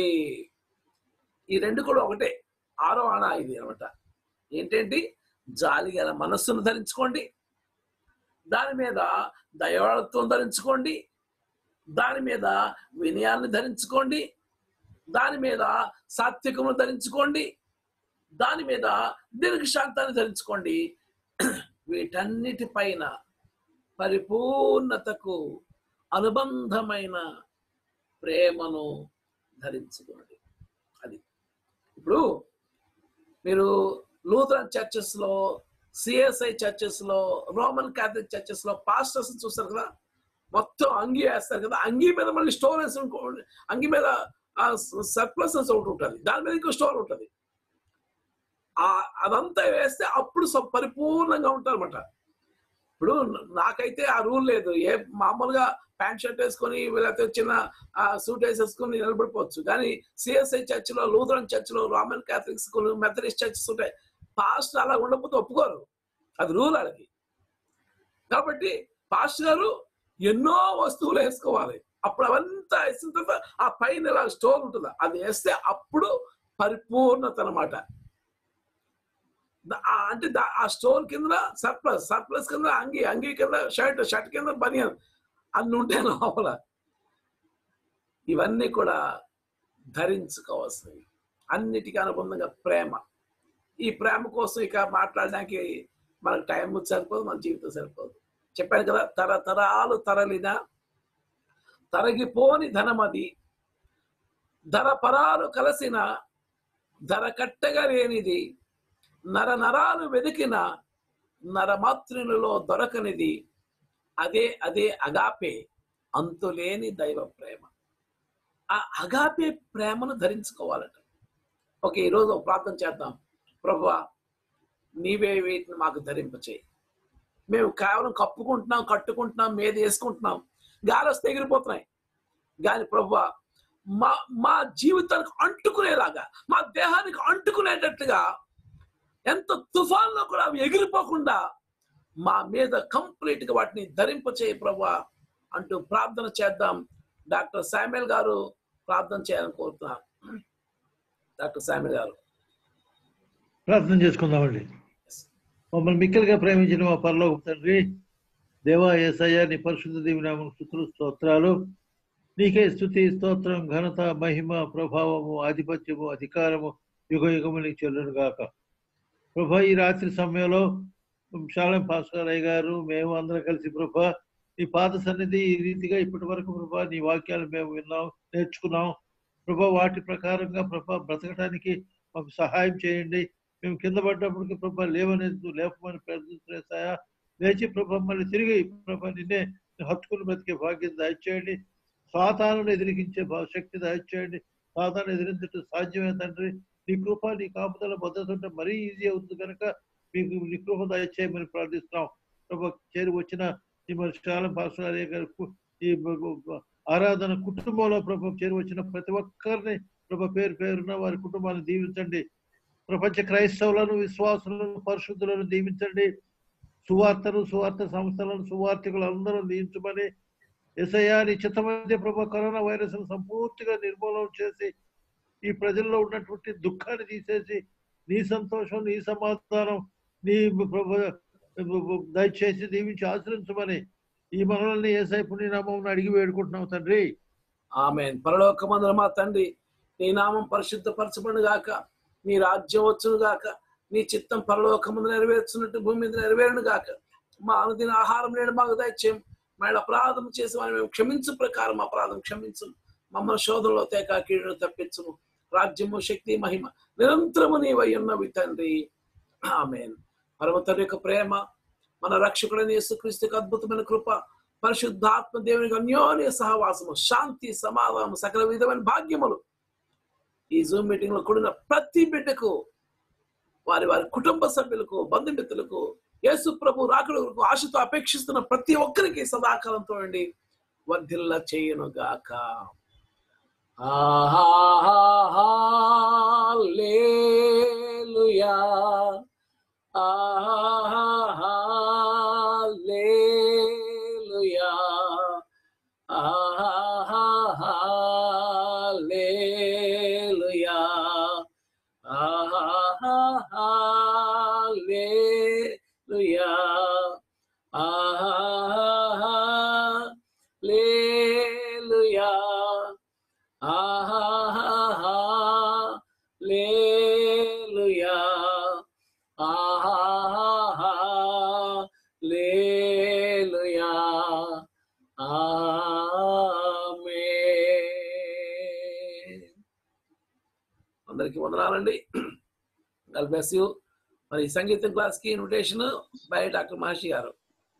ఈ రెండు కూడా ఒకటే ఆరో అణ ఇది అనమాట ఏంటంటే జాలి గల మనస్సును ధరించుకోండి దాని మీద దయాళత్వం ధరించుకోండి దాని మీద వినయాన్ని ధరించుకోండి దాని మీద సాత్వికమును ధరించుకోండి దాని మీద దీర్ఘశాంతాన్ని ధరించుకోండి వీటన్నిటిపైన పరిపూర్ణతకు అనుబంధమైన ప్రేమను ధరించుకోండి అది ఇప్పుడు మీరు లూథరన్ చర్చెస్ లో సిఎస్ఐ చర్చెస్ లో రోమన్ క్యాథలిక్ చర్చెస్ లో పాస్టర్స్ చూస్తారు కదా మొత్తం అంగి వేస్తారు కదా అంగి మీద మళ్ళీ స్టోర్ వేసి ఇంకో- అంగి మీద సర్ప్లస్ ఒకటి ఉంటుంది దాని మీద ఇంకో స్టోర్ ఉంటుంది ఆ అదంతా వేస్తే అప్పుడు స- పరిపూర్ణంగా ఉంటారన్నమాట ఇప్పుడు నాకైతే ఆ రూల్ లేదు ఏ మామూలుగా ప్యాంట్ షర్ట్ వేసుకొని లేకపోతే చిన్న సూట్ వేసేసుకొని నిలబడిపోవచ్చు కానీ సిఎస్ఐ చర్చిలో లూథరన్ చర్చిలో Roman Catholic school Methodist churches ఉంటాయి పాస్ట్ అలా ఉండకపోతే ఒప్పుకోరు అది రూల్ వాళ్ళకి కాబట్టి పాస్ట్ గారు ఎన్నో వస్తువులు వేసుకోవాలి అప్పుడు అవంతా వేసిన తర్వాత ఆ పైన ఇలా స్టోర్ ఉంటుంది అది వేస్తే అప్పుడు పరిపూర్ణత అనమాట ద- ఆ అంటే దా- ఆ స్టోర్ కింద సర్ప్లస్ సర్ప్లస్ కింద అంగి అంగి కింద షర్ట్ షర్ట్ కింద బనియన్ అన్ని ఉంటాయి లోపల ఇవన్నీ కూడా ధరించుకోవాల్సినవి అన్నిటికీ అనుబంధంగా ప్రేమ ఈ ప్రేమ కోసం ఇక మాట్లాడడానికి మనకు టైం సరిపోదు మన జీవితం సరిపోదు చెప్పాను కదా తరతరాలు తరలిన తరగిపోని ధనమది ధరపరాలు కలసిన ధర కట్టగా లేనిది నర నరాలు వెతికిన నరమాతృనులో దొరకనిది అదే అదే అగాపే అంతులేని దైవ ప్రేమ ఆ అగాపే ప్రేమను ధరించుకోవాలట ఓకే ఈరోజు ఒక ప్రార్థన చేద్దాం ప్రభువా నీవే వీటిని మాకు ధరింపచేయి మేము కేవలం కప్పుకుంటున్నాం కట్టుకుంటున్నాం మీద వేసుకుంటున్నాం గాలి వస్తే ఎగిరిపోతున్నాయి గాలి ప్రభువా మా మా జీవితానికి అంటుకునేలాగా మా దేహానికి అంటుకునేటట్టుగా ఎంత తుఫాన్లో కూడా అవి ఎగిరిపోకుండా మా మీద కంప్లీట్ గా వాటిని ధరింపచేయి ప్రభా అంటూ ప్రార్థన చేద్దాం డాక్టర్ శామ్యుల్ గారు ప్రార్థన చేయాలని కోరుతున్నాను డాక్టర్ శామ్యుల్ గారు ప్రార్థన చేసుకుందామండి మమ్మల్ని మిక్కలుగా ప్రేమించిన మా పరలోక తండ్రి దేవా ఏసయ్య నీ పరిశుద్ధ దీవినామం స్థుతులు స్తోత్రాలు నీకే స్థుతి స్తోత్రం ఘనత మహిమ ప్రభావము ఆధిపత్యము అధికారము యుగ యుగము నీకు చెల్లును గాక ప్రభా ఈ రాత్రి సమయంలో శాలం భాస్కరయ్య గారు మేము అందరం కలిసి ప్రభా నీ పాద సన్నిధి ఈ రీతిగా ఇప్పటి వరకు ప్రభా నీ వాక్యాలు మేము విన్నాం నేర్చుకున్నాం ప్రభా వాటి ప్రకారంగా ప్రభా బ్రతకడానికి మాకు సహాయం చేయండి మేము కింద పడ్డప్పటికి ప్రభా లేవనేది లేపమని ప్రయత్నిస్తాయా లేచి ప్రభా మళ్ళీ తిరిగి ప్రభా నిన్నే హత్తుకుని బ్రతికే భాగ్యం దయచేయండి సాతాను ఎదిరించే భా- శక్తి దయచేయండి సాతాను ఎదిరించడం సాధ్యమే తండ్రి నీ కృప నీ కాపుదల భద్రత ఉంటే మరీ ఈజీ అవుతుంది కనుక మీకు నీ కృప దయచేయమని ప్రార్థిస్తున్నాం ప్రభా చేరి వచ్చిన ఈ మరి శాలం పాస్టర్ గారు కు- ఈ బ- బ- బ- ఆరాధన కుటుంబంలో ప్రభు చేరి వచ్చిన ప్రతి ఒక్కరిని ప్రభు పేరు పేరున వారి కుటుంబాన్ని దీవించండి ప్రపంచ క్రైస్తవులను విశ్వాసులను పరిశుద్ధులను దీవించండి సువార్తను సువార్త సంస్థలను సువార్థికులు అందరూ నియించమని ఎసయా నీ చిత్తమైతే ప్రభా కరోనా వైరస్ సంపూర్తిగా నిర్మూలన చేసి ఈ ప్రజల్లో ఉన్నటువంటి దుఃఖాన్ని తీసేసి నీ సంతోషం నీ సమాధానం నీ ప్రభు దయచేసి దీవించి ఆశ్రయించమని ఈ మనల్ని ఏసై పుణ్యనామం అడిగి వేడుకుంటున్నాం తండ్రి ఆమె పరలోకమందుల మా తండ్రి నీ నామం పరిశుద్ధపరచబడి గాక నీ రాజ్యం వచ్చును గాక నీ చిత్తం పరలోకమందు నెరవేర్చున్నట్టు భూమి మీద నెరవేరును గాక మా అనుదిన ఆహారం నేడు మాకు దయచేయం మళ్ళీ అపరాధం చేసి వారిని మేము క్షమించు ప్రకారం అపరాధం క్షమించు మమ్మల్ని శోధనలో తేక కీడును తప్పించుము రాజ్యము శక్తి మహిమ నిరంతరము నీవై ఉన్నవి తండ్రి ఆమెన్ పరమ తండ్రి యొక్క ప్రేమ మన రక్షకుడైన యేసుక్రీస్తుకి అద్భుతమైన కృప పరిశుద్ధాత్మ దేవునికి అన్యోన్య సహవాసము శాంతి సమాధానం సకల విధమైన భాగ్యములు ఈ జూమ్ మీటింగ్ లో కూడిన ప్రతి బిడ్డకు వారి వారి కుటుంబ సభ్యులకు బంధుమిత్రులకు యేసు ప్రభు రాకడకు ఆశతో అపేక్షిస్తున్న ప్రతి ఒక్కరికి సదాకాలంతో అండి వర్ధిల్ల చేయను గాక ఆహాలేలుయా ఆహాలేలుయా ఆహాలేలుయా ఆహాలేలుయా ఆహాలేలుయా ఆహాలేలుయా ఆహాలేలుయా ఆమేన్ అందరికీ వందనాలండి గాడ్ బ్లెస్ యూ మరి ఈ సంగీతం క్లాస్ కి ఇన్విటేషన్ బై డాక్టర్ మహర్షి గారు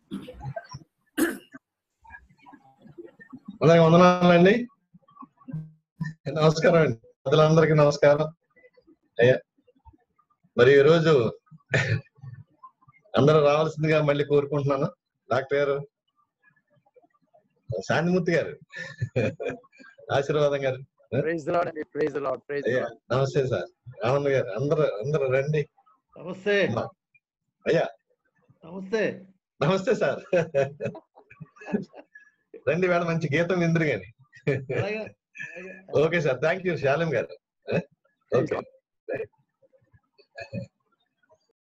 అలాగే వందనాలండి నమస్కారం అండి ప్రజలందరికీ నమస్కారం అయ్యా మరి ఈరోజు అందరూ రావాల్సిందిగా మళ్ళీ కోరుకుంటున్నాను డాక్టర్ గారు శాంతిమూర్తి గారు ఆశీర్వాదం గారు ప్రైజ్ లాడ్ అండి ప్రైజ్ లాడ్ ప్రైజ్ అయ్యా నమస్తే సార్ ఆనంద్ గారు అందరూ అందరూ రండి నమస్తే అయ్యా నమస్తే నమస్తే సార్ రండి వేళ మంచి గీతం విందురు గాని అలాగే okay sir thank you Shalem గారు ఓకే